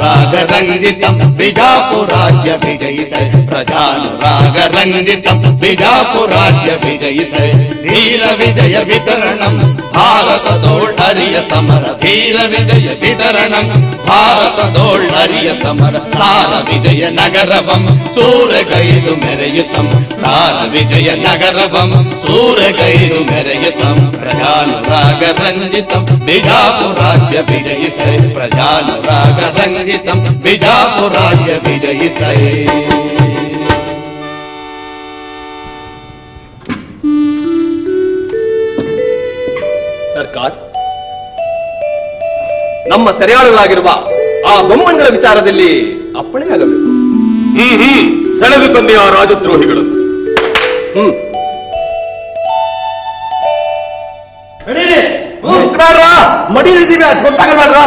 ಪ್ರಜಾನುರಾಗರಂಜಿತಂ ಬಿಜಾಪುರಾಜ್ಯ ವಿಜಯಿಸೈ ಪ್ರಜಾನುರಾಗರಂಜಿತಂ ಬಿಜಾಪುರಾಜ್ಯ ವಿಜಯಿಸೈ ಧೀರ ವಿಜಯ ವಿತರಣಂ ಭಾರತದೋಳರಿಯ ಸಮರ ಧೀರ ವಿಜಯ ವಿತರಣಂ ಭಾರತದೋಳರಿಯ ಸಮರ ಸಾರ ವಿಜಯ ನಗರವಂ ಸೂರಗೈದು ಮೆರೆಯುತಂ ಸಾರ ವಿಜಯ ನಗರವಂ ಸೂರಗೈದು ಮೆರೆಯುತಂ ಪ್ರಜಾನುರಾಗ ರಂಜಿತಂ ಬಿಜಾಪುರಾಜ್ಯ ವಿಜಯಿಸೈ ಪ್ರಜಾನುರಾಗ ರಂಜಿತಂ ಬಿಜಾಪುರಾಜ್ಯ ವಿಜಯಿಸೈ ಸರ್ಕಾರ ನಮ್ಮ ಸೆರೆಯಾಳಲಾಗಿರುವ ಆ ಬೊಮ್ಮನ್ಗಳ ವಿಚಾರದಲ್ಲಿ ಅಪ್ಪಣೆ ಆಗಬೇಕು ಹ್ಮ್ ಹ್ಮ್ ಸೆಳೆದು ತಂದೆ ಆ ರಾಜದ್ರೋಹಿಗಳು ಹ್ಮ್ ಮಡಿಲಿದ್ದೀವಿ ಅದು ಗೊತ್ತಾಗಲ್ವಾ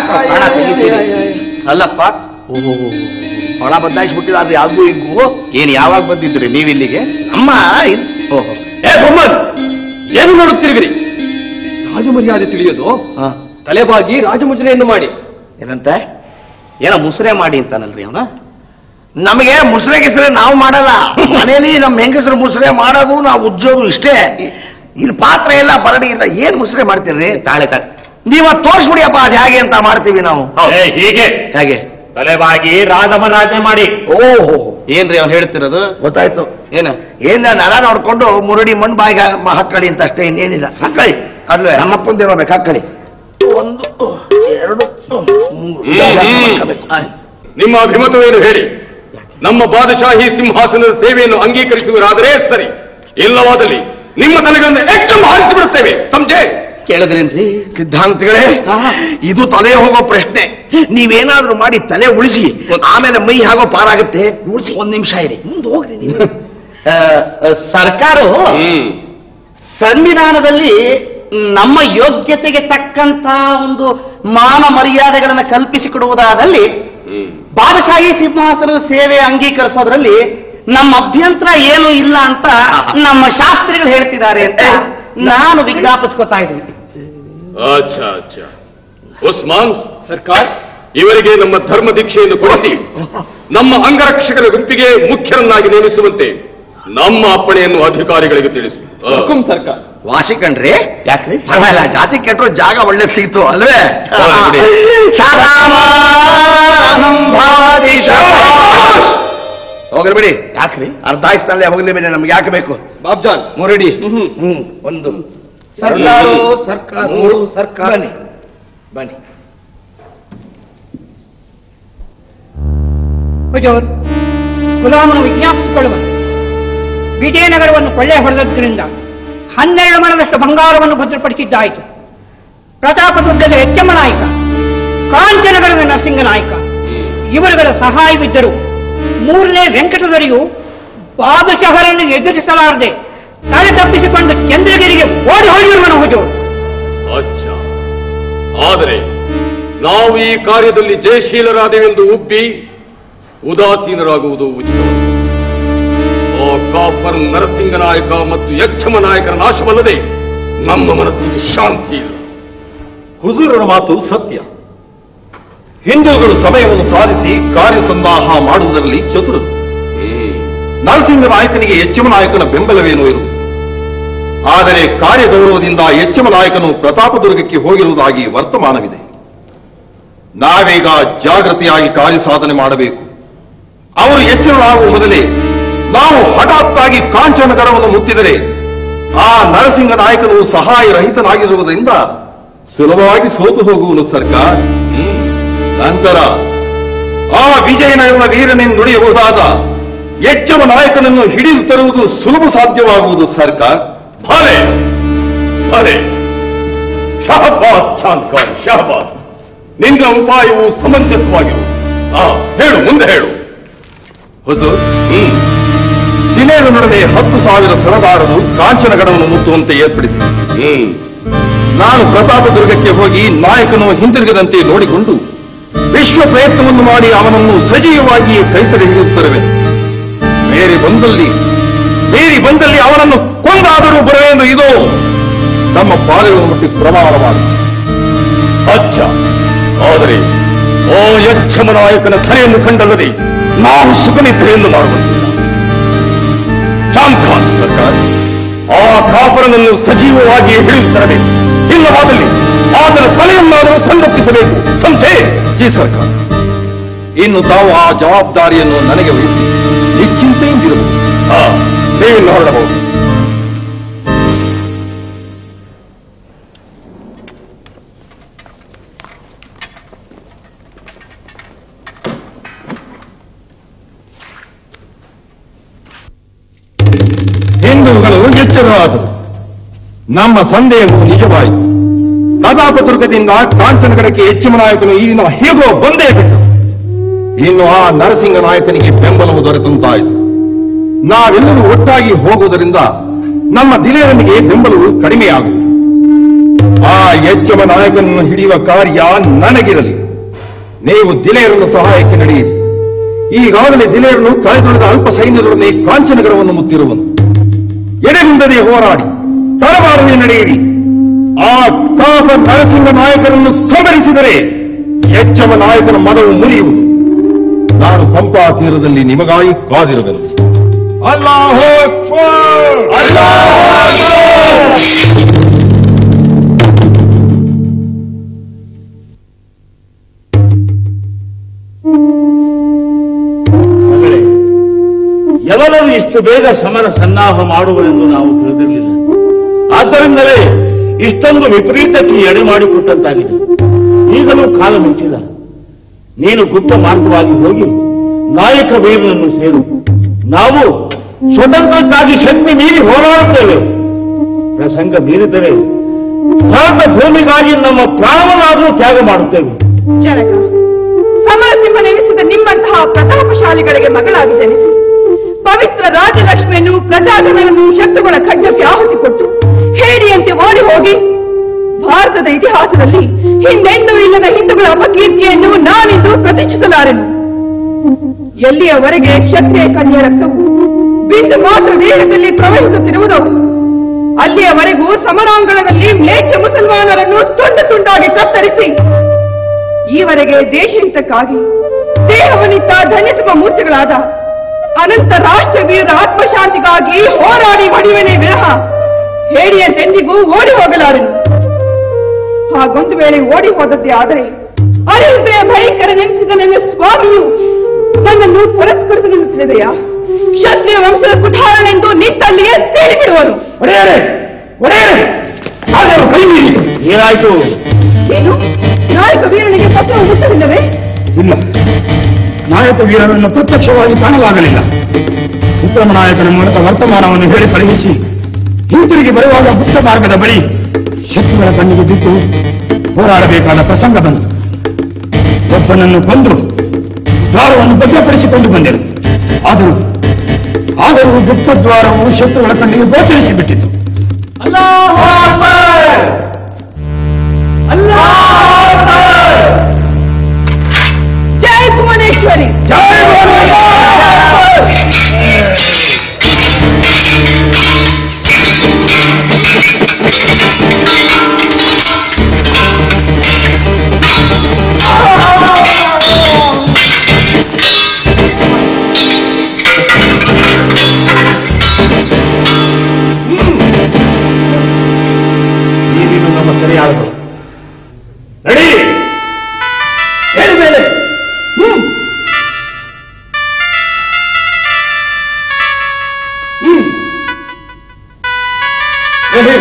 ಅಲ್ಲಪ್ಪ ಹಣ ಬದಲಾಯಿಸ್ಬಿಟ್ಟಿಲ್ಲ ಅದು ಯಾವ್ದು ಹಿಂಗು ಏನ್ ಯಾವಾಗ ಬಂದಿದ್ರಿ ನೀವಿಲ್ಲಿಗೆ ಅಮ್ಮ ಇದ್- ಓಹೋ ಏ ಬೊಮ್ಮನ್ ಏನು ನೋಡುತ್ತಿರುವಿರಿ ರಾಜಮರ್ಯಾದೆ ತಿಳಿಯೋದು ಹಾ ತಲೆಬಾಗಿ ರಾಜಮುಜನೆಯನ್ನು ಮಾಡಿ ಏನಂತೆ ಏನೋ ಮುಸ್ರೆ ಮಾಡಿ ಅಂತಾನಲ್ರಿ ಅವನ ನಮಗೆ ಮುಸ್ರೆ ಗಿಸ್ರೆ ನಾವು ಮಾಡಲ್ಲ ಮನೇಲಿ ನಮ್ಮ ಹೆಂಗಸರು ಮುಸ್ರೆ ಮಾಡೋದು ನಾವು ಉಜ್ಜೋದು ಇಷ್ಟೇ ಇಲ್ಲಿ ಪಾತ್ರ ಇಲ್ಲ ಬರಡಿ ಇಲ್ಲ ಏನ್ ಮುಸ್ರೆ ಮಾಡ್ತೀರಿ ತಾಳೆ ತಾಳೆ ನೀವ ತೋರಿಸ್ಬಿಡಿಯಪ್ಪ ಅದು ಹೇಗೆ ಅಂತ ಮಾಡ್ತೀವಿ ನಾವು ಏ, ಹೀಗೆ ಹೇಗೆ ತಲೆಬಾಗಿ ರಾಜಮರಾಜೆ ಮಾಡಿ ಓಹೋ ಏನ್ರಿ ಅವ್ನು ಹೇಳ್ತಿರೋದು ಗೊತ್ತಾಯ್ತು ಏನು ಏನ ನೆಲ ನೋಡ್ಕೊಂಡು ಮುರಡಿ ಮಣ್ಣು ಬಾಯಿಗೆ ಮ- ಹಾಕೊಳ್ಳಿ ಅಂತ ಅಷ್ಟೇ ಇನ್ನೇನಿಲ್ಲ ಹಾಕೊಳ್ಳಿ ಅಲ್ವೇ ನಮ್ಮಪ್ಪಂದಿರೋಬೇಕು ಹಾಕೊಳ್ಳಿ ಒಂದು ಎರಡು ಮೂರು ಹ್ಮ್, ಹ್ಮ್. ಆಯ್ತು. ನಿಮ್ಮ ಅಭಿಮತವೇನು ಹೇಳಿ ನಮ್ಮ ಬಾದಶಾಹಿ ಸಿಂಹಾಸನದ ಸೇವೆಯನ್ನು ಅಂಗೀಕರಿಸುವರಾದರೆ ಸರಿ ಇಲ್ಲವಾದಲ್ಲಿ ನಿಮ್ಮ ತಲೆಗಳನ್ನು ಹೆಚ್ಚು ಹಾರಿಸಿಬಿಡುತ್ತೇವೆ ಸಂಜೆ ಕೇಳಿದ್ರೇನ್ರಿ ಸಿದ್ಧಾಂತಗಳೇ ಇದು ತಲೆ ಹೋಗೋ ಪ್ರಶ್ನೆ ನೀವೇನಾದ್ರೂ ಮಾಡಿ ತಲೆ ಉಳಿಸಿ ಆಮೇಲೆ ಮೈ ಹಾಗೋ ಪಾರಾಗುತ್ತೆ ಉಳಿಸಿ ಒಂದ್ ನಿಮಿಷ ಇರಿ ಮುಂದೆ ಹೋಗ್ರಿ ನೀವು ಸರ್ಕಾರವು ಹ್ಮ್ ಸಂವಿಧಾನದಲ್ಲಿ ನಮ್ಮ ಯೋಗ್ಯತೆಗೆ ತಕ್ಕಂತ ಒಂದು ಮಾನ ಮರ್ಯಾದೆಗಳನ್ನು ಕಲ್ಪಿಸಿಕೊಡುವುದಾದಲ್ಲಿ ಹ್ಮ್ ಬಾದಶಾಹಿ ಸಿಂಹಾಸನದ ಸೇವೆ ಅಂಗೀಕರಿಸೋದ್ರಲ್ಲಿ ನಮ್ಮ ಅಭ್ಯಂತರ ಏನು ಇಲ್ಲ ಅಂತ ನಮ್ಮ ಶಾಸ್ತ್ರಿಗಳು ಹೇಳ್ತಿದ್ದಾರೆ ಅಂತ ನಾನು ವಿಜ್ಞಾಪಿಸ್ಕೊತಾ ಇದ್ದೀನಿ ಅಚ್ಚಾ ಅಚ್ಚಾ ಉಸ್ಮಾನ್ ಸರ್ಕಾರ ಇವರಿಗೆ ನಮ್ಮ ಧರ್ಮ ದೀಕ್ಷೆಯನ್ನು ಕೊಡಿಸಿ ನಮ್ಮ ಅಂಗರಕ್ಷಕರ ಗುಂಪಿಗೆ ಮುಖ್ಯರನ್ನಾಗಿ ನೇಮಿಸುವಂತೆ ನಮ್ಮ ಅಪ್ಪಣೆಯನ್ನು ಅಧಿಕಾರಿಗಳಿಗೆ ತಿಳಿಸು ಆ. ಹುಕುಂ ಸರ್ಕಾರ ವಾಸಿ ಕಣ್ರಿ ಯಾಕ್ರಿ ಪರವಾಗಿಲ್ಲ ಜಾತಿ ಕೆಟ್ಟರು ಜಾಗ ಒಳ್ಳೆ ಸಿಕ್ತು ಅಲ್ವೇ ಹೌದು ಬಿಡಿ. ಹೋಗ್ರಿ ಬಿಡಿ ಯಾಕ್ರಿ ಅರ್ಧ ಆಯ್ತಲ್ಲೇ ಹೋಗ್ಲಿ ಬಿಡಿ ನಮ್ಗೆ ಯಾಕೆ ಬೇಕು ಬಾಬ್ಜಾನ್ ಮುರಡಿ ಹ್ಮ್. ಹ್ಮ್ ಒಂದು ಸರ್ಕಾರ ಎರಡು, ಸರ್ಕಾರ ಮೂರು ಸರ್ಕಾರ ಬನ್ನಿ ಬನ್ನಿ ಹುಜೂರ್ ಗುಲಾಮನು ವಿಜ್ಞಾಪಿಸಿಕೊಳ್ಳುವನು ವಿಜಯನಗರವನ್ನು ಕೊಳ್ಳೆ ಹೊಡೆದದ್ದರಿಂದ ಹನ್ನೆರಡು ಮನದಷ್ಟು ಬಂಗಾರವನ್ನು ಭದ್ರಪಡಿಸಿದ್ದಾಯಿತು ಪ್ರತಾಪದುರ್ಗದ ಎಚ್ಚಮ್ಮ ನಾಯಕ ಕಾಂಚನಗರದ ನರಸಿಂಗ ನಾಯಕ ಇವರುಗಳ ಸಹಾಯವಿದ್ದರು ಮೂರನೇ ವೆಂಕಟದರಿಯು ಬಾದುಶಹರನ್ನು ಎದುರಿಸಲಾರದೆ ತಲೆ ತಪ್ಪಿಸಿಕೊಂಡು ಚಂದ್ರಗಿರಿಗೆ ಓಡಿ ಹೋಗಿರುವನು ಹುಜೂರ್ ಅಚ್ಚಾ ಆದರೆ ನಾವು ಈ ಕಾರ್ಯದಲ್ಲಿ ಜಯಶೀಲರಾದೆವೆಂದು ಉಬ್ಬಿ ಉದಾಸೀನರಾಗುವುದು ಉಚಿತವಲ್ಲ ಆ ಕಾಫರ್ ನರಸಿಂಗ ನಾಯಕ ಮತ್ತು ಯಕ್ಷಮ ನಾಯಕರ ನಾಶವಲ್ಲದೆ ನಮ್ಮ ಮನಸ್ಸಿಗೆ ಶಾಂತಿ ಇಲ್ಲ ಹುಜೂರನ ಮಾತು ಸತ್ಯ ಹಿಂದೂಗಳು ಸಮಯವನ್ನು ಸಾಧಿಸಿ ಕಾರ್ಯಸಂದಾಹ ಮಾಡುವುದರಲ್ಲಿ ಚತುರರು ನರಸಿಂಹ ನಾಯಕನಿಗೆ ಎಚ್ಚಮ ನಾಯಕನ ಬೆಂಬಲವೇನೋ ಇರು ಆದರೆ ಕಾರ್ಯಗೌರವದಿಂದ ಎಚ್ಚಮ ನಾಯಕನು ಪ್ರತಾಪದುರ್ಗಕ್ಕೆ ಹೋಗಿರುವುದಾಗಿ ವರ್ತಮಾನವಿದೆ ನಾವೀಗ ಜಾಗೃತಿಯಾಗಿ ಕಾರ್ಯಸಾಧನೆ ಮಾಡಬೇಕು ಅವರು ಎಚ್ಚರವಾಗುವ ಮೊದಲೇ ನಾವು ಹಠಾತ್ತಾಗಿ ಕಾಂಚನಗರವನ್ನು ಮುತ್ತಿದರೆ ಆ ನರಸಿಂಹ ನಾಯಕನು ಸಹಾಯ ರಹಿತನಾಗಿರುವುದರಿಂದ ಸುಲಭವಾಗಿ ಸೋತು ಹೋಗುವನು ಸರ್ಕಾರ ನಂತರ ಆ ವಿಜಯನಗರ ವೀರನೆಂದು ನುಡಿಯಬಹುದಾದ ಎಚ್ಚಮ ನಾಯಕನನ್ನು ಹಿಡಿದು ತರುವುದು ಸುಲಭ ಸಾಧ್ಯವಾಗುವುದು ಸರ್ಕಾರ ಭಲೆ ಭಲೆ ಶಹಬಾಸ್ ಚಾಂದ್ಕಾರ್ ಶಹಬಾಸ್ ನಿನ್ನ ಉಪಾಯವು ಸಮಂಜಸವಾಗಿರು ಆ ಹೇಳು ಮುಂದೆ ಹೇಳು ಹುಜೂರ್ ಹ್ಮ್ ದಿನೇರನೊಡನೆ ಹತ್ತು ಸಾವಿರ ಸರದಾರರು ಕಾಂಚನಗಡವನ್ನು ಮುತ್ತುವಂತೆ ಏರ್ಪಡಿಸಿ ಹ್ಮ್ ನಾನು ಪ್ರತಾಪದುರ್ಗಕ್ಕೆ ಹೋಗಿ ನಾಯಕನು ಹಿಂತಿರುಗದಂತೆ ನೋಡಿಕೊಂಡು ವಿಶ್ವ ಪ್ರಯತ್ನವನ್ನು ಮಾಡಿ ಅವನನ್ನು ಸಜೀವವಾಗಿ ಕೈಸಡೆ ಹಿಡಿಯುತ್ತರುವೆ ಮೇರಿ ಬಂದಲ್ಲಿ ಮೇರಿ ಬಂದಲ್ಲಿ ಅವನನ್ನು ಕೊಂದಾದರೂ ಬರುವೆಂದು ಇದು ನಮ್ಮ ಪಾದಗಳ ಮುಟ್ಟಿ ಪ್ರಮಾಣ ಮಾಡಿ ಅಚ್ಚ ಆದರೆ ಓ ಯಕ್ಷಮನಾಯಕನ ಧರೆಯನ್ನು ಕಂಡಲ್ಲದೆ ನಾವು ಸುಖನಿದ್ರೆಯನ್ನು ಮಾಡುವಂತಿಲ್ಲ ಶಾಂತ ಸರ್ಕಾರ ಆ ಕಾಪರನನ್ನು ಸಜೀವವಾಗಿ ಹಿಡಿದು ತರಬೇಕು ಇಲ್ಲವಾದಲ್ಲಿ ಆತನ ತಲೆಯನ್ನಾದರೂ ಸಂರಕ್ಷಿಸಬೇಕು ಸಂಶಯ ಜಿ ಸರ್ಕಾರ ಇನ್ನು ತಾವು ಆ ಜವಾಬ್ದಾರಿಯನ್ನು ನನಗೆ ವಹಿಸಿ ನಿಶ್ಚಿಂತೆಯಿಂದಿರಬಹುದು ಆ, ನೀವಿನ್ನು ಹೊರಡಬಹುದು ಹಿಂದೂಗಳು ಎಚ್ಚರವಾದರು ನಮ್ಮ ಸಂದೇಹವು ನಿಜವಾಯಿತು ಪ್ರತಾಪದುರ್ಗದಿಂದ ಕಾಂಚನಗಡಕ್ಕೆ ಹೆಚ್ಚಿನ ನಾಯಕನು ಈ ದಿನ ಹೇಗೋ ಬಂದೇ ಬಿಟ್ಟು ಇನ್ನು ಆ ನರಸಿಂಹ ನಾಯಕನಿಗೆ ಬೆಂಬಲವು ದೊರೆತಂತಾಯಿತು ನಾವೆಲ್ಲರೂ ಒಟ್ಟಾಗಿ ಹೋಗುವುದರಿಂದ ನಮ್ಮ ದಿಲೇರನಿಗೆ ಬೆಂಬಲವು ಕಡಿಮೆಯಾಗುವುದು ಆ ಎಚ್ಚಮ ನಾಯಕನನ್ನು ಹಿಡಿಯುವ ಕಾರ್ಯ ನನಗಿರಲಿ ನೀವು ದಿಲೇರನ ಸಹಾಯಕ್ಕೆ ನಡೆಯಿರಿ ಈಗಾಗಲೇ ದಿಲೇರನು ಕಳೆದೊಳೆದ ಅಲ್ಪ ಸೈನ್ಯದೊಡನೆ ಕಾಂಚನಗರವನ್ನು ಮುತ್ತಿರುವನು ಎಡೆಗುಂದದೆ ಹೋರಾಡಿ ತರಬಾರದೆ ನಡೆಯಿರಿ ಆ ಕಾಪ ನರಸಿಂಹ ನಾಯಕನನ್ನು ಸಂಹರಿಸಿದರೆ ಎಚ್ಚಮ ನಾಯಕನ ಮನವು ಮುರಿಯುವುದು ನಾನು ಪಂಪಾ ತೀರದಲ್ಲಿ ನಿಮಗಾಗಿ ಕಾದಿರುವೆನು ಅಲ್ಲಾಹೋ ಅಕ್ಬರ್! ಮಗಳೇ ಯವನರು ಇಷ್ಟು ಬೇಗ ಸಮರ ಸನ್ನಾಹ ಮಾಡುವರೆಂದು ನಾವು ತಿಳಿದಿರಲಿಲ್ಲ ಆದ್ದರಿಂದಲೇ ಇಷ್ಟೊಂದು ವಿಪರೀತಕ್ಕೆ ಎಡೆ ಮಾಡಿಕೊಟ್ಟಂತಾಗಿದೆ ಈಗಲೂ ಕಾಲ ಮಿಂಚಿಲ್ಲ ನೀನು ಗುಪ್ತ ಮಾರ್ಗವಾಗಿ ಹೋಗಿ ನಾಯಕ ವೀರನನ್ನು ಸೇರು ನಾವು ಸ್ವತಂತ್ರಕ್ಕಾಗಿ ಶಕ್ತಿ ಮೀರಿ ಹೋರಾಡುತ್ತೇವೆ ಪ್ರಸಂಗ ಮೀರಿದರೆ ಭಾರತ ಭೂಮಿಗಾಗಿ ನಮ್ಮ ಪ್ರಾಣವನ್ನಾದರೂ ತ್ಯಾಗ ಮಾಡುತ್ತೇವೆ ಜನಕ ಸಮರಸಿಂಹನೆನಿಸಿದ ನಿಮ್ಮಂತಹ ಪ್ರತಾಪಶಾಲಿಗಳಿಗೆ ಮಗಳಾಗಿ ಜನಿಸಿ ಪವಿತ್ರ ರಾಜಲಕ್ಷ್ಮಿಯನ್ನು ಪ್ರಜಾಜನರನ್ನು ಶತ್ರುಗಳ ಖಡ್ಗಕ್ಕೆ ಆಹುತಿ ಕೊಟ್ಟು ಹೇಡಿಯಂತೆ ಓಡಿ ಹೋಗಿ ಭಾರತದ ಇತಿಹಾಸದಲ್ಲಿ ಹಿಂದೆಂದೂ ಇಲ್ಲದ ಹಿಂದೂಗಳ ಅಪಕೀರ್ತಿಯನ್ನು ನಾನಿಂದು ಪ್ರತಿಷ್ಠಿಸಲಾರೆನು ಎಲ್ಲಿಯವರೆಗೆ ಕ್ಷತ್ರಿಯ ಕನ್ಯಾ ರಕ್ತವು ಬಿಂದು ಮಾತ್ರ ದೇಹದಲ್ಲಿ ಪ್ರವಹಿಸುತ್ತಿರುವುದೋ ಅಲ್ಲಿಯವರೆಗೂ ಸಮರಾಂಗಣದಲ್ಲಿ ಮ್ಲೇಚ್ಛ ಮುಸಲ್ಮಾನರನ್ನು ತುಂಡು ತುಂಡಾಗಿ ಕತ್ತರಿಸಿ ಈವರೆಗೆ ದೇಶಹಿತಕ್ಕಾಗಿ ದೇಹವನಿತ್ತ ಧನ್ಯತಮ ಮೂರ್ತಿಗಳಾದ ಅನಂತ ರಾಷ್ಟ್ರವೀರರ ಆತ್ಮಶಾಂತಿಗಾಗಿ ಹೋರಾಡಿ ಮಡಿವೆನೆ ವಿರಹ ಹೇಡಿಯಂತೆಂದಿಗೂ ಓಡಿ ಹೋಗಲಾರನು ಹಾಗೊಂದು ವೇಳೆ ಓಡಿ ಹೋದದ್ದೇ ಆದರೆ ಅರಿವಿದ್ರೆ ಭಯಂಕರ ನೆನೆಸಿದ ನನ್ನ ಸ್ವಾಮಿಯು ನನ್ನನ್ನು ಪುರಸ್ಕರಿಸಲೆಂದು ತಿಳಿದೆಯಾ ಕ್ಷತ್ರಿಯ ವಂಶದ ಕುಠಾರನೆಂದು ನಿಂತಲ್ಲಿಯೇ ತೇಡಿ ಬಿಡುವನು ಒಡೆಯರೆ ಒಡೆಯರೆ ಆದರೂ ಕೈ ಮೀರಿತು ಏನಾಯ್ತು ಏನು ನಾಯಕ ವೀರನಿಗೆ ಪತ್ರವು ಮುಟ್ಟಲಿಲ್ಲವೇ ಇಲ್ಲ ನಾಯಕ ವೀರನನ್ನು ಪ್ರತ್ಯಕ್ಷವಾಗಿ ಕಾಣಲಾಗಲಿಲ್ಲ ಉತ್ತಮ ನಾಯಕನ ಮೂಲಕ ವರ್ತಮಾನವನ್ನು ಹೇಳಿ ಕಳುಹಿಸಿ ಹಿಂತಿರುಗಿ ಬರುವಾಗ ಗುಪ್ತ ಮಾರ್ಗದ ಬಳಿ ಶತ್ರುಗಳ ಕಣ್ಣಿಗೆ ಬಿದ್ದು ಹೋರಾಡಬೇಕಾದ ಪ್ರಸಂಗ ಬಂತು ಒಬ್ಬನನ್ನು ಕೊಂದು ದ್ವಾರವನ್ನು ಭದ್ರಪಡಿಸಿಕೊಂಡು ಬಂದರು ಆದರೂ ಆದರೂ ಗುಪ್ತ ದ್ವಾರವು ಶತ್ರುಗಳ ಕಣ್ಣಿಗೆ ಗೋಚರಿಸಿ ಬಿಟ್ಟಿತು ಜಯ ಸುಮನೇಶ್ವರಿ ನೀನು ನಮ್ಮ ಸರಿಯಾದವರು ನಡಿ ಹೇಳಿ ಮೇಲೆ ಹ್ಮ್ ಹ್ಮ್ ಹೇಳಿ.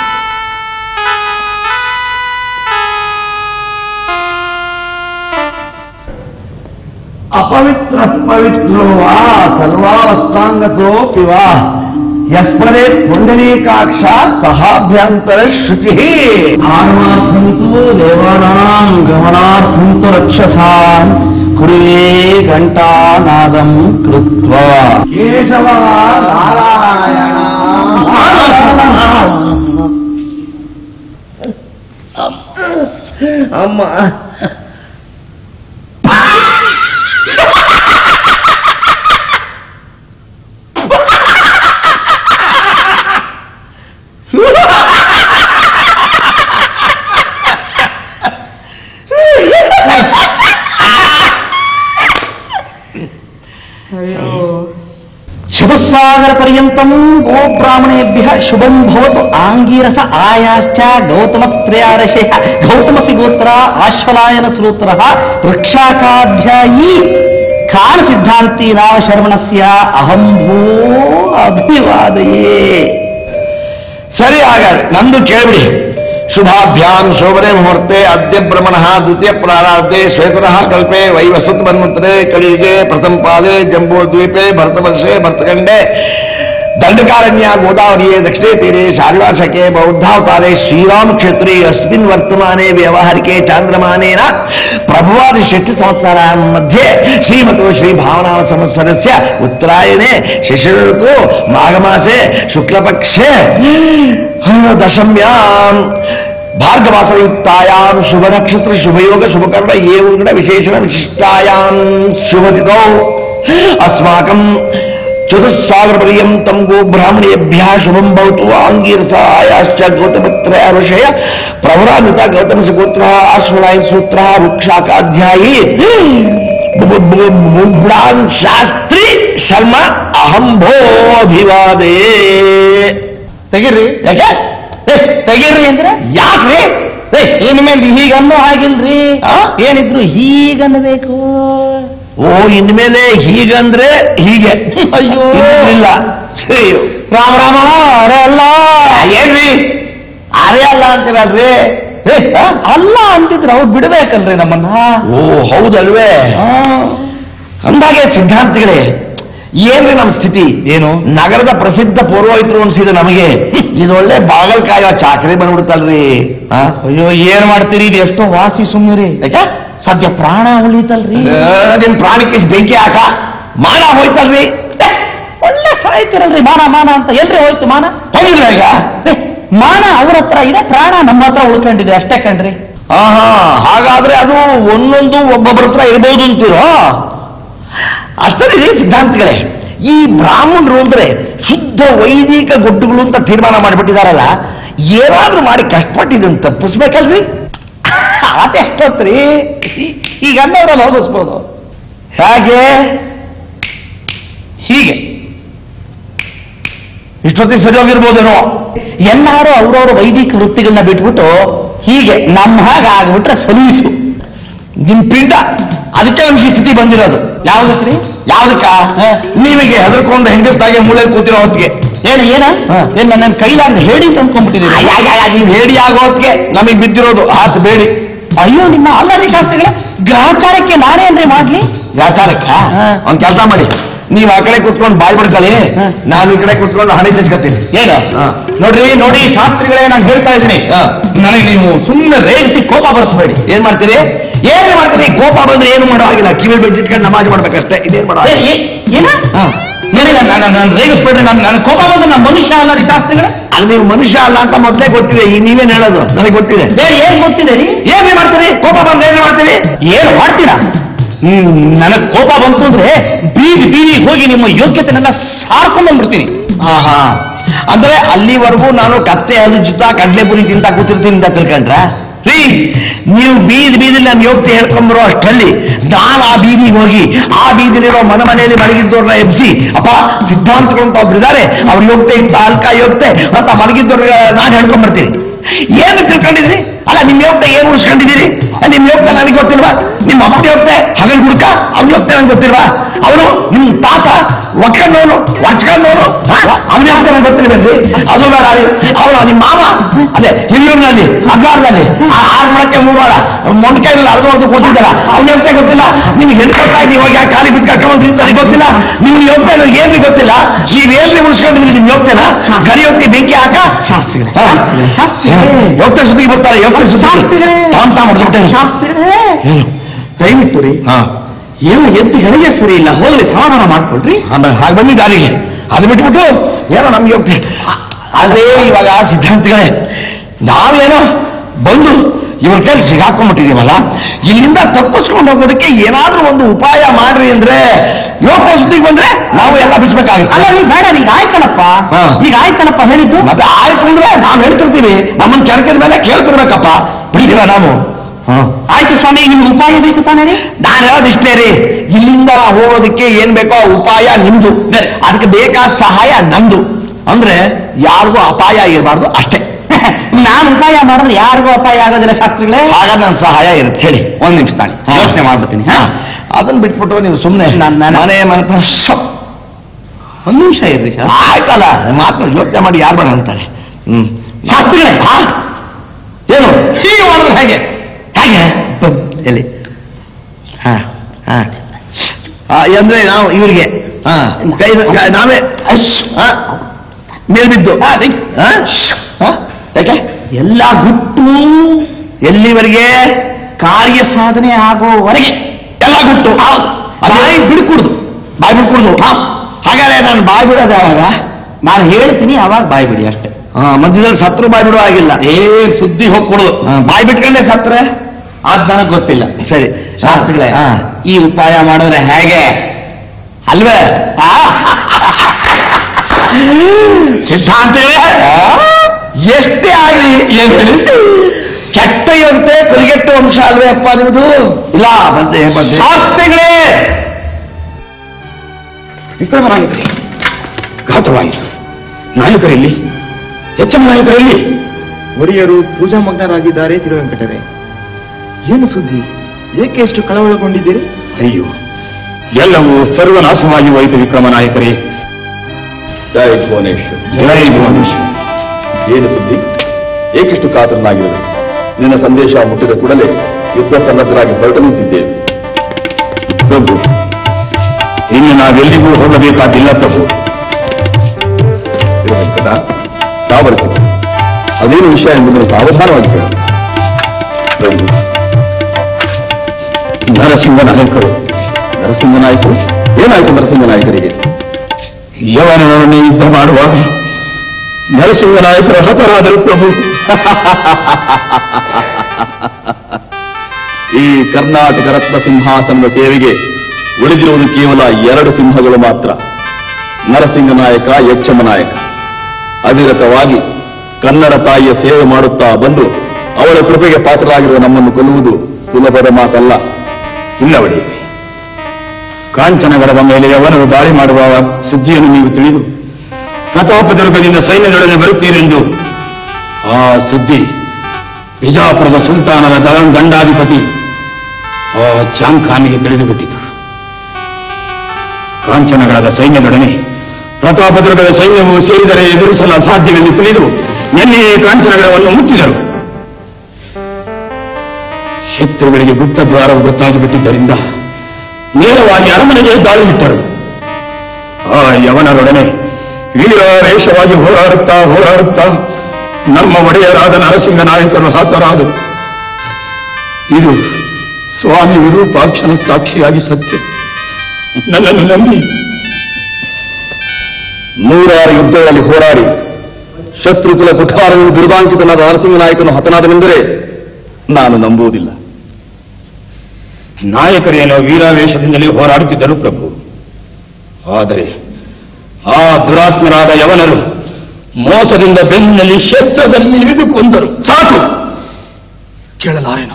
ಅಪವಿತ್ರ ಪವಿತ್ರೋ ವಾ ಸರ್ವಾವಸ್ಥಾಂಗತೋಪಿ ವಾ ಯಸ್ಮರೆ ಪುಂಡರೀಕಾಕ್ಷ ಸಹಾಭ್ಯಂತರ ಶ್ರುತಿ ಆತ್ಮರ್ಥಂತು ದೇವಾನಾಂ ಗಮನಾರ್ಥಂತು ರಕ್ಷಸಾನ್ ಕುರುವೇ ಘಂಟಾನಾದಂ ಕೃತ್ವ ಕೇಶವ ನಾರಾಯಣ ಅಮ್ಮ ಚತುಸ್ಸಾಗರ ಪರ್ಯಂತಂ ಗೋ ಬ್ರಾಹ್ಮಣೇಭ್ಯ ಶುಭಂ ಭವತು ಆಂಗೀರಸ ಆಯಾಶ್ಚ ಗೌತಮ ತ್ರಯಾರಶಯ ಗೌತಮಸಿ ಗೋತ್ರ ಆಶ್ವಲಾಯನ ಸೂತ್ರ ವೃಕ್ಷಾಕಾಧ್ಯಾಯಿ ಕಾಣ ಸಿದ್ಧಾಂತಿ ನಾಮ ಶರ್ಮಣಸ್ಯ ಅಹಂಭೋ ಅಭಿವಾದಯೇ ಸರಿ ಹಾಗಾದ್ರೆ ನಂದು ಕೇಳ್ಬಿಡಿ ಶುಭಾಭ್ಯಾಂ ಶೋಭನೆ ಮುಹೂರ್ತೆ ಅದ್ಯ ಬ್ರಹ್ಮಣಃ ದ್ವಿತೀಯ ಪ್ರಾರಾಧೆ ಶ್ವೇತರಃ ಕಲ್ಪೆ ವೈವಸ್ವತ್ ಮನ್ಮಂತ್ರೆ ಕಳಿಗೆ ಪ್ರಥಮ ಪಾದೆ ಜಂಬೂ ದ್ವೀಪೆ ಭರತವರ್ಷೆ ಭರತಖಂಡೆ ದಂಡಕಾರಣ್ಯ ಗೋದಾವರಿಯೇ ದಕ್ಷಿಣೆ ತೀರೆ ಶಾಲಿವಾಸಕೆ ಬೌದ್ಧಾವತಾರೆ ಶ್ರೀರಾಮ ಕ್ಷೇತ್ರೆ ಅಸ್ಮಿನ್ ವರ್ತಮಾನೆ ವ್ಯವಹಾರಿಕೆ ಚಾಂದ್ರಮಾನೇನ ಪ್ರಭುವಾದಿ ಷಷ್ಠ ಸಂವತ್ಸರ ಮಧ್ಯೆ ಶ್ರೀಮತು ಶ್ರೀ ಭಾವನಾ ಸಂವತ್ಸರಸ್ಯ ಉತ್ತರಾಯಣೆ ಶಿಶಿರಋತು ಮಾಘಮಾಸೆ ಶುಕ್ಲಪಕ್ಷೆ ದಶಮ್ಯಾಂ ಭಾರ್ಗವಾಸಯುಕ್ತಾಯಾಂ ಶುಭ ನಕ್ಷತ್ರ ಶುಭಯೋಗ ಶುಭಕರ್ಮ ಏವಂ ವಿಶೇಷಣ ವಿಶಿಷ್ಟಾಯಾಂ ಶುಭದಿತೌ ಅಸ್ಮಾಕಂ ಚತುಸ್ಸಾಗರ ಪರ್ಯಂತಂ ಗೋ ಬ್ರಾಹ್ಮಣೇಭ್ಯ ಶುಭಂ ಭವತು ಆಂಗೀರಸಾಯಾಶ್ಚ ಗೌತಮತ್ರಯ ಋಷಯ ಪ್ರವರಾನುತ ಗೌತಮಸ ಗೋತ್ರ ಅಶ್ವನಾಯನ್ ಸೂತ್ರ ವೃಕ್ಷಾಕಾಧ್ಯಾಯಿ ಬುಬ್ರಾನ್ ಶಾಸ್ತ್ರಿ ಶರ್ಮ ಅಹಂಭೋ ಅಭಿವಾದೇ ತೆಗೀರಿ ಯಾಕೆ ಏ, ತೆಗೀರಿ ಅಂದ್ರೆ ಯಾಕ್ರಿ ಏ, ಇನ್ಮೇಲೆ ಹೀಗನ್ನೋ ಹಾಗಿಲ್ರಿ ಆ? ಏನಿದ್ರು ಹೀಗನ್ನಬೇಕು ಓ ಇನ್ಮೇಲೆ ಹೀಗಂದ್ರೆ ಹೀಗೆ ಅಯ್ಯೋ. ಇಲ್ಲ ಅಯ್ಯೋ. ರಾಮ ರಾಮ ಅರೆ ಅಲ್ಲ ಏನ್ರಿ ಅರೆ ಅಲ್ಲ ಅಂತೀರಲ್ರಿ ಏ, ಆ? ಅಲ್ಲ ಅಂತಿದ್ರೆ ಅವ್ರು ಬಿಡ್ಬೇಕಲ್ರಿ ನಮ್ಮನ್ನ ಓ ಹೌದಲ್ವೇ ಆ, ಅಂದಾಗೆ ಸಿದ್ಧಾಂತಿಗಳೇ ಏನ್ರಿ ನಮ್ಮ ಸ್ಥಿತಿ ಏನು ನಗರದ ಪ್ರಸಿದ್ಧ ಪೌರೋಹಿತರು ಅನ್ಸಿದೆ ನಮಗೆ ಇದೊಳ್ಳೆ ಬಾಗಲ್ ಕಾಯೋ ಚಾಕರಿ ಬಂದ್ಬಿಡ್ತಲ್ರಿ ಆ? ಅಯ್ಯೋ ಏನ್ ಮಾಡ್ತೀರಿ ಇದು ಎಷ್ಟೋ ವಾಸಿ ಸುಮ್ಮನೆ ಯಾಕೆ? ಸದ್ಯ ಪ್ರಾಣ ಉಳಿತಲ್ರಿ ಆ, ನಿಮ್ ಪ್ರಾಣಕ್ಕೆ ಬೆಂಕಿ ಹಾಕ ಮಾನ ಹೋಯ್ತಲ್ರಿ ಏ, ಒಳ್ಳೆ ಸಾಯ್ತಿರಲ್ರಿ ಮಾನ ಮಾನ ಅಂತ ಎಲ್ರಿ ಹೋಯ್ತು ಮಾನ ಹೋಗಿಲ್ಲ ಈಗ ಏ, ಮಾನ ಅವ್ರ ಹತ್ರ ಇದೆ ಪ್ರಾಣ ನಮ್ಮ ಹತ್ರ ಉಳ್ಕೊಂಡಿದೆ ಅಷ್ಟೇ ಕಣ್ರಿ ಆಹಾ ಹಾಗಾದ್ರೆ ಅದು ಒಂದೊಂದು ಒಬ್ಬೊಬ್ಬರ ಹತ್ರ ಇರ್ಬೋದು ಅಂತೀರೋ ಅಷ್ಟೇ ಸಿದ್ಧಾಂತಗಳೇ ಈ ಬ್ರಾಹ್ಮಣರು ಅಂದ್ರೆ ಶುದ್ಧ ವೈದಿಕ ಗೊಡ್ಡುಗಳು ಅಂತ ತೀರ್ಮಾನ ಮಾಡಿಬಿಟ್ಟಿದಾರಲ್ಲ ಏನಾದ್ರೂ ಮಾಡಿ ಕಷ್ಟಪಟ್ಟಿದ್ದನ್ನು ತಪ್ಪಿಸ್ಬೇಕಲ್ರಿ ಅದೆಷ್ಟೊತ್ರಿ ಈಗ ಅನ್ನೋದ್ರಲ್ಲಿ ಹೋಗಿಸ್ಬೋದು ಹೇಗೆ ಹೀಗೆ ಇಷ್ಟೊತ್ತಿಗೆ ಸರಿ ಹೋಗಿರ್ಬೋದೇನೋ ಎಲ್ಲಾರು ಅವ್ರವ್ರ ವೈದಿಕ ವೃತ್ತಿಗಳನ್ನ ಬಿಟ್ಬಿಟ್ಟು ಹೀಗೆ ನಮ್ಮ ಹಾಗೆ ಆಗ್ಬಿಟ್ರೆ ಸಲೀಸು ನಿಮ್ ಪಿಂಡ ಅದಕ್ಕೆ ನಮ್ಗೆ ಈ ಸ್ಥಿತಿ ಬಂದಿರೋದು ಯಾವ್ದಕ್ರಿ ಯಾವ್ದಕ್ಕ ನೀವಿಗೆ ಹೆದರ್ಕೊಂಡು ಹೆಂಗಸ್ತಾಗೆ ಮೂಲೆ ಕೂತಿರೋ ಹೊತ್ತಿಗೆ ಏನು ಏನ ಹಾ. ಏನ್ ನನ್ನ ಕೈಲಾಗ ಹೇಳಿ ತಂದ್ಕೊಂಡ್ಬಿಟ್ಟಿದ್ದೀರಿ ನೀವು ಹೇಳಿ ಆಗೋ ಹೊತ್ತಿಗೆ ನಮಗೆ ಬಿದ್ದಿರೋದು ಆತ್ ಬೇಡಿ ಅಯ್ಯೋ ನಿಮ್ಮ ಅಲ್ಲರಿ ಶಾಸ್ತ್ರಿಗಳೇ ಗ್ರಹಚಾರಕ್ಕೆ ನಾನೇನ್ರಿ ಮಾಡ್ಲಿ ವ್ಯಾಚಾರಕ್ಕ ಹಾ. ಒಂದ್ ಕೆಲಸ ಮಾಡಿ ನೀವ್ ಆ ಕಡೆ ಕುತ್ಕೊಂಡು ಬಾಯ್ ಬಿಡ್ಕಲಿ ಹಾ. ನಾನು ಈ ಕಡೆ ಕುತ್ಕೊಂಡು ಹಣಿ ಚಚ್ಕತ್ತೀನಿ ಏನು ಹಾ. ನೋಡ್ರಿ ನೋಡಿ ಶಾಸ್ತ್ರಿಗಳೇ ನಾನು ಹೇಳ್ತಾ ಇದ್ದೀನಿ ಹಾ. ನನಗೆ ನೀವು ಸುಮ್ಮನೆ ರೇಗಿಸಿ ಕೋಪ ಬರ್ಸ್ಬೇಡಿ ಏನ್ ಮಾಡ್ತೀರಿ ಏನ್ ಮಾಡ್ತೀರಿ ಕೋಪ ಬಂದ್ರೆ ಏನು ಮಾಡೋ ಆಗಿಲ್ಲ ಕಿವಿ ಬಿಟ್ಟಿಟ್ಕೊಂಡು ನಮಾಜ್ ಮಾಡ್ಬೇಕಷ್ಟೇ ಇದೇನ್ ಮಾಡೋ ಏ, ಏ, ಏನ ಹಾ. ನನಗೆ ನಾನು ನಾನು ರೇಗಿಸ್ಬೇಡ್ರಿ ನಾನು ನನ್ನ ಕೋಪ ಬಂದ್ರೆ ನಾನು ಮನುಷ್ಯ ಅಲ್ಲ ರೀ ಶಾಸ್ತ್ರಿಗಳೇ ಅದು ನೀವು ಮನುಷ್ಯ ಅಲ್ಲ ಅಂತ ಮೊದಲೇ ಗೊತ್ತಿದೆ ಈ ನೀವೇನ್ ಹೇಳೋದು ನನಗೆ ಗೊತ್ತಿದೆ ಏ, ಏನ್ ಗೊತ್ತಿದೆ ರೀ ಏನ್ ಮಾಡ್ತೀರಿ ಕೋಪ ಬಂದ್ರೆ ಏನ್ ಮಾಡ್ತೀರಿ ಏನು ಮಾಡ್ತೀರಾ ಹ್ಮ್, ನನಗ್ ಕೋಪ ಬಂತು ಅಂದ್ರೆ ಬೀದಿ ಬೀದಿ ಹೋಗಿ ನಿಮ್ಮ ಯೋಗ್ಯತೆನೆಲ್ಲ ಸಾರ್ಕೊಂಡ್ ಬಂದ್ಬಿಡ್ತೀನಿ ಆಹಾ ಅಂದ್ರೆ ಅಲ್ಲಿವರೆಗೂ ನಾನು ಕತ್ತೆ ಅದು ಜುತ್ತ ಕಡ್ಲೆಪುರಿ ತಿಂತ ಕೂತಿರ್ತೀನಿ ಅಂತ ತಿಳ್ಕೊಂಡ್ರ ರೀ ನೀವು ಬೀದಿ ಬೀದಿಲಿ ನಾನು ಯೋಗ್ತಿ ಹೇಳ್ಕೊಂಬರೋ ಅಷ್ಟರಲ್ಲಿ ನಾನು ಆ ಬೀದಿಗೆ ಹೋಗಿ ಆ ಬೀದಿಲಿರೋ ಮನೆ ಮನೆಯಲ್ಲಿ ಮಲಗಿದ್ದವ್ರನ್ನ ಎಬ್ಸಿ ಅಪ್ಪ ಸಿದ್ಧಾಂತಗಳು ಅಂತ ಒಬ್ರಿದ್ದಾರೆ ಅವ್ರ ಯೋಗ್ತೆ ಇತ್ತ ಅಲ್ಕ ಯೋಗ್ತೆ ಅಂತ ಮಲಗಿದ್ದವ್ರಿಗೆ ನಾನು ಹೇಳ್ಕೊಂಬರ್ತೀನಿ ಏನು ತಿಳ್ಕೊಂಡಿದ್ರಿ ಅಲ್ಲ ನಿಮ್ ಯೋಗ್ತ ಏನು ಉಳಿಸ್ಕೊಂಡಿದ್ದೀರಿ ನಿಮ್ ಯೋಗ್ತ ನನಗೆ ಗೊತ್ತಿಲ್ವಾ ನಿಮ್ಮ ಅಪ್ಪ ಯೋಗ್ತೆ ಹಗಲ್ ಹುಡ್ಕ ಅವ್ನ ಯೋಗ್ತೆ ನನಗೆ ಗೊತ್ತಿಲ್ವಾ ಅವನು ನಿಮ್ ತಾತ ಒಕ್ಕಣ್ಣವನು ಒಚ್ಕೊಂಡವನು ಅವನ ಯೋಗ್ತೆ ನನಗೆ ಗೊತ್ತಿಲ್ವೇನ್ರಿ ಅದು ಬೇಡ ರೀ ಅವನು ನಿಮ್ಮ ಮಾವ ಅದೇ ಹಿರಿಯೂರಿನಲ್ಲಿ ಅಗ್ಗಾರದಲ್ಲಿ ಆರು ಮೊಳಕ್ಕೆ ಮೂರು ವಾರ ಮೊಣಕೈನಲ್ಲಿ ಅರ್ಧ ಹೊಡೆದು ಕೊಟ್ಟಿದ್ದಾರ ಅವ್ನ ಯೋಗ್ತೆ ಗೊತ್ತಿಲ್ಲ ನಿಮ್ಗೆ ಹೆಣ್ಣು ಕೊಟ್ಟಾಗಿ ನೀವು ಹೋಗಿ ಆ ಕಾಲಿ ಬಿದ್ದು ಕರ್ಕೊಂಡ್ರಿ ಅಂತ ನನಗೆ ಗೊತ್ತಿಲ್ಲ ನಿಮ್ ಯೋಗ್ತೆ ನನಗೆ ಏನ್ರಿ ಗೊತ್ತಿಲ್ಲ ನೀವೇನ್ರಿ ಉಳಿಸ್ಕೊಂಡಿದ್ರಿ ನಿಮ್ ಯೋಗ್ತೆನ ಗರಿ ಯೋಗ್ತಿ ಬೆಂಕಿ ಹಾಕ ಶಾಸ್ತ್ರಿಗಳೇ ಯೋಗ್ತೆ ಸುದ್ದಿಗೆ ಬರ್ತಾರೆ ಯೋಗ್ತೆ ಸುದ್ದಿ ಶಾಸ್ತ್ರಿಗಳೇ. ತಾಮ್ ತಾಮ್ ಹೊಡ್ಸ್ಬಿಟ್ಟೆ. ಶಾಸ್ತ್ರಿಗಳೇ ಏನು ದಯವಿಟ್ಟು ರೀ ಹಾ ಏನು ಎದ್ದು ಹೆಣಿಗೆ ಸರಿ ಇಲ್ಲ ಹೋಗ್ಲಿ ಸಮಾಧಾನ ಮಾಡ್ಕೊಳ್ರಿ ಆಮೇಲೆ ಹಾಗೆ ಬಂದಿ ದಾರಿಗೆ ಅದು ಬಿಟ್ಬಿಟ್ಟು ಏನೋ ನಮ್ಗೆ ಹೋಗ್ತಿ ಅದೇ ಇವಾಗ ಸಿದ್ಧಾಂತಗಳೇ ನಾವೇನೋ ಬಂದು ಇವ್ರ ಕೈಲಿ ಸಿಗಾಕೊಂಡ್ಬಿಟ್ಟಿದೀವಲ್ಲ ಇಲ್ಲಿಂದ ತಪ್ಪಿಸ್ಕೊಂಡು ಹೋಗೋದಕ್ಕೆ ಏನಾದ್ರೂ ಒಂದು ಉಪಾಯ ಮಾಡ್ರಿ ಅಂದ್ರೆ ಯೋಗ ಸುದ್ದಿಗೆ ಬಂದ್ರೆ ನಾವು ಎಲ್ಲ ಬಿಡ್ಸ್ಬೇಕಾಗುತ್ತೆ ಅಲ್ಲ ನೀ ಬೇಡ ಈಗ ಆಯ್ತನಪ್ಪ ಹಾ. ಈಗ ಆಯ್ತನಪ್ಪ ಹೇಳಿದ್ದು ಮತ್ತೆ ಆಯ್ತು ಅಂದ್ರೆ ನಾವು ಹೇಳ್ತಿರ್ತೀವಿ ನಮ್ಮನ್ನ ಕೆಣಕಿದ ಮೇಲೆ ಕೇಳ್ತಿರ್ಬೇಕಪ್ಪ ಬಿಡ್ತೀವ ನಾವು ಆಯ್ತು ಸ್ವಾಮಿ ನಿಮ್ಗೆ ಉಪಾಯ ಬೇಕು ತಾನೇ ರೀ? ನಾನು ಹೇಳೋದಿಷ್ಟೇ ರೀ ಇಲ್ಲಿಂದ ಹೋಗೋದಕ್ಕೆ ಏನ್ ಬೇಕೋ ಆ ಉಪಾಯ ನಿಮ್ದು ಅದಕ್ಕೆ ಬೇಕಾದ ಸಹಾಯ ನಮ್ದು ಅಂದ್ರೆ ಯಾರಿಗೂ ಅಪಾಯ ಇರಬಾರ್ದು ಅಷ್ಟೇ ನಾನು ಉಪಾಯ ಮಾಡಿದ್ರೆ ಯಾರಿಗೂ ಅಪಾಯ ಆಗೋದಿಲ್ಲ ಶಾಸ್ತ್ರಿಗಳೇ ಆಗ ನನ್ನ ಸಹಾಯ ಇರುತ್ತೆ ಹೇಳಿ ಒಂದ್ ನಿಮಿಷ ತಾಳಿ ಯೋಚನೆ ಮಾಡ್ಬಿಡ್ತೀನಿ ಹಾ ಅದನ್ನ ಬಿಟ್ಬಿಟ್ಟು ನೀವು ಸುಮ್ಮನೆ ಮನೆ ಮನೆ ಸಪ್ ಒಂದ್ ನಿಮಿಷ ಇರ್ರಿ ಶಾಸ್ತ್ರಿ ಆಯ್ತಲ್ಲ ಮಾತ್ರ ಯೋಚನೆ ಮಾಡಿ ಯಾರು ಬೇಡ ಅಂತಾರೆ ಹ್ಮ್ ಶಾಸ್ತ್ರಿಗಳೇ ಹಾ? ಏನು ಹೀಗೆ ಮಾಡಿದ್ರೆ ಹೇಗೆ ಹೇಗೆ ಬ- ಎಲ್ಲಿ ಹಾ ಹಾ ಆ, ಅಂದ್ರೆ ನಾವು ಇವರಿಗೆ ಹಾ ಕೈ ಕೈ- ನಾವೇ ಅಶ್, ಹಾ, ಮೇಲ್ಬಿದ್ದು ಹಾ, ಶ್, ಹಾ, ಯಾಕೆ ಎಲ್ಲ ಗುಟ್ಟು ಎಲ್ಲಿವರೆಗೆ ಕಾರ್ಯ ಸಾಧನೆ ಆಗೋವರೆಗೆ ಎಲ್ಲ ಗುಟ್ಟು ಬಾಯಿ ಬಿಡ್ಕೂಡ್ದು ಬಾಯಿ ಬಿಡ್ಕೂಡ್ದು ಹಾ ಹಾಗಾದ್ರೆ ನಾನು ಬಾಯಿ ಬಿಡೋದು ಯಾವಾಗ ನಾನು ಹೇಳ್ತೀನಿ ಅವಾಗ ಬಾಯ್ ಬಿಡಿ ಅಷ್ಟೇ ಹಾ ಮಧ್ಯದಲ್ಲಿ ಸತ್ರು ಬಾಯಿ ಬಿಡೋ ಆಗಿಲ್ಲ ಏನ್ ಸುದ್ದಿ ಹೋಗ್ಕೊಡುದು ಹಾ, ಬಾಯಿ ಬಿಟ್ಕೊಂಡೆ ಸತ್ರೆ ಅದ್ ನನಗ್ ಗೊತ್ತಿಲ್ಲ ಸರಿ ಶಾಸ್ತ್ರಿಗಳೇ ಹಾ ಈ ಉಪಾಯ ಮಾಡಿದ್ರೆ ಹೇಗೆ ಅಲ್ವೇ ಸಿದ್ಧಾಂತವೇ ಎಷ್ಟೇ ಆಗಲಿ ಏನ್ ಹೇಳಿ ಕೆಟ್ಟ ಇರುತ್ತೆ ಕಲಿಗೆಟ್ಟ ವಂಶ ಅಲ್ವೇ ಅಪ್ಪ ನಿಮ್ದು ಇಲ್ಲ ಬಂದೆ ಬಂದೆ ಶಾಸ್ತ್ರಿಗಳೇ ವಿಕ್ರಮನಾಯಕರೇ ಘಾತವಾಯಿತು ನಾಯಕರೆಲ್ಲಿ ಹೆಚ್ಚಮ್ಮ ನಾಯಕರೆಲ್ಲಿ ಒಡೆಯರು ಪೂಜಾ ಮಗ್ನರಾಗಿದ್ದಾರೆ ತಿರುವೆಂಕಟರೇ ಏನು ಸುದ್ದಿ ಏಕೆ ಎಷ್ಟು ಕಳವಳಗೊಂಡಿದ್ದೀರಿ ಅಯ್ಯೋ ಎಲ್ಲವೂ ಸರ್ವನಾಶವಾಗಿ ಹೋಯಿತು ವಿಕ್ರಮ ನಾಯಕರೇ ಜಯ ಭುವನೇಶ್ವರ್ ಜಯ ಭುವನೇಶ್ವರ. ಏನು ಸುದ್ದಿ ಏಕಿಷ್ಟು ಕಾತರನಾಗಿರುವೆ ನಿನ್ನ ಸಂದೇಶ ಮುಟ್ಟಿದ ಕೂಡಲೇ ಯುದ್ಧ ಸನ್ನದ್ಧರಾಗಿ ಹೊರಟು ನಿಂತಿದ್ದೇವೆ ಪ್ರಭು ಇನ್ನು ನಾವೆಲ್ಲಿಗೂ ಹೋಗಬೇಕಾದಿಲ್ಲ ಪ್ರಭು ವೆಂಕಟ ಸಾವರಿಸಿ ಅದೇನು ವಿಷಯ ಎಂಬುದನ್ನು ಸಾವಧಾನವಾಗಿ ಕೇಳು ಪ್ರಭು ನರಸಿಂಹ ನಾಯಕರು ನರಸಿಂಹ ನಾಯಕರು ಏನಾಯ್ತು ನರಸಿಂಹ ನಾಯಕರಿಗೆ ಯವನವನ್ನೇ ಯುದ್ಧ ಮಾಡುವಾಗ ನರಸಿಂಹ ನಾಯಕರು ಹತರಾದರು ಪ್ರಭು ಈ ಕರ್ನಾಟಕ ರತ್ನ ಸಿಂಹಾಸನದ ಸೇವೆಗೆ ಉಳಿದಿರುವುದು ಕೇವಲ ಎರಡು ಸಿಂಹಗಳು ಮಾತ್ರ ನರಸಿಂಹ ನಾಯಕ ಯಚ್ಚಮ ನಾಯಕ ಅವಿರತವಾಗಿ ಕನ್ನಡ ತಾಯಿಯ ಸೇವೆ ಮಾಡುತ್ತಾ ಬಂದು ಅವಳ ಕೃಪೆಗೆ ಪಾತ್ರರಾಗಿರುವ ನಮ್ಮನ್ನು ಕೊಲ್ಲುವುದು ಸುಲಭದ ಮಾತಲ್ಲ ಇಲ್ಲ ಒಡೆಯರೆ ಕಾಂಚನಗರದ ಮೇಲೆ ಯವನರು ದಾಳಿ ಮಾಡುವ ಸುದ್ದಿಯನ್ನು ನೀವು ತಿಳಿದು ಪ್ರತಾಪದುರ್ಗದಿಂದ ಸೈನ್ಯದೊಡನೆ ಬರುತ್ತೀರೆಂದು ಆ ಸುದ್ದಿ ಬಿಜಾಪುರದ ಸುಲ್ತಾನನ ದ- ದಂಡಾಧಿಪತಿ ಆ ಚಾಂಖಾನಿಗೆ ತಿಳಿದುಬಿಟ್ಟಿತು ಕಾಂಚನಗರದ ಸೈನ್ಯದೊಡನೆ ಪ್ರತಾಪದುರ್ಗದ ಸೈನ್ಯವು ಸೇರಿದರೆ ಎದುರಿಸಲು ಅಸಾಧ್ಯವೆಂದು ತಿಳಿದು ನಿನ್ನೆಯೇ ಕಾಂಚನಗರವನ್ನು ಮುಟ್ಟಿದರು ಶತ್ರುಗಳಿಗೆ ಗುಪ್ತ ದ್ವಾರವು ಗೊತ್ತಾಗಿಬಿಟ್ಟಿದ್ದರಿಂದ ನೇರವಾಗಿ ಅರಮನೆಗೆ ದಾಳಿ ಇಟ್ಟರು ಆ ಯವನರೊಡನೆ ವೀರಾವೇಶವಾಗಿ ಹೋರಾಡುತ್ತಾ ಹೋರಾಡುತ್ತಾ ನಮ್ಮ ಒಡೆಯರಾದ ನರಸಿಂಹ ನಾಯಕರು ಹತರಾದರು ಇದು ಸ್ವಾಮಿ ವಿರೂಪಾಕ್ಷನ ಸಾಕ್ಷಿಯಾಗಿ ಸತ್ಯ ನನ್ನನ್ನು ನಂಬಿ ನೂರಾರು ಯುದ್ಧಗಳಲ್ಲಿ ಹೋರಾಡಿ ಶತ್ರುಕುಲ ಕುಠಾರವನ್ನು ದುರ್ದಾಂಕಿತನಾದ ನರಸಿಂಹ ನಾಯಕನು ಹತನಾದನೆಂದರೆ ನಾನು ನಂಬುವುದಿಲ್ಲ ನಾಯಕರೇನೋ ವೀರಾವೇಶದಿಂದಲೇ ಹೋರಾಡುತ್ತಿದ್ದರು ಪ್ರಭು ಆದರೆ ಆ ದುರಾತ್ಮರಾದ ಯವನರು ಮೋಸದಿಂದ ಬೆನ್ನಲ್ಲಿ ಶಸ್ತ್ರದಲ್ಲಿ ಇಳಿದು ಕೊಂದರು ಸಾಕು ಕೇಳಲಾರೆನು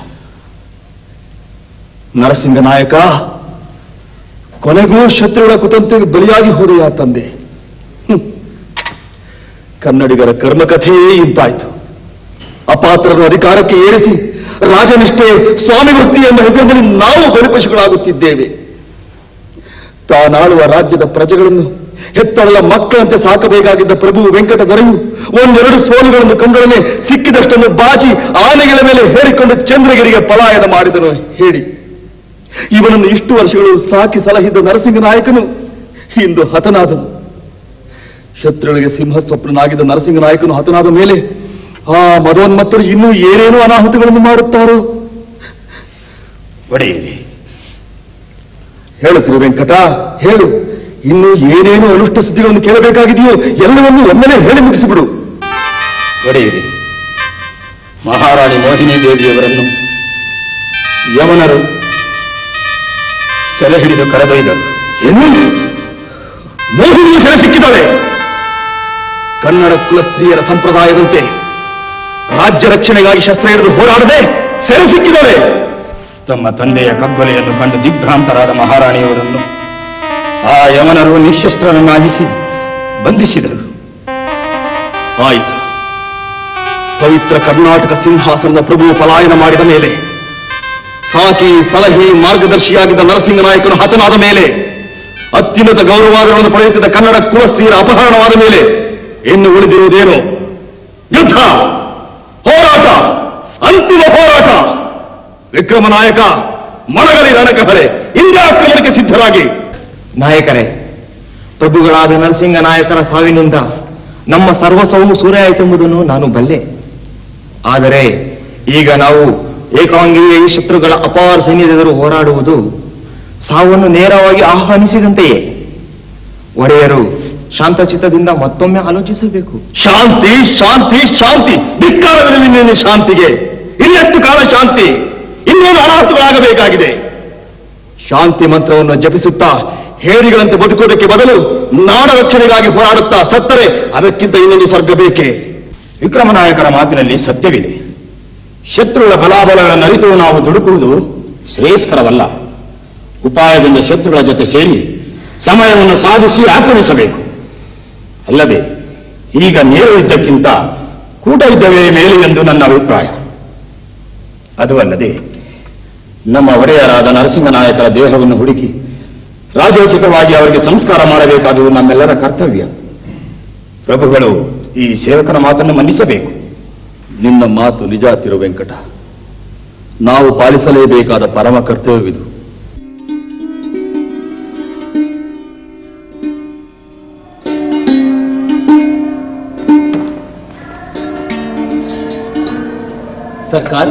ನರಸಿಂಹ ನಾಯಕ ಕೊನೆಗೂ ಶತ್ರುಗಳ ಕುತಂತ್ರೆಗೆ ಬಲಿಯಾಗಿ ಹೋದೆಯ ತಂದೆ ಹ್ಮ್. ಕನ್ನಡಿಗರ ಕರ್ಮಕಥೆಯೇ ಇಂತಾಯ್ತು ಅಪಾತ್ರರನ್ನು ಅಧಿಕಾರಕ್ಕೆ ಏರಿಸಿ ರಾಜನಿಷ್ಠೆ ಸ್ವಾಮಿ ಭಕ್ತಿ ಎಂಬ ಹೆಸರಿನಲ್ಲಿ ನಾವು ಬಲಿಪಶುಗಳಾಗುತ್ತಿದ್ದೇವೆ ತಾನಾಳುವ ರಾಜ್ಯದ ಪ್ರಜೆಗಳನ್ನು ಹೆತ್ತವಳ ಮಕ್ಕಳಂತೆ ಸಾಕಬೇಕಾಗಿದ್ದ ಪ್ರಭು ವೆಂಕಟ ದೊರೆಯು ಒಂದೆರಡು ಸೋಲುಗಳನ್ನು ಕಂಡೊಡನೆ ಸಿಕ್ಕಿದಷ್ಟನ್ನು ಬಾಚಿ ಆನೆಗಳ ಮೇಲೆ ಹೇರಿಕೊಂಡು ಚಂದ್ರಗಿರಿಗೆ ಪಲಾಯನ ಮಾಡಿದನು ಹೇಳಿ ಇವನನ್ನು ಇಷ್ಟು ವರ್ಷಗಳು ಸಾಕಿ ಸಲಹಿದ್ದ ನರಸಿಂಹ ನಾಯಕನು ಇಂದು ಹತನಾದನು ಶತ್ರುಗಳಿಗೆ ಸಿಂಹ ಸ್ವಪ್ನನಾಗಿದ್ದ ನರಸಿಂಹ ನಾಯಕನು ಹತನಾದ ಮೇಲೆ ಆ ಮದೋನ್ಮತ್ತರು ಇನ್ನೂ ಏನೇನೋ ಅನಾಹುತಗಳನ್ನು ಮಾಡುತ್ತಾರೋ ಒಡೆಯಿರಿ ಹೇಳುತ್ತಿರು ವೆಂಕಟ ಹೇಳು ಇನ್ನು ಏನೇನೋ ಅನುಷ್ಠ ಸುದ್ದಿಗಳನ್ನು ಕೇಳಬೇಕಾಗಿದೆಯೋ ಎಲ್ಲವನ್ನೂ ಒಮ್ಮೆಲೆ ಹೇಳಿ ಮುಗಿಸಿಬಿಡು ಒಡೆಯಿರಿ ಮಹಾರಾಣಿ ಮೋಹಿನಿ ದೇವಿಯವರನ್ನು ಯವನರು ಸೆರೆ ಹಿಡಿದು ಕರೆದೊಯ್ದರು ಏನು ಮೋಹಿನಿ ಸೆರೆ ಸಿಕ್ಕಿದ್ದಾಳೆ ಕನ್ನಡ ಕುಲ ಸ್ತ್ರೀಯರ ಸಂಪ್ರದಾಯದಂತೆ ರಾಜ್ಯ ರಕ್ಷಣೆಗಾಗಿ ಶಸ್ತ್ರ ಹಿಡಿದು ಹೋರಾಡದೆ ಸೆರೆ ಸಿಕ್ಕಿದರೆ ತಮ್ಮ ತಂದೆಯ ಕಗ್ಗೊಲೆಯನ್ನು ಕಂಡು ದಿಗ್ಭ್ರಾಂತರಾದ ಮಹಾರಾಣಿಯವರನ್ನು ಆ ಯಮನರು ನಿಶಸ್ತ್ರನನ್ನಾಗಿಸಿ ಬಂಧಿಸಿದರು ಆಯಿತು ಪವಿತ್ರ ಕರ್ನಾಟಕ ಸಿಂಹಾಸನದ ಪ್ರಭು ಪಲಾಯನ ಮಾಡಿದ ಮೇಲೆ ಸಾಕಿ ಸಲಹೆ ಮಾರ್ಗದರ್ಶಿಯಾಗಿದ್ದ ನರಸಿಂಹನಾಯಕನು ಹತನಾದ ಮೇಲೆ ಅತ್ಯುನ್ನತ ಗೌರವಾದಗಳನ್ನು ಪಡೆಯುತ್ತಿದ್ದ ಕನ್ನಡ ಕುಲಸ್ತ್ರೀಯರ ಅಪಹರಣವಾದ ಮೇಲೆ ಇನ್ನು ಉಳಿದಿರುವುದೇನು ಯುದ್ಧ ಹೋರಾಟ ಅಂತಿಮ ಹೋರಾಟ ವಿಕ್ರಮ ನಾಯಕ ಮನಗಲಿ ರಣಕಹರೆ ಇಂದ್ಯ ಆಕ್ರಮಣಕ್ಕೆ ಸಿದ್ಧರಾಗಿ ನಾಯಕರೇ ಪ್ರಭುಗಳಾದ ನರಸಿಂಗ ನಾಯಕರ ಸಾವಿನಿಂದ ನಮ್ಮ ಸರ್ವಸ್ವವು ಸೂರೆಯಾಯಿತೆಂಬುದನ್ನು ನಾನು ಬಲ್ಲೆ ಆದರೆ ಈಗ ನಾವು ಏಕಾಂಗಿಯ ಈ ಶತ್ರುಗಳ ಅಪಾರ ಸೈನ್ಯದೆದುರು ಹೋರಾಡುವುದು ಸಾವನ್ನು ನೇರವಾಗಿ ಆಹ್ವಾನಿಸಿದಂತೆಯೇ ಒಡೆಯರು ಶಾಂತಚಿತ್ತದಿಂದ ಮತ್ತೊಮ್ಮೆ ಆಲೋಚಿಸಬೇಕು ಶಾಂತಿ ಶಾಂತಿ ಶಾಂತಿ ಧಿಕ್ಕಾರದಲ್ಲಿ ನಿನ್ನ ಶಾಂತಿಗೆ ಇನ್ನೆಷ್ಟು ಕಾಲ ಶಾಂತಿ ಇನ್ನೇನು ಅನಾಹುತಗಳಾಗಬೇಕಾಗಿದೆ ಶಾಂತಿ ಮಂತ್ರವನ್ನು ಜಪಿಸುತ್ತಾ ಹೇರಿಗಳಂತೆ ಬದುಕುವುದಕ್ಕೆ ಬದಲು ನಾಡ ರಕ್ಷಣೆಗಾಗಿ ಹೋರಾಡುತ್ತಾ ಸತ್ತರೆ ಅದಕ್ಕಿಂತ ಇನ್ನೊಂದು ಸ್ವರ್ಗ ಬೇಕೇ ವಿಕ್ರಮನಾಯಕರ ಮಾತಿನಲ್ಲಿ ಸತ್ಯವಿದೆ ಶತ್ರುಗಳ ಬಲಾಬಲಗಳನ್ನು ಅರಿತು ನಾವು ದುಡುಕುವುದು ಶ್ರೇಯಸ್ಕರವಲ್ಲ ಉಪಾಯದಿಂದ ಶತ್ರುಗಳ ಜೊತೆ ಸೇರಿ ಸಮಯವನ್ನು ಸಾಧಿಸಿ ಆಕ್ರಮಿಸಬೇಕು ಅಲ್ಲದೆ ಈಗ ನೇರ ಯುದ್ಧಕ್ಕಿಂತ ಕೂಟ ಯುದ್ಧವೇ ಮೇಲು ಎಂದು ನನ್ನ ಅಭಿಪ್ರಾಯ ಅದು ಅಲ್ಲದೆ ನಮ್ಮ ಒಡೆಯರಾದ ನರಸಿಂಹನಾಯಕರ ದೇಹವನ್ನು ಹುಡುಕಿ ರಾಜೋಚಿತವಾಗಿ ಅವರಿಗೆ ಸಂಸ್ಕಾರ ಮಾಡಬೇಕಾದುದು ನಮ್ಮೆಲ್ಲರ ಕರ್ತವ್ಯ ಪ್ರಭುಗಳು ಈ ಸೇವಕನ ಮಾತನ್ನು ಮನ್ನಿಸಬೇಕು ನಿನ್ನ ಮಾತು ನಿಜ ತಿರು ವೆಂಕಟ ನಾವು ಪಾಲಿಸಲೇಬೇಕಾದ ಪರಮ ಕರ್ತವ್ಯವಿದು ಸರ್ಕಾರ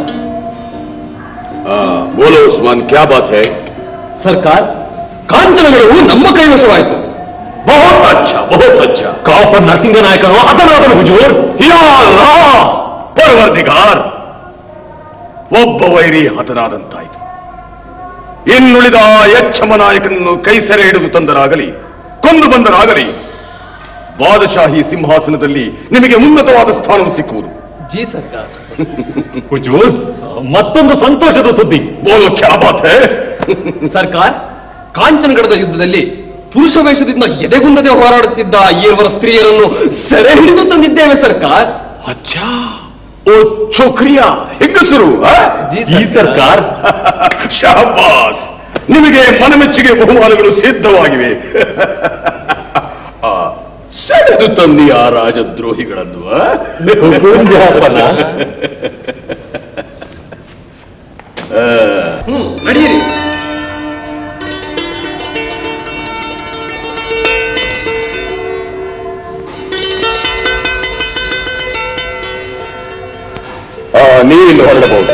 ಬೋಲೋ ಉಸ್ಮಾನ್ ಕ್ಯಾ ಬಾತ್ ಹೈ ಸರ್ಕಾರ ಕಾಂಚನಗಳು ನಮ್ಮ ಕೈವಶವಾಯಿತು ಬಹುತ್ ಅಚ್ಚ ಬಹುತ್ ಅಚ್ಚ ಕಾಪರ್ ನರಸಿಂಹನಾಯಕನು ಹತನಾದನು ಹುಜೂರ್ ಯಾ ಅಲ್ಲಾ! ಪರವರ್ದಿಗಾರ್ ಒಬ್ಬ ವೈರಿ ಹತನಾದಂತಾಯಿತು ಇನ್ನುಳಿದ ಆ ಯಕ್ಷಮ ನಾಯಕನನ್ನು ಕೈ ಸೆರೆ ಹಿಡಿದು ತಂದರಾಗಲಿ ಕೊಂದು ಬಂದರಾಗಲಿ ಬಾದಶಾಹಿ ಸಿಂಹಾಸನದಲ್ಲಿ ನಿಮಗೆ ಉನ್ನತವಾದ ಸ್ಥಾನವು ಸಿಕ್ಕುವುದು ಜಿ ಸರ್ಕಾರ ಹುಜೂರ್ ಮತ್ತೊಂದು ಸಂತೋಷದ ಸುದ್ದಿ ಬೋಲೋ ಕ್ಯಾ ಬಾತ್ ಹೈ ಸರ್ಕಾರ ಕಾಂಚನಗಡದ ಯುದ್ಧದಲ್ಲಿ ಪುರುಷ ವೇಷದಿಂದ ಎದೆಗುಂದದೆ ಹೋರಾಡುತ್ತಿದ್ದ ಈರ್ವರ ಸ್ತ್ರೀಯರನ್ನು ಸೆರೆ ಹಿಡಿದು ತಂದಿದ್ದೇವೆ ಸರ್ಕಾರ ಅಚ್ಚಾ ಓ ಚೋಕ್ರಿಯಾ ಹೆಂಗಸರು ಆ? ಜಿ ಸರ್ಕಾರ ಶಾಬಾಸ್ ನಿಮಗೆ ಮನಮೆಚ್ಚುಗೆ ಬಹುಮಾನಗಳು ಸಿದ್ಧವಾಗಿವೆ ಆ, ಸೆಳೆದು ತಂದಿ ಆ ರಾಜದ್ರೋಹಿಗಳನ್ನು ಆ? ಹುಕುಂ ಜಹಾಪನ. ಆ, ಹ್ಮ್ ನಡೆಯಿರಿ ಆ, ನೀವಿನ್ನು ಹೊರಡಬಹುದು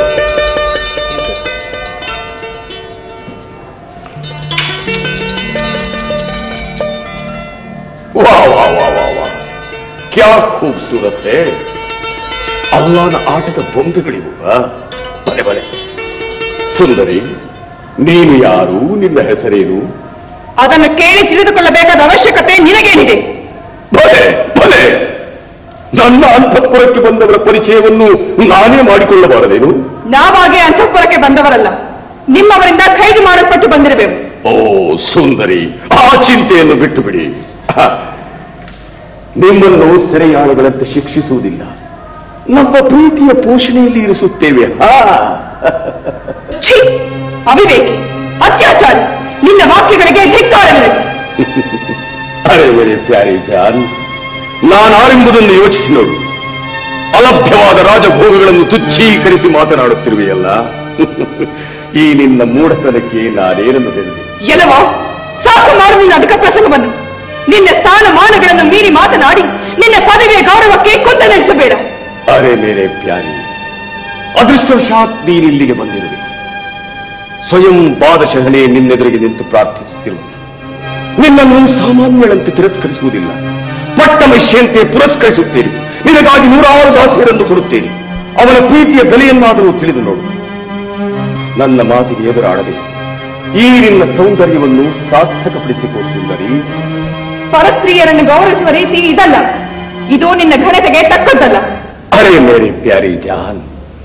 ವಾ ವಾ ವಾ ವಾ ವಾ ಕ್ಯಾ ಖೂಬ್ಸೂರತ್ ಹೇ ಅಲ್ಲಾನ ಆಟದ ಬೊಂಬೆಗಳಿವು ಆ? ಬಲೆ ಬಲೆ ಸುಂದರಿ ನೀನು ಯಾರು ನಿನ್ನ ಹೆಸರೇನು ಅದನ್ನು ಕೇಳಿ ತಿಳಿದುಕೊಳ್ಳಬೇಕಾದ ಅವಶ್ಯಕತೆ ನಿನಗೇನಿದೆ ಭಲೆ ಭಲೆ ನನ್ನ ಅಂತಃಪುರಕ್ಕೆ ಬಂದವರ ಪರಿಚಯವನ್ನು ನಾನೇ ಮಾಡಿಕೊಳ್ಳಬಾರದೇನು ನಾವಾಗೆ ಅಂತಃಪುರಕ್ಕೆ ಬಂದವರಲ್ಲ ನಿಮ್ಮವರಿಂದ ಖೈದು ಮಾಡಲ್ಪಟ್ಟು ಬಂದಿರಬೇಕು ಓ ಸುಂದರಿ ಆ ಚಿಂತೆಯನ್ನು ಬಿಟ್ಟು ಬಿಡಿ ಹ. ನಿಮ್ಮನ್ನು ಸೆರೆಯಾಳುಗಳಂತೆ ಶಿಕ್ಷಿಸುವುದಿಲ್ಲ ನಮ್ಮ ಪ್ರೀತಿಯ ಪೋಷಣೆಯಲ್ಲಿ ಇರಿಸುತ್ತೇವೆ ಹಾ ಛೀ ಅವಿವೇಕಿ ಅತ್ಯಾಚಾರಿ ನಿನ್ನ ವಾಕ್ಯಗಳಿಗೆ ಧಿಕ್ಕಾರವಿದೆ ಅರೆ ಮೇರೆ ಪ್ಯಾರಿ ಜಾನ್ ನಾನಾರೆಂಬುದನ್ನು ಯೋಚಿಸಿ ನೋಡು ಅಲಭ್ಯವಾದ ರಾಜಭೋಗಗಳನ್ನು ತುಚ್ಛೀಕರಿಸಿ ಮಾತನಾಡುತ್ತಿರುವೆಯಲ್ಲ ಈ ನಿನ್ನ ಮೂಢತನಕ್ಕೆ ನಾನೇನನ್ನು ಹೇಳಿದೆ ಎಲ್ಲವೋ ಸಾಕು ಮಾಡು ನಿನ್ನ ಅಧಿಕ ಪ್ರಸಂಗವನ್ನು ನಿನ್ನ ಸ್ಥಾನಮಾನಗಳನ್ನು ಮೀರಿ ಮಾತನಾಡಿ ನಿನ್ನ ಪದವಿಯ ಗೌರವಕ್ಕೆ ಕುಂದ ನೆಲೆಸಬೇಡ ಅರೆ ಮೇರೆ ಪ್ಯಾರಿ ಅದೃಷ್ಟವಶಾತ್ ನೀನಿಲ್ಲಿಗೆ ಬಂದಿರುವೆ ಸ್ವಯಂ ಬಾದಶಹನೇ ನಿನ್ನೆದುರಿಗೆ ನಿಂತು ಪ್ರಾರ್ಥಿಸುತ್ತಿರುವುದು ನಿನ್ನನ್ನು ಸಾಮಾನ್ಯಗಳಂತೆ ತಿರಸ್ಕರಿಸುವುದಿಲ್ಲ ಪಟ್ಟಮಶ್ಯಂತೆ ಪುರಸ್ಕರಿಸುತ್ತೇನೆ ನಿನಗಾಗಿ ನೂರಾರು ದಾಸಿಯರನ್ನು ಕೊಡುತ್ತೇನೆ ಅವನ ಪ್ರೀತಿಯ ಬೆಲೆಯನ್ನಾದರೂ ತಿಳಿದು ನೋಡು ನನ್ನ ಮಾತಿಗೆ ಎದುರಾಡದೆ ಈ ನಿನ್ನ ಸೌಂದರ್ಯವನ್ನು ಸಾರ್ಥಕಪಡಿಸಿಕೊ ಸುಂದರಿ ಪರಸ್ತ್ರೀಯರನ್ನು ಗೌರವಿಸುವ ರೀತಿ ಇದಲ್ಲ ಇದು ನಿನ್ನ ಘನತೆಗೆ ತಕ್ಕದ್ದಲ್ಲ ಅರೆ ಮೇರಿ ಪ್ಯಾರಿ ಜಾನ್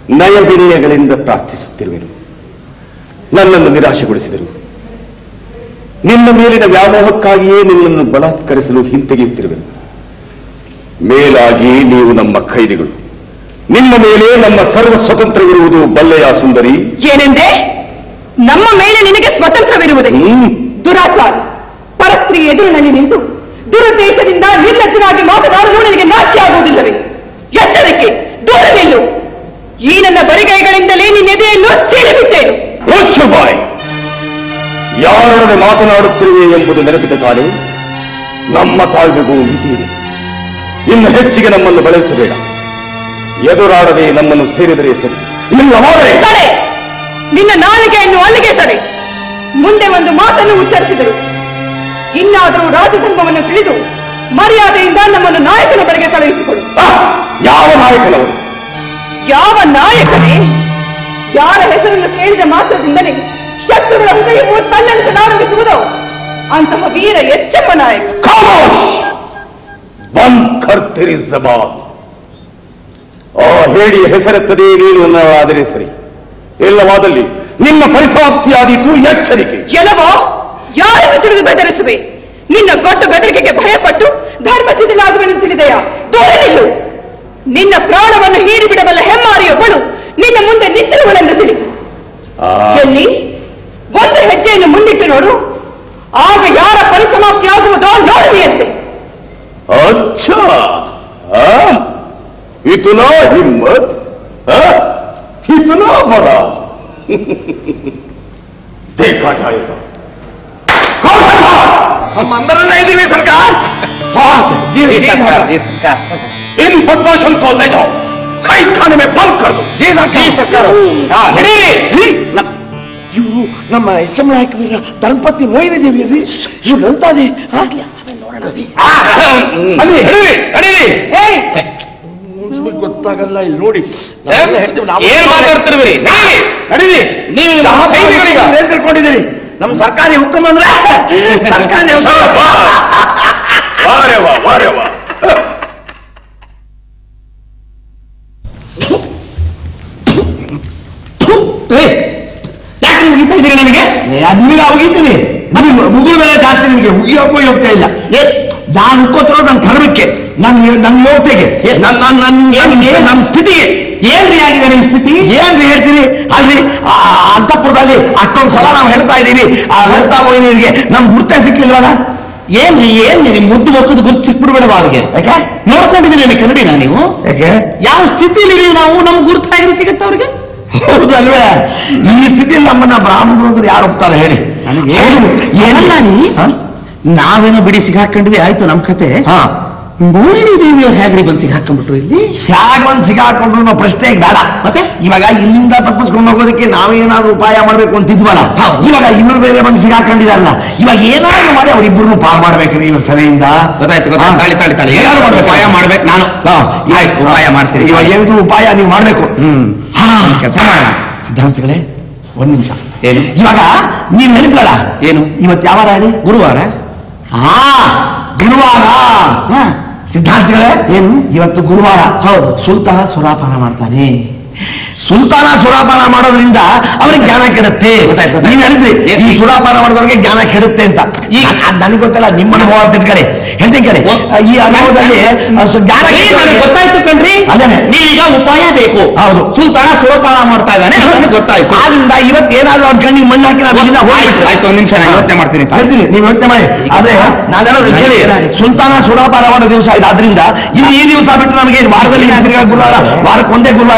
ನಯ ವಿನಯಗಳಿಂದ ಪ್ರಾರ್ಥಿಸುತ್ತಿರುವೆನು ನನ್ನನ್ನು ನಿರಾಶೆಗೊಳಿಸಿದರು ನಿನ್ನ ಮೇಲಿನ ವ್ಯಾಮೋಹಕ್ಕಾಗಿಯೇ ನಿನ್ನನ್ನು ಬಲಾತ್ಕರಿಸಲು ಹಿಂತೆಗೆಯುತ್ತಿರುವೆನು ಮೇಲಾಗಿ ನೀವು ನಮ್ಮ ಖೈದಿಗಳು ನಿಮ್ಮ ಮೇಲೆ ನಮ್ಮ ಸರ್ವ ಸ್ವತಂತ್ರವಿರುವುದು ಬಲ್ಲೆಯ ಸುಂದರಿ ಏನೆಂದೆ ನಮ್ಮ ಮೇಲೆ ನಿನಗೆ ಸ್ವತಂತ್ರವಿರುವುದೇ ಹ್ಮ್ ದುರಾಚಾರ ಪರಸ್ತ್ರೀ ಎದುರಿನಲ್ಲಿ ನಿಂತು ದುರುದ್ದೇಶದಿಂದ ನಿರ್ಲಜ್ಜನಾಗಿ ಮಾತನಾಡಲು ನಿನಗೆ ನಾಚಿಕೆ ಆಗುವುದಿಲ್ಲವೇ ಎಚ್ಚರಿಕೆ ದೂರ ನಿಲ್ಲು ಈ ನನ್ನ ಬರಿಗೈಗಳಿಂದಲೇ ನಿನ್ನ ಎದೆಯನ್ನು ಸೀಳಿಬಿಟ್ಟೇನು ಮುಚ್ಚು ಬಾಯ್ ಯಾರೊಡನೆ ಮಾತನಾಡುತ್ತಿರುವೆ ಎಂಬುದು ನೆನಪಿದ ತಾನೇ ನಮ್ಮ ತಾಳ್ಮೆಗೂ ಮಿತಿಯಿದೆ ಇನ್ನು ಹೆಚ್ಚಿಗೆ ನಮ್ಮನ್ನು ಬಳಸಬೇಡ ಎದುರಾಡದೆ ನಮ್ಮನ್ನು ಸೇರಿದರೆ ಸರಿ ಇಲ್ಲವಾದರೆ ತಡೆ ನಿನ್ನ ನಾಲಿಗೆಯನ್ನು ಅಲ್ಲಿಗೆ ತಡೆ ಮುಂದೆ ಒಂದು ಮಾತನ್ನು ಉಚ್ಚರಿಸಿದರು ಇನ್ನಾದರೂ ರಾಜಧರ್ಮವನ್ನು ತಿಳಿದು ಮರ್ಯಾದೆಯಿಂದ ನಮ್ಮನ್ನು ನಾಯಕನ ಬಳಿಗೆ ಕಳುಹಿಸಿಕೊಡು ಆ, ಯಾವ ನಾಯಕನವರು ಯಾವ ನಾಯಕನೇ ಯಾರ ಹೆಸರನ್ನು ಕೇಳಿದ ಮಾತ್ರದಿಂದಲೇ ಶತ್ರುಗಳ ಹೃದಯವು ತಲ್ಲಣಿಸಲಾರಂಭಿಸುವುದೋ ಅಂತಹ ವೀರ ಎಚ್ಚಪ್ಪ ನಾಯಕ ಖಾಮೋಶ್ ಬಂದ್ ಕರ್ತಿರಿ ಜಬಾನ್ ಆ ಹೇಡಿಯ ಹೆಸರೆತ್ತದೇ ನೀನು ಅನ್ನೋದಾದರೆ ಸರಿ ಇಲ್ಲವಾದಲ್ಲಿ ನಿಮ್ಮ ಪರಿಸಮಾಪ್ತಿಯಾದೀತು ಎಚ್ಚರಿಕೆ ಎಲ್ಲವೋ ಯಾರನ್ನು ತಿಳಿದು ಬೆದರಿಸುವೆ ನಿನ್ನ ಗೊಟ್ಟು ಬೆದರಿಕೆಗೆ ಭಯಪಟ್ಟು ಧರ್ಮ ಶಿಥಿಲಾಗುವೆಂದು ತಿಳಿದೆಯಾ ದೂರ ನಿಲ್ಲು ನಿನ್ನ ಪ್ರಾಣವನ್ನು ಹೀರಿಬಿಡಬಲ್ಲ ಹೆಮ್ಮಾರಿಯೊಬ್ಬಳು ನಿನ್ನ ಮುಂದೆ ನಿಂತಿರುವಳೆಂದು ತಿಳಿ ಆ, ಎಲ್ಲಿ ಒಂದು ಹೆಜ್ಜೆಯನ್ನು ಮುಂದಿಟ್ಟು ನೋಡು ಆಗ ಯಾರ ಪರಿಸಮಾಪ್ತಿಯಾಗುವುದೋ ನೋಡುವಿಯಂತೆ अच्छा हाँ? इतना हिम्मत हाँ? इतना बड़ा देखा जाएगा कौन सरकार हम अंदर नहीं दिए सरकार जी सरकार जी सरकार इन बदमाशों को ले जाओ कैद खाने में बंद कर दो जी सरकार जी ಇವರು ನಮ್ಮ ಎಚ್ ಎಂ ನಾಯಕರ ಧರ್ಮಪತ್ನಿ ಮೋಹಿನಿ ದೇವಿಯಲ್ರಿ ಇವ್ರು ನಂತಾದೆ ಆಗ್ಲಿ ಆಮೇಲೆ ನೋಡೋಣ ಅಲ್ಲಿ ಹಿಡಿರಿ ಹಿಡಿರಿ ನಿಮ್ಗೆ ಗೊತ್ತಾಗಲ್ಲ ಇಲ್ಲಿ ನೋಡಿ ನಾವೆಲ್ಲ ಹೇಳ್ತೀವಿ, ನಾವು- ಏನ್ ಮಾತಾಡ್ತಿರುವಿರಿ ನಡೀರಿ, ನಡೀರಿ ನೀವು ನಮ್ಮ ಕೈದಿಗಳೀಗ. ಏನ್ ತಿಳ್ಕೊಂಡಿದ್ದೀರಿ ನಮ್ಮ ಸರ್ಕಾರಿ ಹುಕುಮ್ ಅಂದ್ರೆ ಸರ್ಕಾರಿ ಹುಕುಮ್. ವಾರೆ ವಾ ವಾರೆ ವಾ ಯಾಕೆ ಉಗಿತಾ ಇದ್ದೀರಿ ನನಗೆ ಅದನ್ನ ಉಗಿತೀನಿ ಮುಗಿದ ಮೇಲೆ ಜಾಸ್ತಿ ನಿಮಗೆ ಉಗಿಯೋಕ್ಕೂ ಯೋಗ್ಯ ಇಲ್ಲ ಏ, ನಾನು ಉಕ್ಕೋತಿರೋ ನನ್ನ ಧರ್ಮಕ್ಕೆ ನನ್ನ ನನ್ನ ಯೋಗ್ಯತೆಗೆ ನನ್ನ ನನ್ನ ನನಗೆ ನನ್ನ ಸ್ಥಿತಿಗೆ ಏನ್ರಿ ಆಗಿದೆ ನಿಮ್ಮ ಸ್ಥಿತಿ ಏನ್ರಿ ಹೇಳ್ತೀರಿ ಅಲ್ಲಿ ಆ ಅಂತಃಪುರದಲ್ಲಿ ಅಷ್ಟೊಂದು ಸಲ ನಾವು ಹೇಳ್ತಾ ಇದ್ದೀವಿ ಆ ಲಲಿತಾ ಮೋಹಿನಿಗೆ ನಮ್ ಗುರ್ತೇ ಸಿಕ್ಕಿಲ್ವಲ್ಲ ಏನ್ರಿ ಏನ್ ನಿಮ್ ಮುದ್ದು ಮಕ್ಕಳು ಗುರ್ತು ಸಿಕ್ಬಿಡ್ಬೇಡವ ಅವ್ರಿಗೆ ಯಾಕೆ ನೋಡ್ಕೊಂಡಿದ್ದೀನಿ ಕನ್ನಡಿನ ನೀವು ಯಾಕೆ ಯಾವ ಸ್ಥಿತಿಲಿ ನಾವು ನಮ್ಗೆ ಗುರ್ತಾಗಿರೋ ಸಿಗುತ್ತೆ ಅವ್ರಿಗೆ ಹೌದಲ್ವೇ ಈ ಸ್ಥಿತಿಯಲ್ಲಿ ನಮ್ಮನ್ನ ಬ್ರಾಹ್ಮಣರು ಅಂದ್ರೆ ಯಾರು ಒಪ್ತಾರೆ ಹೇಳಿ ಏನಲ್ಲ ನೀ ನಾವೇನೋ ಬಿಡಿ ಸಿಗಾಕೊಂಡ್ವಿ ಆಯ್ತು ನಮ್ ಕತೆ ಮೋಹಿನಿ ದೇವಿಯವ್ರು ಹೇಗ್ರಿ ಬಂದು ಸಿಗಾಕೊಂಡ್ಬಿಟ್ರು ಇಲ್ಲಿ ಹೇಗೆ ಬಂದು ಸಿಗಾಕೊಂಡ್ರು ಅನ್ನೋ ಪ್ರಶ್ನೆ ಬೇಡ ಮತ್ತೆ ಇವಾಗ ಇಲ್ಲಿಂದ ತಪ್ಪಿಸ್ಕೊಂಡು ಹೋಗೋದಕ್ಕೆ ನಾವೇನಾದ್ರೂ ಉಪಾಯ ಮಾಡ್ಬೇಕು ಅಂತಿದ್ವಲ್ಲ ಇವಾಗ ಇನ್ನೊಂದು ಬೇರೆ ಬಂದು ಸಿಗಾಕೊಂಡಿದಾರಲ್ಲ ಇವಾಗ ಏನಾದ್ರು ಮಾಡಿ ಅವ್ರಿಬ್ಬರನ್ನು ಪಾರ್ ಮಾಡ್ಬೇಕ್ರಿ ಇವ್ರ ಸಭೆಯಿಂದ ಗೊತ್ತಾಯ್ತು ಗೊತ್ತಾಯ್ತು ತಾಳಿ ತಾಳಿ ತಾಳಿ ಏನಾದ್ರು ಮಾಡ್ಬೇಕು ಉಪಾಯ ಮಾಡ್ಬೇಕು ನಾನು ಆಯ್ತು ಉಪಾಯ ಮಾಡ್ತೀನಿ ಇವಾಗ ಏನಾದ್ರು ಉಪಾಯ ನೀವು ಮಾಡ್ಬೇಕು ಹ್ಮ್ ಕೆಲಸ ಮಾಡೋಣ ಸಿದ್ಧಾಂತಗಳೇ ಒಂದ್ ನಿಮಿಷ ಏನು ಇವಾಗ ನೀವ್ ನೆನಪಲ್ಲ ಏನು ಇವತ್ತು ಯಾವ ವಾರ ಇದೆ ಗುರುವಾರ ಹಾ ಗುರುವಾರ ಹಾ, ಸಿದ್ಧಾಂತಗಳೇ ಏನು ಇವತ್ತು ಗುರುವಾರ ಹೌದು ಸುಲ್ತಾನ ಸುರಾಪಾನ ಮಾಡ್ತಾನೆ ಸುಲ್ತಾನ ಸುರಾಪಾನ ಮಾಡೋದ್ರಿಂದ ಅವ್ರಿಗೆ ಜ್ಞಾನ ಕೆಡುತ್ತೆ ನೀವ್ ಹೇಳಿದ್ರಿ ಈ ಸುರಾಪಾನ ಮಾಡೋದವ್ರಿಗೆ ಜ್ಞಾನ ಕೆಡುತ್ತೆ ಅಂತ ಈಗ ನನಗೆ ಗೊತ್ತಿಲ್ಲ ನಿಮ್ಮ ಅನುಭವ ತಿಳ್ಕೊಳ್ಳಿ ಹೇಳ್ತೀನಿ ಕೇಳಿ ಈ ಅನುಭವದಲ್ಲಿ ಆ, ಸೊ ಜ್ಞಾನ ಕೆಡುತ್ತೆ. ಗೊತ್ತಾಯ್ತು ಕಣ್ರಿ ಅದೇನೆ ನೀವೀಗ ಉಪಾಯ ಬೇಕು ಹೌದು ಸುಲ್ತಾನ ಸುರಪಾನ ಮಾಡ್ತಾ ಇದ್ದಾನೆ ನನಗೆ ಗೊತ್ತಾಯ್ತು ಆದ್ರಿಂದ ಇವತ್ತು ಏನಾದ್ರು ಅವ್ನ ಕಣ್ಣಿಗೆ ಮಣ್ಣು ಹಾಕಿ ನಾವು ಇಲ್ಲಿಂದ ಹೋಗ್ಬಿಟ್ರೆ ಆಯ್ತು ಒಂದ್ ನಿಮಿಷ ನಾನು ಯೋಚನೆ ಮಾಡ್ತೀನಿ ಹೇಳ್ತೀನಿ ನೀವು ಯೋಚನೆ ಮಾಡಿ ಆದ್ರೆ ನಾನು ಹೇಳೋದು ಕೇಳಿ ಸುಲ್ತಾನ ಸುಡಾಪಾನ ಮಾಡೋ ದಿವಸ ಇದೆ ಆದ್ರಿಂದ ಇಲ್ಲಿ ಈ ದಿವಸ ಬಿಟ್ಟು ನಮಗೆ ವಾರದಲ್ಲಿ ತಿರ್ಗಾ ಗುರುವಾರ ವಾರಕ್ಕೊಂದೇ ಗುರುವಾರ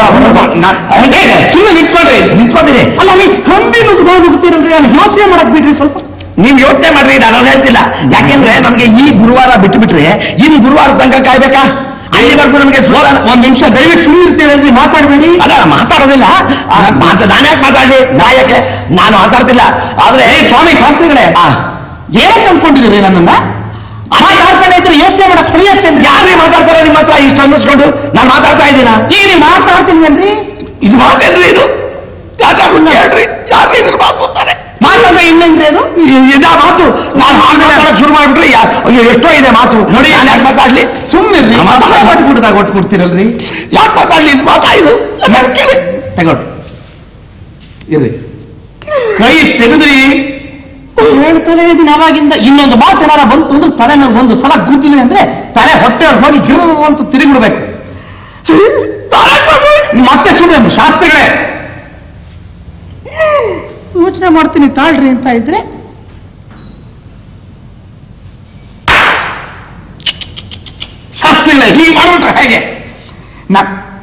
ಸುಮ್ಮನೆ ನಿಂತ್ಕೊಳ್ರಿ ನಿಂತ್ಕೊಂಡಿರಿ ಅಲ್ಲ ನೀವು ಕಂಬಿ ನುಗ್ಗೋದು ನುಗ್ತೀರಲ್ರಿ ನಾನು ಯೋಚನೆ ಮಾಡಕ್ ಬಿಡ್ರಿ ಸ್ವಲ್ಪ ನೀವು ಯೋಚನೆ ಮಾಡ್ರಿ ನಾನು ಹೇಳ್ತಿಲ್ಲ ಯಾಕೆಂದ್ರೆ ನಮ್ಗೆ ಈ ಗುರುವಾರ ಬಿಟ್ಟು ಬಿಟ್ರೆ ಇನ್ನು ಗುರುವಾರ ತನಕ ಕಾಯ್ಬೇಕಾ ಅಲ್ಲಿವರೆಗೂ ನಮಗೆ ಸುಲ್ತಾನ ಒಂದ್ ನಿಮಿಷ ದಯವಿಟ್ಟು ಸುಮ್ಮನಿರ್ತೀವಿ ಅಂದ್ರೆ ಮಾತಾಡಬೇಡಿ ಅಲ್ಲ ಮಾತಾಡೋದಿಲ್ಲ ಆ, ಮಾತ ನಾನು ಯಾಕೆ ಮಾತಾಡಲಿ ನಾಯಕೆ ನಾನು ಮಾತಾಡ್ತಿಲ್ಲ ಆದ್ರೆ ಸ್ವಾಮಿ ಶಾಸ್ತ್ರಿಗಳೇ ಏನಕ್ಕೆ ಅನ್ಕೊಂಡಿದ್ದೀರಿ ನನ್ನನ್ನ ಮಾತಾಡ್ತಾನೆ ಇದ್ರೆ ಯೋಚನೆ ಮಾಡಕ್ ಹೊಳಿಯತ್ತೆ ಯಾರೇ ಮಾತಾಡ್ತಾರೆ ನಿಮ್ಮ ಹತ್ರ ಇಷ್ಟು ಅನ್ನಿಸ್ಕೊಂಡು ನಾನು ಮಾತಾಡ್ತಾ ಇದ್ದೀನ ಈಗ ನೀವು ಮಾತಾಡ್ತೀನಿ ಅನ್ರಿ ಇದು ಮಾತೇನ್ರಿ ಇದು ಯಾಕಾಗ್ಬಿಟ್ಟು ಹೇಳ್ರಿ ಯಾರು ಇದ್ರ ಮಾತಾಡ್ತಾರೆ ಮಾತಂದ್ರೆ ಇನ್ನೇನ್ರಿ ಅದು ಇದ ಮಾತು ನಾನು ಮಾತಾಡಕ್ ಶುರು ಮಾಡ್ಬಿಟ್ರೆ ಯಾ- ಅಯ್ಯೋ ಎಷ್ಟೋ ಇದೆ ಮಾತು ನೋಡಿ ನಾನು ಯಾಕೆ ಮಾತಾಡ್ಲಿ ಸುಮ್ಮನೆ ಒಟ್ಟು ಕೊಡ್ದಾಗ ಒಟ್ಟು ಕೊಡ್ತೀರಲ್ರಿ ಯಾಕೆ ಮಾತಾಡ್ಲಿ ಇದು ಮಾತಾ ಇದು ಯಾಕ್ ಕೇಳಿ ತಗೊಳ್ಳಿ ಇರ್ರಿ ಕೈ ತೆಗೆದ್ರಿ ಹೇಳ್ತಾನೆ ಇದೀನಿ ಅವಾಗಿಂದ ಇನ್ನೊಂದು ಮಾತು ಏನಾರ ಬಂತು ಅಂದ್ರೆ ತಲೆ ಮೇಲೆ ಒಂದು ಸಲ ಗುದ್ದಿಲ್ಲ ಅಂದ್ರೆ ತಲೆ ಹೊಟ್ಟೆ ಹೋಗಿ ಗಿರು ಅಂತ ತಿರುಗಿಬಿಡ್ಬೇಕು ಮತ್ತೆ ಸುಮ್ಮನೆ ಶಾಸ್ತ್ರಿಗಳೇ ಯೋಚನೆ ಮಾಡ್ತೀನಿ ತಾಳ್ರಿ ಅಂತ ಇದ್ರೆ ಶಾಸ್ತ್ರಿಗಳೇ ಹೀಗೆ ಮಾಡ್ಬಿಟ್ರೆ ಹೇಗೆ ನಾ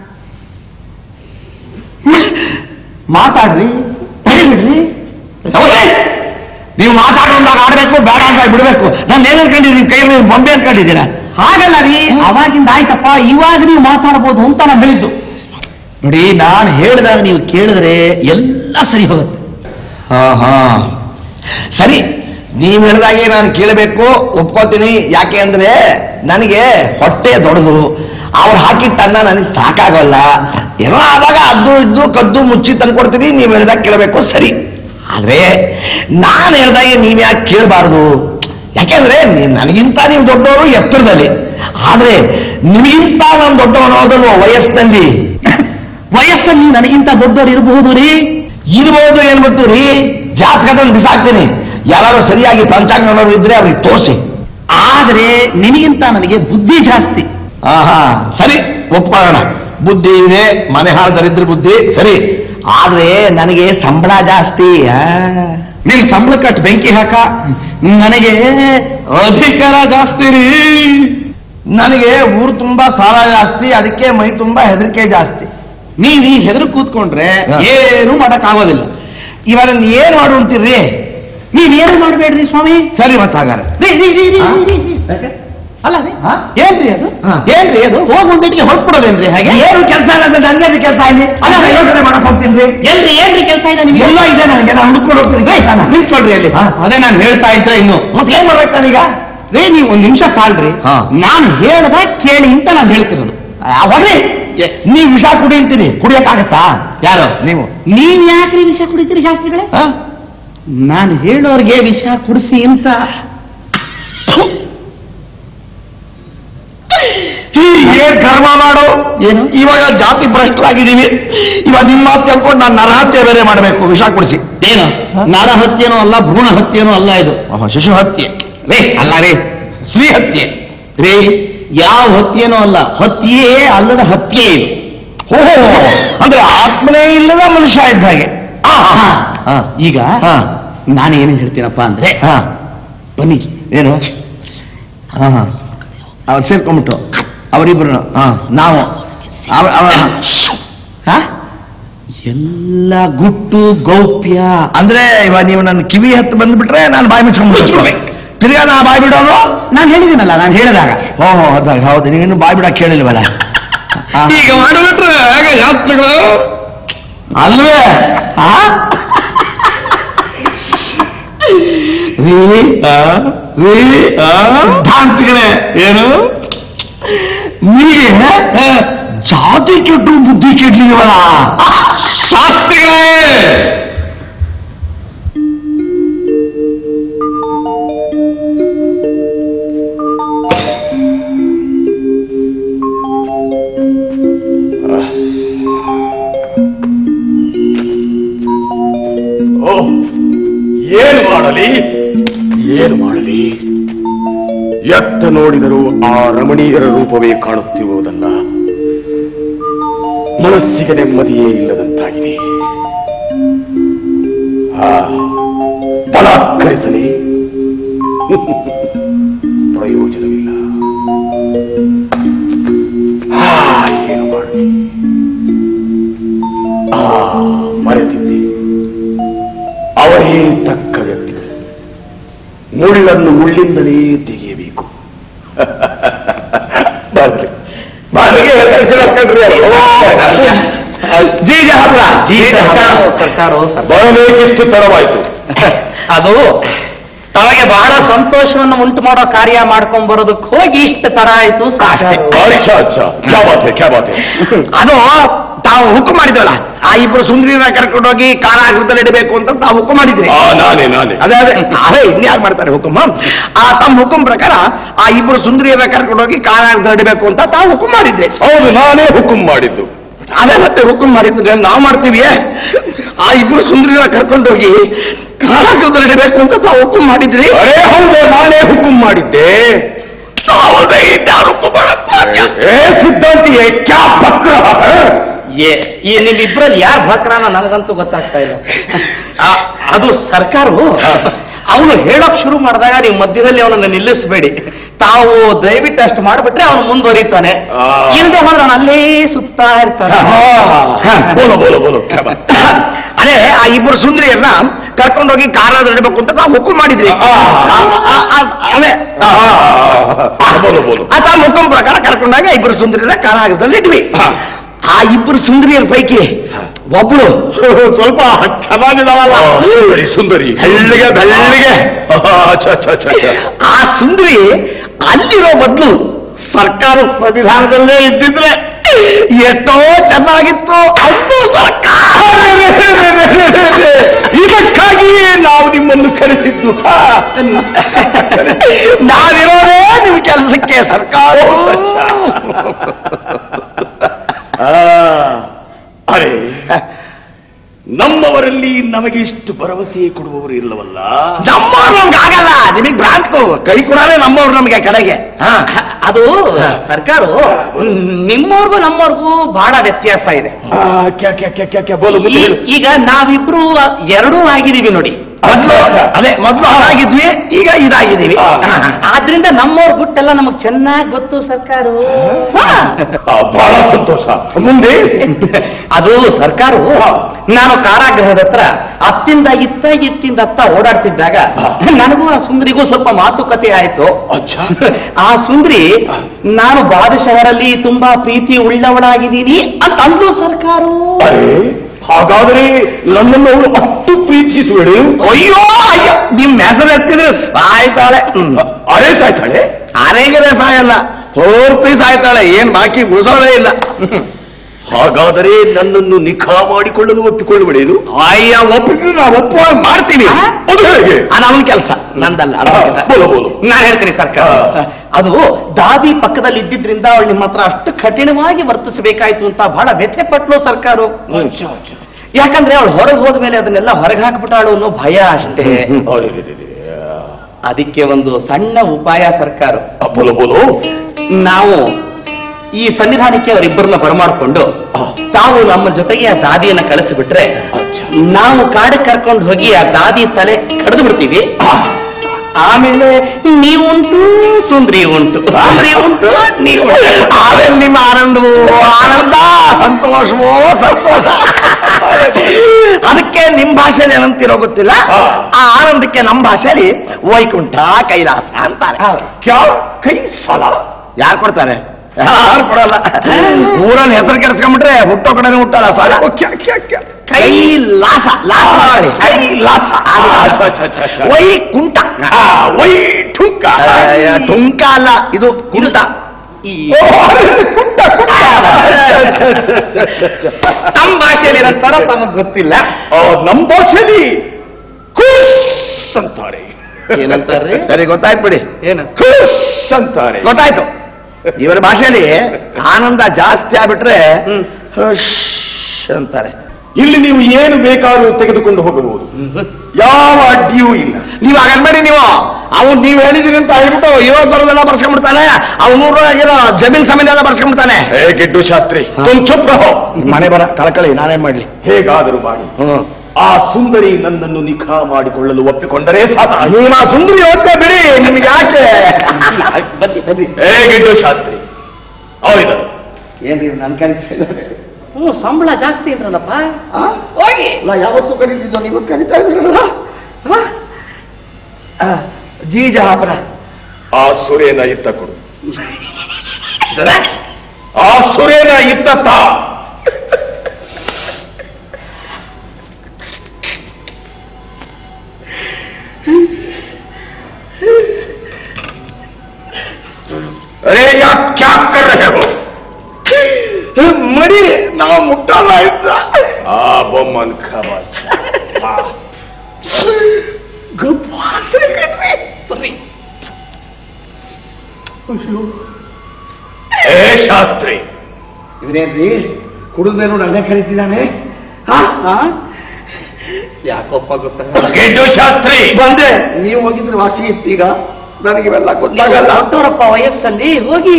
ಮಾತಾಡ್ರಿ ಬಿಡ್ರಿ ಹೌದೇ? ನೀವು ಮಾತಾಡೋದಾಗ ಆಡ್ಬೇಕು ಬೇಡ ಅಂತ ಬಿಡ್ಬೇಕು ನಾನು ಏನ್ ಅನ್ಕೊಂಡಿದ್ದೀನಿ ಕೈ ಬೊಂಬೆ ಅನ್ಕೊಂಡಿದ್ದೀರಾ ಹಾಗಲ್ಲ ರೀ ಅವಾಗಿಂದ ಆಯ್ತಪ್ಪ ಇವಾಗ ನೀವು ಮಾತಾಡ್ಬೋದು ಅಂತ ನಾನು ಹೇಳಿದ್ದು ನೋಡಿ ನಾನು ಹೇಳಿದಾಗ ನೀವು ಕೇಳಿದ್ರೆ ಎಲ್ಲ ಸರಿ ಹೋಗುತ್ತೆ ಹಾ ಹಾ ಸರಿ ನೀವು ಹೇಳಿದಾಗೆ ನಾನು ಕೇಳಬೇಕು ಒಪ್ಕೋತೀನಿ ಯಾಕೆ ಅಂದ್ರೆ ನನಗೆ ಹೊಟ್ಟೆ ದೊಡ್ಡದು ಅವ್ರು ಹಾಕಿಟ್ಟನ್ನ ನನಗೆ ಸಾಕಾಗಲ್ಲ ಏನೋ ಆದಾಗ ಅದ್ದು ಇದ್ದು ಕದ್ದು ಮುಚ್ಚಿ ತಂದ್ಕೊಡ್ತೀನಿ ನೀವು ಹೇಳಿದಾಗ ಕೇಳಬೇಕು ಸರಿ ಆದ್ರೆ ನಾನು ಹೇಳಿದಾಗೆ ನೀವು ಯಾಕೆ ಕೇಳಬಾರ್ದು ಯಾಕೆಂದ್ರೆ ನೀವ್- ನನಗಿಂತ ನೀವು ದೊಡ್ಡವರು ಎತ್ತರದಲ್ಲಿ ಆದ್ರೆ ನಿಮಗಿಂತ ನಾನು ದೊಡ್ಡವನು ಹೋದಲ್ವ ವಯಸ್ಸಿನಲ್ಲಿ ವಯಸ್ಸಲ್ಲಿ ನನಗಿಂತ ದೊಡ್ಡವರು ಇರಬಹುದು ರೀ ಇರ್ಬೋದು ಏನ್ಬಿಟ್ಟು ರೀ ಜಾತಕದಲ್ಲಿ ಬಿಸಾಕ್ತೀನಿ ಯಾರು ಸರಿಯಾಗಿ ಪಂಚಾಂಗ ನೋಡೋರು ಇದ್ರೆ ಅವ್ರಿಗೆ ತೋರಿಸಿ ಆದ್ರೆ ನಿನಗಿಂತ ನನಗೆ ಬುದ್ಧಿ ಜಾಸ್ತಿ ಆಹಾ ಸರಿ ಒಪ್ಕೊಳ್ಳೋಣ ಬುದ್ಧಿ ಇದೆ ಮನೆ ಹಾಳು ದರಿದ್ರ ಬುದ್ಧಿ ಸರಿ ಆದ್ರೆ ನನಗೆ ಸಂಬಳ ಜಾಸ್ತಿ ಆ. ನೀನ್ ಸಂಬಳ ಕಟ್ಟು ಬೆಂಕಿ ಹಾಕ ನನಗೆ ಅಧಿಕಾರ ಜಾಸ್ತಿ ರೀ ನನಗೆ ಊರು ತುಂಬಾ ಸಾಲ ಜಾಸ್ತಿ ಅದಕ್ಕೆ ಮೈ ತುಂಬಾ ಹೆದರಿಕೆ ಜಾಸ್ತಿ ನೀವ್ ಈ ಹೆದರು ಕೂತ್ಕೊಂಡ್ರೆ ಹಾ. ಏನು ಮಾಡಕ್ ಆಗೋದಿಲ್ಲ ಇವಾಗ ಏನ್ ಮಾಡು ಅಂತೀರ್ರಿ ನೀವೇನು ಮಾಡಬೇಡ್ರಿ ಸ್ವಾಮಿ ಸರಿ ಮತ್ತ ಹಾಗಾದ್ರೆ ರೀ, ರೀ, ರೀ, ರೀ, ಹಾ? ರೀ, ರೀ. ಅಲ್ಲ ರೀ ಹಾ? ಏನ್ರಿ ಅದು ಹಾ. ಏನ್ರಿ ಅದು ಹೋಗ್ ಒಂದಿಟ್ಟಿಗೆ ಹೊರಟ್ಬಿಡೋದೇನ್ರಿ ಹಾಗೆ ಏನು ಕೆಲಸ ನನಗೆ ಕೆಲಸ ಇಲ್ಲಿ ಅಲ್ಲ ನಾನು ಯೋಚನೆ ಮಾಡಕ್ ಹೋಗ್ತೀನಿ ರೀ ಎಲ್ರಿ ಏನ್ರಿ ಕೆಲಸ ಇದೆ ನಿಮ್ಗೆ ಎಲ್ಲ ಇದೆ ನನಗೆ ನಾನು ಹುಡ್ಕೊಂಡು ಹೋಗ್ತೀನಿ ಕೆಲ್ಸನ. ನಿಂತ್ಕೊಳ್ರಿ ಅಲ್ಲಿ ಹಾ. ಅದೇ ನಾನು ಹೇಳ್ತಾ ಇದ್ದೆ ಇನ್ನು ಮತ್ತೆ ಏನ್ ಮಾಡ್ಬೇಕು ನಾನೀಗ ರೇ ನೀವು ಒಂದ್ ನಿಮಿಷ ತಾಳ್ರಿ ಹಾ. ನಾನು ಹೇಳ್ದ ಕೇಳಿ ಅಂತ ನಾನು ಹೇಳ್ತಿರೋದು ಆ, ಹೋಗ್ರಿ ನೀವು ವಿಷ ಕುಡಿ ಅಂತೀನಿ ಕುಡಿಯಕ್ಕಾಗತ್ತಾ ಯಾರು ನೀವು ನೀವ್ ಯಾಕ್ರಿ ವಿಷ ಕುಡಿತೀರಿ ಶಾಸ್ತ್ರಿಗಳೇ ಹಾ? ನಾನು ಹೇಳೋರ್ಗೆ ವಿಷ ಕುಡಿಸಿ ಅಂತ ಏನ್ ಕರ್ಮ ಮಾಡು ಏನು? ಇವಾಗ ಜಾತಿ ಭ್ರಷ್ಟರಾಗಿದ್ದೀವಿ ಇವಾಗ ನಿಮ್ಮ ಮಾತು ಕೇಳ್ಕೊಂಡು ನಾನು ನರಹತ್ಯೆ ಬೇರೆ ಮಾಡಬೇಕು ವಿಷ ಕುಡಿಸಿ ಏನು ನರ ಹತ್ಯೆನೂ ಅಲ್ಲ ಭ್ರೂಣ ಹತ್ಯೆನೂ ಅಲ್ಲ ಇದು ಶಿಶು ಹತ್ಯೆ ರೇ ಅಲ್ಲ ರೇ ಸ್ತ್ರೀ ಹತ್ಯೆ ರೇ ಯಾವ ಹತ್ಯೆನೂ ಅಲ್ಲ ಹತ್ಯೆ ಅಲ್ಲದ ಹತ್ಯೆ ಇದು ಓಹೋ ಅಂದ್ರೆ ಆತ್ಮನೇ ಇಲ್ಲದ ಮನುಷ್ಯ ಇದ್ದ ಹಾಗೆ ಆ, ಆ, ಆ. ಈಗ ಹಾ. ನಾನು ಏನು ಹೇಳ್ತೀನಪ್ಪ ಅಂದ್ರೆ ಹಾ. ಬನ್ನಿ ಏನು ಹಾ ಹಾ ಅವ್ರು ಸೇರ್ಕೊಂಡ್ಬಿಟ್ಟು ಅವರಿಬ್ರು ಹಾ ನಾವು ಅವ ಅವ- ಹಾ? ಎಲ್ಲ ಗುಟ್ಟು ಗೌಪ್ಯ ಅಂದ್ರೆ ಇವಾಗ ನೀವು ನನ್ನ ಕಿವಿ ಹತ್ತು ಬಂದ್ಬಿಟ್ರೆ ನಾನು ಬಾಯಿ ಮುಚ್ಕೊಂಡ್ಬಿಡ್ತೀನಿ ತಿರ್ಗಾ ನಾ ಬಾಯಿ ಬಿಡೋನು ನಾನು ಹೇಳಿದ್ದೀನಲ್ಲ ನಾನು ಹೇಳಿದಾಗ ಓಹೋ ಅದಾಗ ಹೌದು ನೀವೇನು ಬಾಯಿ ಬಿಡಕ್ ಕೇಳಿಲ್ವಲ್ಲ ಆ. ಈಗ ಮಾಡಿಬಿಟ್ರೆ ಹೇಗೆ ಶಾಸ್ತ್ರಿಗಳು ಅಲ್ವೇ ಆ? ರೀ ಆ? ರೀ ಆ? ಧಾಂತಿಗಳೇ ಏನು ನಿಮಗೆ ಜಾತಿ ಕೆಟ್ಟು ಬುದ್ಧಿ ಕೆಡ್ಲಿವಲ್ಲ ಶಾಸ್ತ್ರಿಗಳೇ ಓಹ್ ಏನು ಮಾಡಲಿ ಏನು ಮಾಡಲಿ ಎತ್ತ ನೋಡಿದರೂ ಆ ರಮಣೀಯರ ರೂಪವೇ ಕಾಣುತ್ತಿರುವುದಲ್ಲ ಮನಸ್ಸಿಗೆ ನೆಮ್ಮದಿಯೇ ಇಲ್ಲದಂತಾಗಿದೆ ಆ ಬಲಾತ್ಕರಿಸಲಿ ಪ್ರಯೋಜನವಿಲ್ಲ ಆ, ಏನು ಮಾಡಲಿ ಆ ಮರೆತಿದ್ದೆ ಅವರೇ ತಕ್ಕ ವ್ಯಕ್ತಿಗಳು ಮುಳ್ಳನ್ನು ಮುಳ್ಳಿಂದಲೇ ತೆಗೆಯಬೇಕು ಬರ್ಲಿ. ಬರ್ಲಿ, ಹೆಸರಿಸ್ಕೊಂಡ್ರಿ ಅಲ್ಲ. ಜೀಜ ಹಬ್ಬ, ಜೀಜ ಹಬ್ಬ. ಸರ್ಕಾರ ಬರಬೇಕಿಷ್ಟು ತಡವಾಯ್ತು ಅದು ತಮಗೆ ಬಹಳ ಸಂತೋಷವನ್ನು ಉಂಟು ಮಾಡೋ ಕಾರ್ಯ ಮಾಡ್ಕೊಂಡ್ ಬರೋದಕ್ಕೆ ಹೋಗಿ ಇಷ್ಟ ತರ ಆಯ್ತು ಸಾಕಾಯ್ತು. ಅಚ್ಚಾ ಅಚ್ಚಾ ಕ್ಯಾ ಬಾತ್ ಹೈ, ಕ್ಯಾ ಬಾತ್ ಹೈ. ಅದು ತಾವು ಹುಕ್ಕು ಮಾಡಿದ್ರಲ್ಲ ಆ ಇಬ್ರು ಸುಂದರಿನ ಕರ್ಕೊಂಡೋಗಿ ಕಾರಾಗೃತದಲ್ಲಿ ಇಡಬೇಕು ಅಂತ ತಾವು ಹುಕ್ಕು ಮಾಡಿದ್ರಿ ಆ ನಾನೇ ನಾನೇ ಅದೇ ಅದೇ ಅದೇ ಇನ್ಯಾರು ಮಾಡ್ತಾರೆ ಹುಕುಮ್ ಆ ತಮ್ಮ ಹುಕುಂ ಪ್ರಕಾರ ಆ ಇಬ್ರು ಸುಂದರಿಯರ ಕರ್ಕೊಂಡೋಗಿ ಕಾರಾಗೃತದಲ್ಲಿ ಇಡಬೇಕು ಅಂತ ತಾವು ಹುಕ್ಕು ಮಾಡಿದ್ರಿ ಹೌದು ನಾನೇ ಹುಕುಂ ಮಾಡಿದ್ದು ಅದೇ ಮತ್ತೆ ಹುಕುಂ ಮಾಡಿದ್ರೆ ನಾವು ಮಾಡ್ತೀವಿ ಆ ಇಬ್ರು ಸುಂದರಿನ ಕರ್ಕೊಂಡೋಗಿ ಕಾರಾಗೃಹದಲ್ಲಿ ಇಡಬೇಕು ಅಂತ ತಾವು ಹುಕುಂ ಮಾಡಿದ್ರಿ ಅರೇ ಹೌದು ನಾನೇ ಹುಕುಂ ಮಾಡಿದ್ದೆ ಹೌದಾ ಇನ್ಯಾರು ಹುಕುಂ ಮಾಡಕ್ ಸಾಧ್ಯ? ಏ ಸಿದ್ಧಾಂತಿಯೇ ಕ್ಯಾ ಬಕ್ರ ಏ ಈ ನಿಮ್ಮಿಬ್ರಲ್ಲಿ ಯಾರು ಭಕ್ರಾನ ನನಗಂತೂ ಗೊತ್ತಾಗ್ತಾ ಇಲ್ಲ ಆ, ಅದು ಸರ್ಕಾರವು ಅವನು ಹೇಳಕ್ ಶುರು ಮಾಡಿದಾಗ ನೀವು ಮಧ್ಯದಲ್ಲಿ ಅವನನ್ನು ನಿಲ್ಲಿಸಬೇಡಿ ತಾವು ದಯವಿಟ್ಟು ಅಷ್ಟು ಮಾಡಿಬಿಟ್ರೆ ಅವನು ಮುಂದುವರಿತಾನೆ ಆ. ಇಲ್ಲದೆ ಹೋದ್ರೆ ಅವನು ಅಲ್ಲೇ ಸುತ್ತಾ ಇರ್ತಾನೆ ಬೋಲೋ ಬೋಲೋ ಬೋಲೋ ಕ್ಯಾ ಬಾತ್? ಅದೇ ಆ ಇಬ್ರು ಸುಂದರಿಯನ್ನ ಕರ್ಕೊಂಡೋಗಿ ಕಾರಾಗೃಹ ಇಡಬೇಕು ಅಂತ ತಾವು ಹುಕುಂ ಮಾಡಿದ್ರಿ ಆ. ಆ, ಆ, ಆ, ಅದೇ ಆ, ಆ, ಬೋಲೋ ಬೋಲೋ ಆ ತಾವು ಹುಕುಂ ಪ್ರಕಾರ ಕರ್ಕೊಂಡಾಗ ಇಬ್ರು ಸುಂದರಿಯರ ಕಾರಾಗೃಹದಲ್ಲಿ ಇಟ್ವಿ ಹಾ. ಆ ಇಬ್ರು ಸುಂದರಿಯರ ಪೈಕಿ ಒಬ್ಳು ಸ್ವಲ್ಪ ಚೆನ್ನಾಗಿದಾವಲ್ಲ ಸುಂದರಿ ಸುಂದರಿ ಬೆಳ್ಳಿಗೆ ಬೆಳ್ಳಿಗೆ ಛ ಛ ಛ ಛ. ಆ ಸುಂದರಿ ಅಲ್ಲಿರೋ ಬದಲು ಸರ್ಕಾರ ಸಂವಿಧಾನದಲ್ಲೇ ಇದ್ದಿದ್ರೆ ಎಷ್ಟೋ ಚೆನ್ನಾಗಿತ್ತು ಅದು ಸರ್ಕಾರ ಇದಕ್ಕಾಗಿಯೇ ನಾವು ನಿಮ್ಮನ್ನು ಕರೆಸಿದ್ದು ಹಾ. ನಾವಿರೋದೇ ನಿಮ್ ಕೆಲಸಕ್ಕೆ ಸರ್ಕಾರ ಆ, ಅರೆ ನಮ್ಮವರಲ್ಲಿ ನಮಗೆ ಇಷ್ಟು ಭರವಸೆ ಕೊಡುವವರು ಇಲ್ಲವಲ್ಲ ನಮ್ಮವ್ರು ನಮ್ಗೆ ಆಗಲ್ಲ ನಿಮಗೆ ಭ್ರಾಂತು ಕೈ ಕೊಡಾಲೆ ನಮ್ಮವ್ರು ನಮಗೆ ಕಡೆಗೆ ಹಾ ಅದು ಸರ್ಕಾರ ನಿಮ್ಮವ್ರಿಗೂ ನಮ್ಮವ್ರಿಗೂ ಬಹಳ ವ್ಯತ್ಯಾಸ ಇದೆ ಆ, ಕ್ಯಾ ಕ್ಯಾ ಕ್ಯಾ ಕ್ಯಾ ಕ್ಯಾ ಬೋಲು ಮುಂದೆ ಈ- ಹೇಳು. ಈಗ ನಾವಿಬ್ರು ಎರಡೂ ಆಗಿದೀವಿ ನೋಡಿ ಮೊದ್ಲು ಅದೇ ಮೊದ್ಲು ಹಾಗಿದ್ವಿ ಈಗ ಇದಾಗಿದ್ದೀವಿ ಆ. ಆದ್ರಿಂದ ನಮ್ಮವ್ರ ಗುಟ್ಟೆಲ್ಲ ನಮಗ್ ಚೆನ್ನಾಗಿ ಗೊತ್ತು ಸರ್ಕಾರ ಆ, ಬಹಳ ಸಂತೋಷ ಮುಂದೆ ಅದು ಸರ್ಕಾರ ನಾನು ಕಾರಾಗೃಹದ ಹತ್ರ ಅತ್ತಿಂದ ಇತ್ತ ಇತ್ತಿಂದ ಅತ್ತ ಓಡಾಡ್ತಿದ್ದಾಗ ನನಗೂ ಆ ಸುಂದರಿಗೂ ಸ್ವಲ್ಪ ಮಾತುಕತೆ ಆಯ್ತು ಅಚ್ಚಾ. ಆ ಸುಂದರಿ ನಾನು ಬಾದಶಹರಲ್ಲಿ ತುಂಬಾ ಪ್ರೀತಿ ಉಳ್ಳವಳಾಗಿದ್ದೀನಿ ಅಂತ ಅಂದು ಸರ್ಕಾರ ಅರೆ ಹಾಗಾದರೆ ನನ್ನನ್ನು ಅವಳು ಅಷ್ಟು ಪ್ರೀತಿಸುವಳು ಅಯ್ಯೋ ಅಯ್ಯೋ ನಿಮ್ ಹೆಸರು ಎತ್ತಿದ್ರೆ ಸಾಯ್ತಾಳೆ ಹ್ಮ್. ಅರೆ ಸಾಯ್ತಾಳೆ ಅರೆಗೆರೆ ಸಾಯಲ್ಲ ಪೂರ್ತಿ ಸಾಯ್ತಾಳೆ ಏನ್ ಬಾಕಿ ಉಳಿಸೋದೇ ಇಲ್ಲ ಹಾಗಾದರೆ ನನ್ನನ್ನು ನಿಖಾ ಮಾಡಿಕೊಳ್ಳಲು ಒಪ್ಪಿಕೊಳ್ಳುವಳೇನು ಅಯ್ಯ ಒಪ್ಪಿದ್ರೆ ನಾವು ಒಪ್ಪುವ ಮಾಡ್ತೀವಿ ಅದು ಹೇಗೆ ಅದು ಅವನ ಕೆಲಸ ನಂದಲ್ಲ ಆ, ಬೋಲು ಬೋಲು ನಾನು ಹೇಳ್ತೀನಿ ಸರ್ಕಾರ ಅದು ದಾದಿ ಪಕ್ಕದಲ್ಲಿ ಇದ್ದಿದ್ರಿಂದ ಅವಳು ನಿಮ್ಮ ಹತ್ರ ಅಷ್ಟು ಕಠಿಣವಾಗಿ ವರ್ತಿಸಬೇಕಾಯ್ತು ಅಂತ ಬಹಳ ವ್ಯಥೆ ಪಟ್ಲು ಸರ್ಕಾರ ಯಾಕಂದ್ರೆ ಅವಳು ಹೊರಗೆ ಹೋದ ಮೇಲೆ ಅದನ್ನೆಲ್ಲ ಹೊರಗೆ ಹಾಕ್ಬಿಟ್ಟಾಳು ಅನ್ನೋ ಭಯ ಅಷ್ಟೇ ಅರೆರೆರೆರೆ. ಅದಕ್ಕೆ ಒಂದು ಸಣ್ಣ ಉಪಾಯ ಸರ್ಕಾರ ಆ, ಬೋಲು ಬೋಲು ನಾವು ಈ ಸನ್ನಿಧಾನಕ್ಕೆ ಅವರಿಬ್ಬರನ್ನ ಬರಮಾಡಿಕೊಂಡು ತಾವು ನಮ್ಮ ಜೊತೆಗೆ ಆ ದಾದಿಯನ್ನ ಕಳಿಸಿಬಿಟ್ರೆ ನಾವು ಕಾಡಿಗೆ ಕರ್ಕೊಂಡು ಹೋಗಿ ಆ ದಾದಿ ತಲೆ ಕಡಿದು ಬಿಡ್ತೀವಿ ಆಮೇಲೆ ನೀವುಂಟು ಸುಂದ್ರಿ ಉಂಟು ಸುಂದ್ರಿ ಉಂಟು ನೀವು ಆಮೇಲೆ ನಿಮ್ಮ ಆನಂದವೋ ಆನಂದ ಸಂತೋಷವೋ ಸಂತೋಷ ಅದಕ್ಕೆ ನಿಮ್ ಭಾಷೆಯಲ್ಲಿ ಏನಂತಿರೋ ಗೊತ್ತಿಲ್ಲ ಆ ಆನಂದಕ್ಕೆ ನಮ್ಮ ಭಾಷೆಯಲ್ಲಿ ವೈಕುಂಠ ಕೈಲಾಸ ಅಂತಾರೆ ಕ್ಯಾ ಕೈ ಸಾಲ ಯಾರು ಕೊಡ್ತಾರೆ ಯಾರು ಕೊಡಲ್ಲ ಊರಲ್ಲಿ ಹೆಸರು ಕೆಡಿಸ್ಕೊಂಡ್ಬಿಟ್ರೆ ಹುಟ್ಟೋ ಕಡೆನೇ ಹುಟ್ಟಲ್ಲ ಸಾಲ ಓ, ಕ್ಯಾ ಕ್ಯಾ ಕ್ಯಾ ಕೈಲಾಸ ಲಾಸ ಮಾಡಿ. ಕೈಲಾಸ. ಆ, ಛ, ಛ, ಛ, ಛ. ವೈಕುಂಠ ಆ, ವೈ ಠುಂಕ ಅಯ್ಯ, ಟುಂಕ ಅಲ್ಲ ಇದು ಕುಂಟ ಓ, ಅರೆ, ಕುಂಟ ಕುಂಟ ನಮ್ಮ ಭಾಷೆಯಲ್ಲಿ ಏನಂತಾರ ತಮಗ್ ಗೊತ್ತಿಲ್ಲ ಆ, ನಮ್ಮ ಭಾಷೆಯಲ್ಲಿ ಖುಷ್ ಅಂತಾರೆ ಏನಂತಾರ್ರಿ ಸರಿ ಗೊತ್ತಾಯ್ತು ಬಿಡಿ ಏನು ಖುಷ್ ಅಂತಾರೆ ಗೊತ್ತಾಯ್ತು ಇವರ ಭಾಷೆಯಲ್ಲಿ ಆನಂದ ಜಾಸ್ತಿ ಆಗ್ಬಿಟ್ರೆ ಹುಷ್ ಅಂತಾರೆ ಇಲ್ಲಿ ನೀವು ಏನು ಬೇಕಾದ್ರೂ ತೆಗೆದುಕೊಂಡು ಹೋಗಬಹುದು ಯಾವ ಅಡ್ಡಿಯೂ ಇಲ್ಲ ನೀವು ಹಾಗನ್ಬೇಡಿ ನೀವು ಅವ್ನು ನೀವು ಹೇಳಿದೀನಿ ಅಂತ ಹೇಳ್ಬಿಟ್ಟು ಇವಾಗ ಬರೋದೆಲ್ಲ ಬರ್ಸ್ಕೊಂಡ್ಬಿಡ್ತಾನೆ ಅವ್ನೂರ ಏನೋ ಜಮೀನ್ ಸಮೀನ್ ಎಲ್ಲ ಬರ್ಸ್ಕೊಂಡ್ಬಿಡ್ತಾನೆ ಹೇ ಗಿಡ್ಡು ಶಾಸ್ತ್ರಿ ತುಮ್ ಚುಪ್ ರಹೋ ಮನೆ ಬರ ಕಳ್ಕಳಿ ನಾನೇನ್ ಮಾಡ್ಲಿ ಹೇಗಾದರೂ ಮಾಡಿ ಹ್ಮ್ ಆ ಸುಂದರಿ ನನ್ನನ್ನು ನಿಖಾ ಮಾಡಿಕೊಳ್ಳಲು ಒಪ್ಪಿಕೊಂಡರೆ ಸಾಕ ನೀವು ನಾ ಸುಂದರಿ ಹೋಗ್ತಾ ಬಿಡಿ ನಿಮ್ಗೆ ಯಾಕೆ ಬನ್ನಿ ಬನ್ನಿ ಹೇ ಗಿಡ್ಡು ಶಾಸ್ತ್ರಿ ಹೌದು ಏನ್ರಿ ನನ್ ಕರಿತಾ ಹ್ಞೂ ಸಂಬಳ ಜಾಸ್ತಿ ಇದ್ರಲ್ಲಪ್ಪ ಹೋಗಿ ನಾ ಯಾವತ್ತೂ ಕರೀತಿದ್ದೋ ನೀವು ಕರಿತಾ ಇದ್ದೀರಲ್ಲ ಹ? ಆ, ಜೀಜ ಹಾಪರ ಆ ಸುರೇನ ಇತ್ತ ಕೊಡು ಆ ಸುರೇನ ಇತ್ತ ತಾ अरे यार क्या कर रहे हो ಮಡಿ ನಾವು ಮುಟ್ಟಲ್ಲ ಇದ್ದ ಆ ಬೊಮ್ಮನ್ ಖಬಾಚ ಏ ಶಾಸ್ತ್ರಿ ಇವನೇನ್ರಿ ಕುಡಿದ್ಮೇಲೆ ನನಗೆ ಕರೀತಿದ್ದಾನೆ ಯಾಕಪ್ಪ ಗೊತ್ತಾಗ ಗೆಡ್ಡು ಶಾಸ್ತ್ರಿ ಬಂದೆ ನೀವು ಹೋಗಿದ್ರೆ ವಾಸಿ ಇತ್ತೀಗ ನನಗೆ ಇವೆಲ್ಲ ಗೊತ್ತಾಗಲ್ಲ ದೊಡ್ಡವರಪ್ಪ ವಯಸ್ಸಲ್ಲಿ ಹೋಗಿ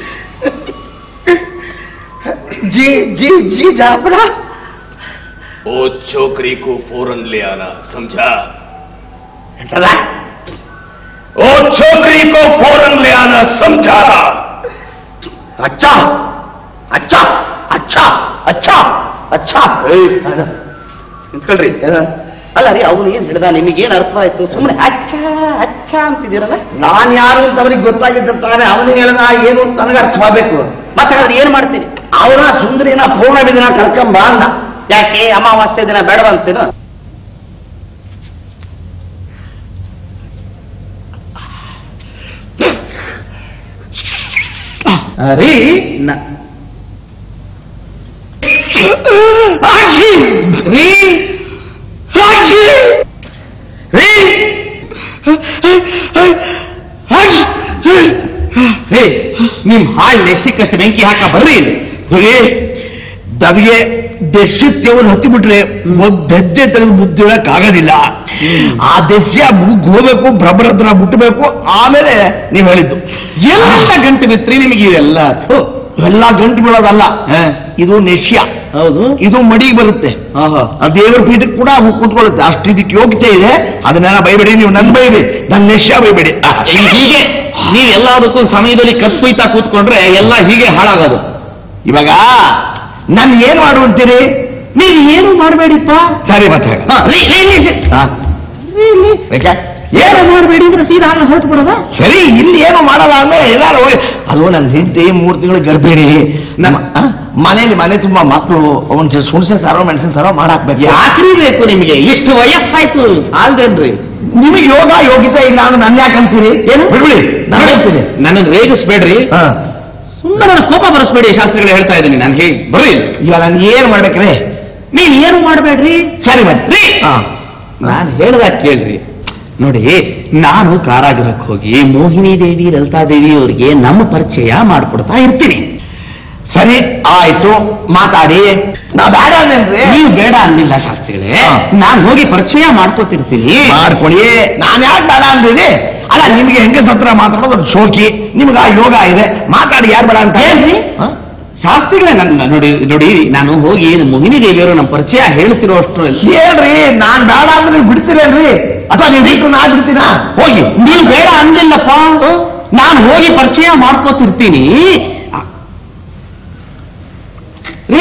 ಜಿ ಜಿ ಜಿ ಜಾಪಡ ओ छोकरी को फौरन ले आना समझा ಎಂತದ ओ छोकरी को फौरन ले आना समझा ಅಚ್ಚ ಅಚ್ಚ ಅಚ್ಚ ಅಚ್ಚ ಅಚ್ಚ ನಿಂತ್ಕೊಳ್ರಿ ಅಲ್ಲ ರೀ ಅವನು ಏನ್ ಹೇಳ್ದ ನಿಮಗೇನ್ ಅರ್ಥ ಆಯ್ತು ಸುಮ್ಮನೆ ಅಚ್ಚ ಅಚ್ಚ ಅಂತಿದ್ದೀರಲ್ಲ ನಾನ್ ಯಾರು ಅಂತ ಅವ್ರಿಗೆ ಗೊತ್ತಾಗಿದ್ದಾನೆ ಅವನಿಗೆ ಹೇಳಿದ ಏನು ಅಂತ ನನಗೆ ಅರ್ಥವಾಗಬೇಕು ಮತ್ತೆ ಹಾಗಾದ್ರೆ ಏನ್ ಮಾಡ್ತೀರಿ ಅವನ ಸುಂದರಿನ ಪೌರ್ಣಮಿ ದಿನ ಕರ್ಕೊಂಬ ಅಂದ ಯಾಕೆ ಅಮಾವಾಸ್ಯೆ ದಿನ ಬೇಡವಂತೇನು ರೀ ನ- ಆಜಿ! ರೀ ಆಜಿ! ರೀ ಆಜಿ! ಹೇ ನಿಮ್ ಹಾಳ್ ನೆಸಿ ಕಟ್ಟಿ ಬೆಂಕಿ ಹಾಕ ಬರ್ರಿ ಇಲ್ಲಿ. ರೀ ನಮಗೆ ದೆಸ್ಯತ್ಯವನ್ನು ಹತ್ತಿ ಬಿಟ್ರೆ ಒಂದ್ ಹೆಜ್ಜೆ ತೆಗೆದು ಬುದ್ಧಿ ಹೇಳಕ್ ಆಗೋದಿಲ್ಲ ಆ ದೆಸ್ಯ ಮುಗ್ ಹೋಗ್ಬೇಕು ಭ್ರಮರತ್ರ ಮುಟ್ಟಬೇಕು ಆಮೇಲೆ ನೀವು ಹೇಳಿದ್ದು ಎಲ್ಲ ಗಂಟು ಬಿತ್ರಿ ನಿಮಗೆ ಇವೆಲ್ಲ ಥು. ಎಲ್ಲ ಗಂಟು ಬೀಳೋದಲ್ಲ ಇದು ನೆಶ್ಯ ಹೌದು ಇದು ಮಡಿಗೆ ಬರುತ್ತೆ ಆಹಾ. ಆ ದೇವರ ಪೀಠಕ್ಕೆ ಕೂಡ ಅವು ಕೂತ್ಕೊಳ್ಳುತ್ತೆ ಅಷ್ಟು ಇದಕ್ಕೆ ಯೋಗ್ಯತೆ ಇದೆ ಅದನ್ನೆಲ್ಲ ಬೈಬೇಡಿ ನೀವು ನನ್ ಬೈಬೇಡಿ ನನ್ನ ನೆಶ್ಯ ಬೈಬೇಡಿ ಆ, ಹೀಗೆ ನೀವ್ ಎಲ್ಲದಕ್ಕೂ ಸಮಯದಲ್ಲಿ ಕಸ್ಕೊಯ್ತಾ ಕೂತ್ಕೊಂಡ್ರೆ ಎಲ್ಲ ಹೀಗೆ ಹಾಳಾಗೋದು ಇವಾಗ ನನ್ ಏನ್ ಮಾಡು ಅಂತೀರಿ ನೀವ್ ಏನು ಮಾಡಬೇಡಿಪ್ಪ ಸರಿ ಮತ್ತೆ ಹಾಗೆ. ಆ. ಯಾಕೆ? ಏನು ಮಾಡಬೇಡಿ ಅಂದ್ರೆ ಸೀದಾ ಹಾಗೆ ಹೊರಟು ಬಿಡೋದ ಸರಿ ಇಲ್ಲಿ ಏನು ಮಾಡಲ್ಲ ಅಂದ್ರೆ ಎಲ್ಲಾರು ಹೋಗಿ ಅದು ನನ್ನ ಹೆಂಡತಿ ಮೂರು ತಿಂಗಳು ಗರ್ಭಿಣಿ ನಮ್ಮ ಆ, ಮನೇಲಿ ಮನೆ ತುಂಬಾ ಮಕ್ಕಳು ಅವನ್ ಸುಣಸೆ ಸಾರೋ ಮೆಣಸಿನ ಸಾರೋ ಮಾಡಾಕ್ಬೇಕು ಯಾಕ್ರಿ ಬೇಕು ನಿಮಗೆ ಇಷ್ಟು ವಯಸ್ಸಾಯ್ತು ಸಾಲ್ದೇನ್ರಿ ನಿಮಗೆ ಯೋಗ ಯೋಗ್ಯತೆ ಇಲ್ಲ ಅಂದ್ರೆ ನನ್ನ ಯಾಕೆ ಅಂತೀರಿ ಏನು ಬಿಡ್ಬಿಡಿ ನಾನು ಹೇಳ್ತೀನಿ ನನಗೆ ರೇಗಿಸ್ಬೇಡ್ರಿ ಹಾ ಸುಮ್ಮನೆ ನನ್ನ ಕೋಪ ಬರೆಸ್ಬೇಡಿ ಶಾಸ್ತ್ರಿಗಳು ಹೇಳ್ತಾ ಇದ್ದೀನಿ ನಾನು ಹೇಳಿ ಬರ್ರಿ ಇಲ್ಲಿ. ಇವಾಗ ನಾನು ಏನ್ ಮಾಡ್ಬೇಕ್ರಿ ನೀವ್ ಏನು ಮಾಡಬೇಡ್ರಿ ಸರಿ ಮತ್ತೆ ಹಾ ನಾನು ಹೇಳ್ದಾಗ ಕೇಳ್ರಿ ನೋಡಿ ನಾನು ಕಾರಾಗೃಹಕ್ಕೆ ಹೋಗಿ ಮೋಹಿನಿ ದೇವಿ ಲಲಿತಾ ದೇವಿ ಅವರಿಗೆ ನಮ್ಮ ಪರಿಚಯ ಮಾಡ್ಕೊಡ್ತಾ ಇರ್ತೀನಿ ಸರಿ ಆಯ್ತು ಮಾತಾಡಿ ನಾ ಬೇಡ ಅಂದೇನ್ರಿ ನೀವು ಬೇಡ ಅನ್ನಿಲ್ಲ ಶಾಸ್ತ್ರಿಗಳೇ ಹಾ. ನಾನು ಹೋಗಿ ಪರಿಚಯ ಮಾಡ್ಕೋತಿರ್ತೀನಿ ಮಾಡ್ಕೊಳ್ಳಿ ನಾನ್ ಯಾಕೆ ಬೇಡ ಅಂದಿನಿ ಅಲ್ಲ ನಿಮ್ಗೆ ಹೆಂಗಸ ಹತ್ರ ಮಾತಾಡೋದು ಅದು ಶೋಕಿ ನಿಮ್ಗೆ ಆ ಯೋಗ ಇದೆ ಮಾತಾಡಿ ಯಾರು ಬೇಡ ಅಂತ ಏನ್ರಿ? ಹಾ? ಶಾಸ್ತ್ರಿಗಳೇ ನನ್ನ ನೋಡಿ ನೋಡಿ ನಾನು ಹೋಗಿ ಮೋಹಿನಿ ದೇವಿಯವರು ನಮ್ಮ ಪರಿಚಯ ಹೇಳ್ತಿರೋ ಅಷ್ಟರಲ್ಲಿ ಹೇಳ್ರಿ ನಾನ್ ಬೇಡ ಅಂದ್ರೆ ನೀವು ಬಿಡ್ತೀರೇನ್ರಿ ಅಥವಾ ನೀವು ಬಿಟ್ಟು ನಾ ಬಿಡ್ತೀನಾ ಹೋಗಿ ನೀವು ಬೇಡ ಅಂದಿಲ್ಲಪ್ಪ ನಾನು ಹೋಗಿ ಪರಿಚಯ ಮಾಡ್ಕೋತಿರ್ತೀನಿ ಆ. ರೀ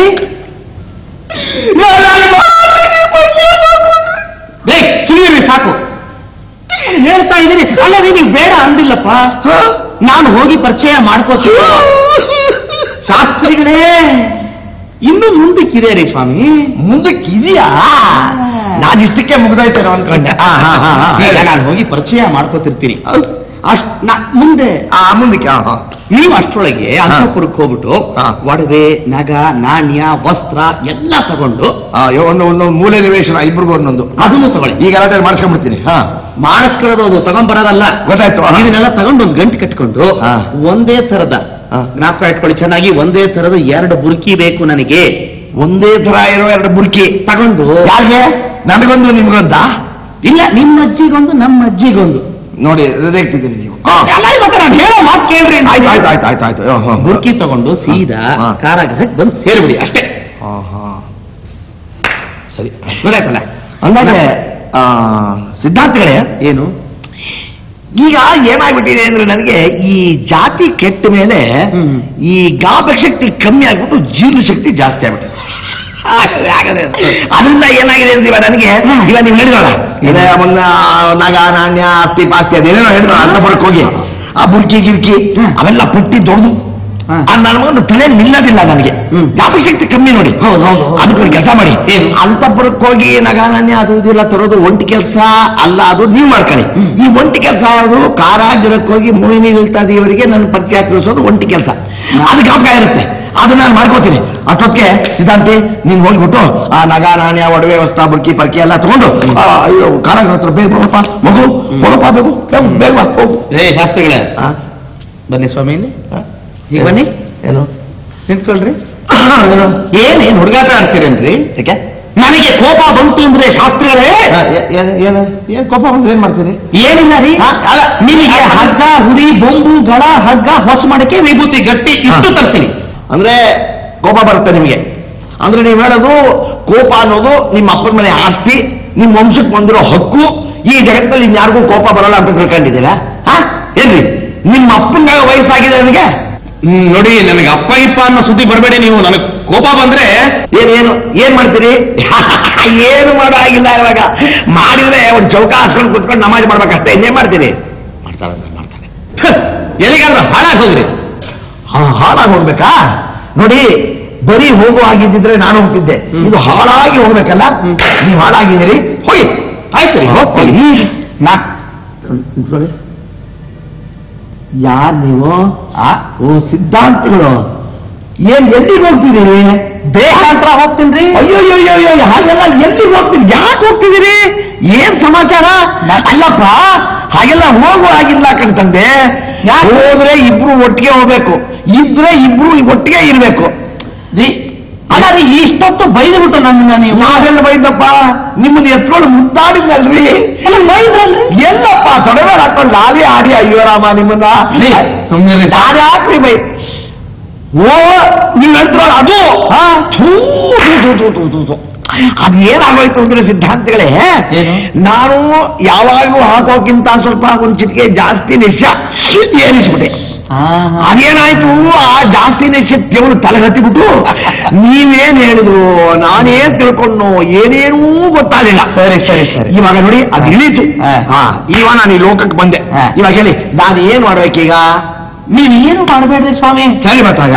ಲೇ, ಸುಮ್ಮನಿರಿ ಸಾಕು ನಾನು ಹೇಳ್ತಾ ಇದ್ದೀನಿ ಅಲ್ಲ ರೀ ನೀವು ಬೇಡ ಅಂದಿಲ್ಲಪ್ಪ ನಾನು ಹೋಗಿ ಪರಿಚಯ ಮಾಡ್ಕೋತೀನಿ ಶಾಸ್ತ್ರಿಗಳೇ ಇನ್ನು ಮುಂದಕ್ಕಿದೆ ರೀ ಸ್ವಾಮಿ ಮುಂದಕ್ಕೆ ಇದೆಯಾ ನಾನು ಇಷ್ಟಕ್ಕೆ ಮುಗ್ದೋಯ್ತೇನೋ ಅನ್ಕೊಂಡೆ ಹಾ, ಹಾ, ಹಾ, ಹಾ. ಈಗ ನಾನು ಹೋಗಿ ಪರಿಚಯ ಮಾಡ್ಕೋತಿರ್ತೀನಿ ಅಷ್ಟ್ ನಾ ಮುಂದೆ ಆ ಮುಂದಕ್ಕೆ ಹಾ, ಹಾ. ನೀವು ಅಷ್ಟರೊಳಗೆ ಅಂತಃಪುರಕ್ಕೆ ಹೋಗ್ಬಿಟ್ಟು ಹಾ. ಒಡವೆ ನಗ ನಾಣ್ಯ ವಸ್ತ್ರ ಎಲ್ಲ ತಗೊಂಡು ಆ, ಯೋ- ಒಂದು ಒಂದು ಮೂಲೆ ನಿವೇಶನ ಇಬ್ರಿಗೂ ಒಂದೊಂದು ಅದನ್ನು ತಗೊಳ್ಳಿ ಈ ಗಲಾಟೆ ಮಾಡಿಸ್ಕೊಂಡ್ಬಿಡ್ತೀನಿ ಹಾ ಮಾಡಿಸ್ಕೊಳ್ಳೋದು ಅದು ತಗೊಂಡ್ಬರೋದಲ್ಲ ಗೊತ್ತಾಯ್ತು. ಹಾ. ಇದನ್ನೆಲ್ಲ ತಗೊಂಡು ಒಂದು ಗಂಟು ಕಟ್ಕೊಂಡು ಹಾ. ಒಂದೇ ತರದ ಹಾ. ಜ್ಞಾಪಕ ಇಟ್ಕೊಳ್ಳಿ ಚೆನ್ನಾಗಿ ಒಂದೇ ತರದ ಎರಡು ಬುರ್ಕಿ ಬೇಕು ನನಗೆ ಒಂದೇ ತರ ಇರೋ ಎರಡು ಬುರ್ಕಿ ತಗೊಂಡು ಯಾರಿಗೆ ನನಗೊಂದು ನಿಮ್ಗೊಂದ ಇಲ್ಲ ನಿಮ್ಮ ಅಜ್ಜಿಗೊಂದು ನಮ್ಮ ಅಜ್ಜಿಗೊಂದು ನೋಡಿ ರೇಗ್ತಿದ್ದೀನಿ ನೀವು ಎಲ್ಲರಿಗೂ ಗೊತ್ತಾ, ನಾನು ಹೇಳೋ ಮಾತು ಕೇಳ್ರಿ ಅಂತ. ಆಯ್ತು ಆಯ್ತು ಆಯ್ತು ಆಯ್ತು ಆಯ್ತು ಹಾ, ಹಾ. ಬುರ್ಕಿ ತಗೊಂಡು ಸೀದಾ ಹಾ. ಕಾರಾಗೃಹಕ್ಕೆ ಬಂದು ಸೇರ್ಬಿಡಿ ಅಷ್ಟೇ ಹಾ, ಹಾ. ಸರಿ ಗೊತ್ತಾಯ್ತಲ್ಲ ಅಂದಾಗೆ ಆ, ಸಿದ್ಧಾರ್ಥಗಳೇ ಏನು ಈಗ ಏನಾಗ್ಬಿಟ್ಟಿದೆ ಅಂದ್ರೆ ನನಗೆ ಈ ಜಾತಿ ಕೆಟ್ಟ ಮೇಲೆ ಹ್ಮ್. ಈ ಗಾಪಕ ಶಕ್ತಿ ಕಮ್ಮಿ ಆಗ್ಬಿಟ್ಟು ಜೀರ್ಣ ಶಕ್ತಿ ಜಾಸ್ತಿ ಆಗ್ಬಿಟ್ಟಿದೆ ಆಗದೆ, ಆಗದೆ. ಅದರಿಂದ ಏನಾಗಿದೆ ಅಂದ್ರೆ ಇವಾಗ ನನಗೆ ಇವಾಗ ನೀವು ಹೇಳಿದ್ರಲ್ಲ ಇದೇ ಮುನ್ನ ನಗ ನಾಣ್ಯ ಆಸ್ತಿ ಪಾಸ್ತಿ ಅದೇನೇನೋ ಹೇಳಿದ್ರು ಅಂತ ಬರಕ್ ಹೋಗಿ ಆ ಬುರ್ಕಿ ಗಿರ್ಕಿ ಅವೆಲ್ಲ ಪುಟ್ಟಿ ದೊಡ್ಡದು ಹಾ. ನನ್ನ ತಲೆ ನಿಲ್ಲೋದಿಲ್ಲ ನನಗೆ ಹ್ಮ್. ಜ್ಞಾಪಕ ಶಕ್ತಿ ಕಮ್ಮಿ ನೋಡಿ ಹೌದು, ಹೌದು, ಹೌದು. ಅದಕ್ಕೊಂದು ಕೆಲಸ ಮಾಡಿ ಅಂತಪುರಕ್ಕೆ ಹೋಗಿ ನಗಾನಾಣ್ಯ ಅದು ಇದೆಲ್ಲ ತರೋದು ಒಂಟಿ ಕೆಲಸ ಅಲ್ಲ ಅದು ನೀವು ಮಾಡ್ಕೊಳ್ಳಿ ಈ ಒಂಟಿ ಕೆಲಸ ಯಾವುದು ಕಾರಾಗಿರಕ್ಕೆ ಹೋಗಿ ಮೋಹಿನಿ ನಿಲ್ತಾ ದೇವರಿಗೆ ನನ್ನ ಪರಿಚಯ ತಿಳಿಸೋದು ಒಂಟಿ ಕೆಲಸ ಅದು ಜ್ಞಾಪಕ ಇರುತ್ತೆ ಅದನ್ನ ನಾನು ಮಾಡ್ಕೋತೀನಿ ಅಷ್ಟೊತ್ತಿಗೆ ಸಿದ್ಧಾಂತಿ ನೀನ್ ಹೋಗ್ಬಿಟ್ಟು ಆ ನಗ ನಾಣ್ಯ ಒಡವೆ ವಸ್ತ್ರ ಬುರ್ಕಿ ಪರ್ಕಿ ಎಲ್ಲ ತಗೊಂಡು ಆ, ಅಯ್ಯೋ ಕಾರಾಗೃಹ ಹತ್ರ ಬೇಗ ಬರೋಪ್ಪ ಮಗು ಬರೋಪ್ಪ ಬೇಕು ಬೇಗ ಬೇಗ ಬಾ, ಹೋಗು ಏ ಶಾಸ್ತ್ರಿಗಳೇ ಆ? ಬನ್ನಿ ಸ್ವಾಮಿ ಇಲ್ಲಿ ಆ? ಈಗ ಬನ್ನಿ ಏನು ನಿಂತ್ಕೊಳ್ರಿ ಏನೇನ್ ಹುಡುಗಾಟ ಆಡ್ತೀರೇನ್ರಿ ಯಾಕೆ ನನಗೆ ಕೋಪ ಬಂತು ಅಂದ್ರೆ ಶಾಸ್ತ್ರಿಗಳೇ ಏನು ಏನ್ ಕೋಪ ಬಂದ್ರೆ ಏನ್ ಮಾಡ್ತೀರಿ ಏನಿಲ್ಲ ರೀ ಅಲ್ಲ ನಿಮಗೆ ಹಗ್ಗ ಹುರಿ ಬೊಂಬು ಗಳ ಹಗ್ಗ ಹೊಸ ಮಾಡಕ್ಕೆ ವಿಭೂತಿ ಗಟ್ಟಿ ಇಷ್ಟು ತರ್ತೀನಿ ಅಂದ್ರೆ ಕೋಪ ಬರುತ್ತೆ ನಿಮಗೆ ಅಂದ್ರೆ ನೀವು ಹೇಳೋದು ಕೋಪ ಅನ್ನೋದು ನಿಮ್ಮ ಅಪ್ಪನ ಮನೆ ಆಸ್ತಿ ನಿಮ್ಮ ವಂಶಕ್ಕೆ ಬಂದಿರೋ ಹಕ್ಕು ಈ ಜಗತ್ತಲ್ಲಿ ಇನ್ಯಾರಿಗೂ ಕೋಪ ಬರಲ್ಲ ಅಂತ ತಿಳ್ಕೊಂಡಿದ್ದೀರಾ ಹಾ ಏನ್ರಿ ನಿಮ್ಮ ಅಪ್ಪನ ವಯಸ್ಸಾಗಿದೆ ನನಗೆ ಹ್ಮ್, ನೋಡಿ ನನಗೆ ಅಪ್ಪ ಇಪ್ಪ ಅನ್ನೋ ಸುದ್ದಿ ಬರಬೇಡಿ ನೀವು ನನಗೆ ಕೋಪ ಬಂದ್ರೆ ಏನೇನು ಏನ್ ಮಾಡ್ತೀರಿ ಏನು ಮಾಡೋ ಆಗಿಲ್ಲ ಇವಾಗ ಮಾಡಿದ್ರೆ ಒಂದು ಚೌಕ ಹಾಸ್ಕೊಂಡು ಕುತ್ಕೊಂಡು ನಮಾಜ್ ಮಾಡ್ಬೇಕಷ್ಟೇ ಇನ್ನೇನ್ ಮಾಡ್ತೀರಿ ಮಾಡ್ತಾರ ಮಾಡ್ತಾನೆ ಎಲ್ಲಿಗಾದ್ರೂ ಹಾಳಾಗಿ ಹೋಗ್ರಿ ಹಾ ಹಾಳಾಗಿ ಹೋಗ್ಬೇಕಾ ನೋಡಿ ಬರೀ ಹೋಗೋ ಆಗಿದ್ದಿದ್ರೆ ನಾನು ಹೋಗ್ತಿದ್ದೆ ಇದು ಹಾಳಾಗಿ ಹೋಗ್ಬೇಕಲ್ಲ ನೀವು ಹಾಳಾಗಿದ್ದೀರಿ ಹೋಗಿ ಆಯ್ತು ರೀ ಹೋಗ್ತೀನಿ ನಾ ನಿಂತ್ಕೊಳ್ಳಿ. ಯಾರ್ ನೀವು ಆ ಓ ಸಿದ್ಧಾಂತಗಳು ಏನ್ ಎಲ್ಲಿಗೆ ಹೋಗ್ತಿದ್ದೀರಿ ದೇಹಾಂತರ ಹೋಗ್ತೀನಿ ಅಯ್ಯೋ ಅಯ್ಯೋ ಅಯ್ಯೋ ಹಾಗೆಲ್ಲ ಎಲ್ಲಿಗೆ ಹೋಗ್ತೀರಿ ಯಾಕೆ ಹೋಗ್ತಿದ್ದೀರಿ ಏನ್ ಸಮಾಚಾರ ಅಲ್ಲಪ್ಪ ಹಾಗೆಲ್ಲ ಹೋಗುವ ಆಗಿಲ್ಲ ಕಣ್ತಂದೆ ಹೋದ್ರೆ ಇಬ್ರು ಒಟ್ಟಿಗೆ ಹೋಗ್ಬೇಕು ಇದ್ರೆ ಇಬ್ರು ಒಟ್ಟಿಗೆ ಇರ್ಬೇಕು ರೀ ಅಲ್ಲ ರೀ ಇಷ್ಟೊತ್ತು ಬೈದ್ಬಿಟ್ಟು ನನ್ನ ನೀವು ನಾವೆಲ್ಲ ಬೈದಪ್ಪ ನಿಮ್ಮನ್ನ ಎತ್ಕೊಂಡು ಮುದ್ದಾಡಿದ್ನಲ್ರಿ ಬೈದ್ರಲ್ರಿ ಎಲ್ಲಪ್ಪ ತೊಡೆಬೇಡ ಹಾಕೊಂಡು ಲಾಲಿ ಆಡಿ ಅಯ್ಯೋ ರಾಮ ನಿಮ್ಮನ್ನ ಸುಮ್ಮನೆ ಯಾರು ಯಾಕ್ರಿ ಬೈ ಓ ನೀವ್ ಹೇಳ್ತಿರೋ ಅದು ಆ, ಥೂ, ಥೂ, ಥೂ, ಥೂ, ಥೂ, ಥೂ. ಅದು ಏನಾಗೋಯ್ತು ಅಂದ್ರೆ ಸಿದ್ಧಾಂತಗಳೇ ನಾನು ಯಾವಾಗಲೂ ಹಾಕೋಕ್ಕಿಂತ ಸ್ವಲ್ಪ ಒಂದು ಚಿಟಿಕೆ ಜಾಸ್ತಿ ನಿಶ್ಚ ಏರಿಸ್ಬಿಟ್ಟೆ ಅದೇನಾಯ್ತು ಆ ಜಾಸ್ತಿ ನಿಶ್ಚಿತ್ಯವನ್ನು ತಲೆ ಹತ್ತಿಬಿಟ್ಟು ನೀವೇನ್ ಹೇಳಿದ್ರು ನಾನೇನ್ ತಿಳ್ಕೊಂಡು ಏನೇನೂ ಗೊತ್ತಾಗಲಿಲ್ಲ ಸರಿ ಸರಿ ಸರಿ ಇವಾಗ ನೋಡಿ ಅದು ಇಳೀತು ಹಾ ಇವಾಗ ನಾನು ಈ ಲೋಕಕ್ಕೆ ಬಂದೆ ಇವಾಗ ಹೇಳಿ ನಾನು ಏನ್ ಮಾಡ್ಬೇಕೀಗ ನೀವೇನು ಮಾಡಬೇಡ್ರಿ ಸ್ವಾಮಿ ಸರಿ ಬರ್ತಾಗ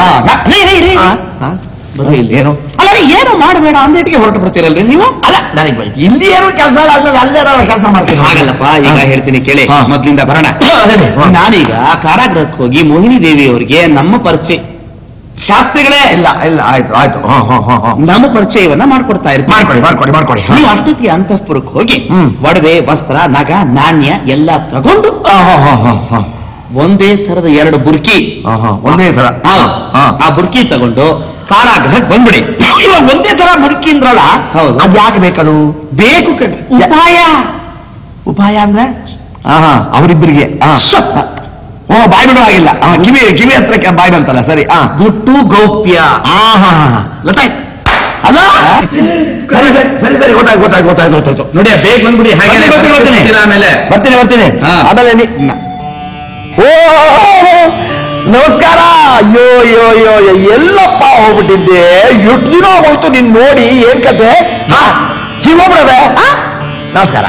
ಏನು ಅಲ್ಲ ರೀ, ಏನು ಮಾಡಬೇಡ ಅಂದೇಟಿಗೆ ಹೊರಟು ಬರ್ತೀರಲ್ರಿ ನೀವು ಅಲ್ಲ ನನಗೆ ಇಲ್ಲಿ ಏನು ಕೆಲಸ ಇಲ್ಲ ಅದ್ರಲ್ಲಿ ಅಲ್ಲೇ ಕೆಲಸ ಮಾಡ್ತೀನಿ ಹಾಗಲ್ಲಪ್ಪ ಈಗ ಹೇಳ್ತೀನಿ ಕೇಳಿ ಮೊದ್ಲಿಂದ ಬರೋಣ ನಾನೀಗ ಕಾರಾಗೃಹಕ್ಕೆ ಹೋಗಿ ಮೋಹಿನಿ ದೇವಿ ಅವರಿಗೆ ನಮ್ಮ ಪರಿಚಯ ಶಾಸ್ತ್ರಿಗಳೇ ಇಲ್ಲ ಇಲ್ಲ ಆಯ್ತು ಆಯ್ತು ಹಾ ಹಾ ಹಾ ಹಾ ನಮ್ಮ ಪರಿಚಯವನ್ನ ಮಾಡ್ಕೊಡ್ತಾ ಇರ್ತೀವಿ ಮಾಡ್ಕೊಡಿ ಮಾಡ್ಕೊಡಿ ಮಾಡ್ಕೊಡಿ ನೀವು ಅಷ್ಟೊತ್ತಿಗೆ ಅಂತಃಪುರಕ್ಕೆ ಹೋಗಿ ಹ್ಮ್. ಒಡವೆ ವಸ್ತ್ರ ನಗ ನಾಣ್ಯ ಎಲ್ಲ ತಗೊಂಡು ಹಾ ಹಾ ಹಾ ಹಾ ಹಾ ಒಂದೇ ತರದ ಎರಡು ಬುರ್ಕಿ ಹಾ, ಹಾ, ಒಂದೇ ತರ ಹಾ, ಹಾ. ಆ ಬುರ್ಕಿ ತಗೊಂಡು ಕಾರಾಗೃಹಕ್ಕೆ ಬಂದ್ಬಿಡಿ ಇವಾಗ ಒಂದೇ ತರ ಮುಡುಕಿ ಅಂದ್ರಲ್ಲ ಹೌದು. ಅದ್ ಯಾಕೆ ಬೇಕದು ಬೇಕು ಕಣ್ರಿ ಉಪಾಯ ಉಪಾಯ ಅಂದ್ರೆ ಹಾ ಹಾ ಅವರಿಬ್ಬರಿಗೆ ಹಾ ಓ ಬಾಯ್ ಬಿಡೋ ಆಗಿಲ್ಲ ಹಾ, ಕಿವಿ ಕಿವಿ ಹತ್ರಕ್ಕೆ ಬಾಯ್ ಬಂತಲ್ಲ ಸರಿ ಹಾ ಗುಟ್ಟು ಗೌಪ್ಯ ಹಾ ಹಾ ಹಾ ಗೊತ್ತಾಯ್ತು ಅಲ್ಲ ಸರಿ ಸರಿ ಸರಿ ಸರಿ ಗೊತ್ತಾಯ್ತು ಗೊತ್ತಾಯ್ತು ಗೊತ್ತಾಯ್ತು ಗೊತ್ತಾಯ್ತು ನೋಡಿ ಬೇಗ ಬಂದ್ಬಿಡಿ ಹಾಗೆ ಬರ್ತೀನಿ, ಬರ್ತೀನಿ, ಬರ್ತೀನಿ. ಆಮೇಲೆ ಬರ್ತೀನಿ ಬರ್ತೀನಿ ಹಾ. ಆಮೇಲೆ ನೀ ಓ ನಮಸ್ಕಾರ ಅಯ್ಯೋ ಅಯ್ಯೋ ಅಯ್ಯೋ ಅಯ್ಯೋ, ಎಲ್ಲಪ್ಪ ಹೋಗ್ಬಿಟ್ಟಿದ್ದೆ ಎಷ್ಟು ದಿನ ಹೋಯ್ತು ನೀನ್ ನೋಡಿ ಏನ್ ಕತೆ ಹಾ ಹೋಗ್ಬಿಡದೆ ನಮಸ್ಕಾರ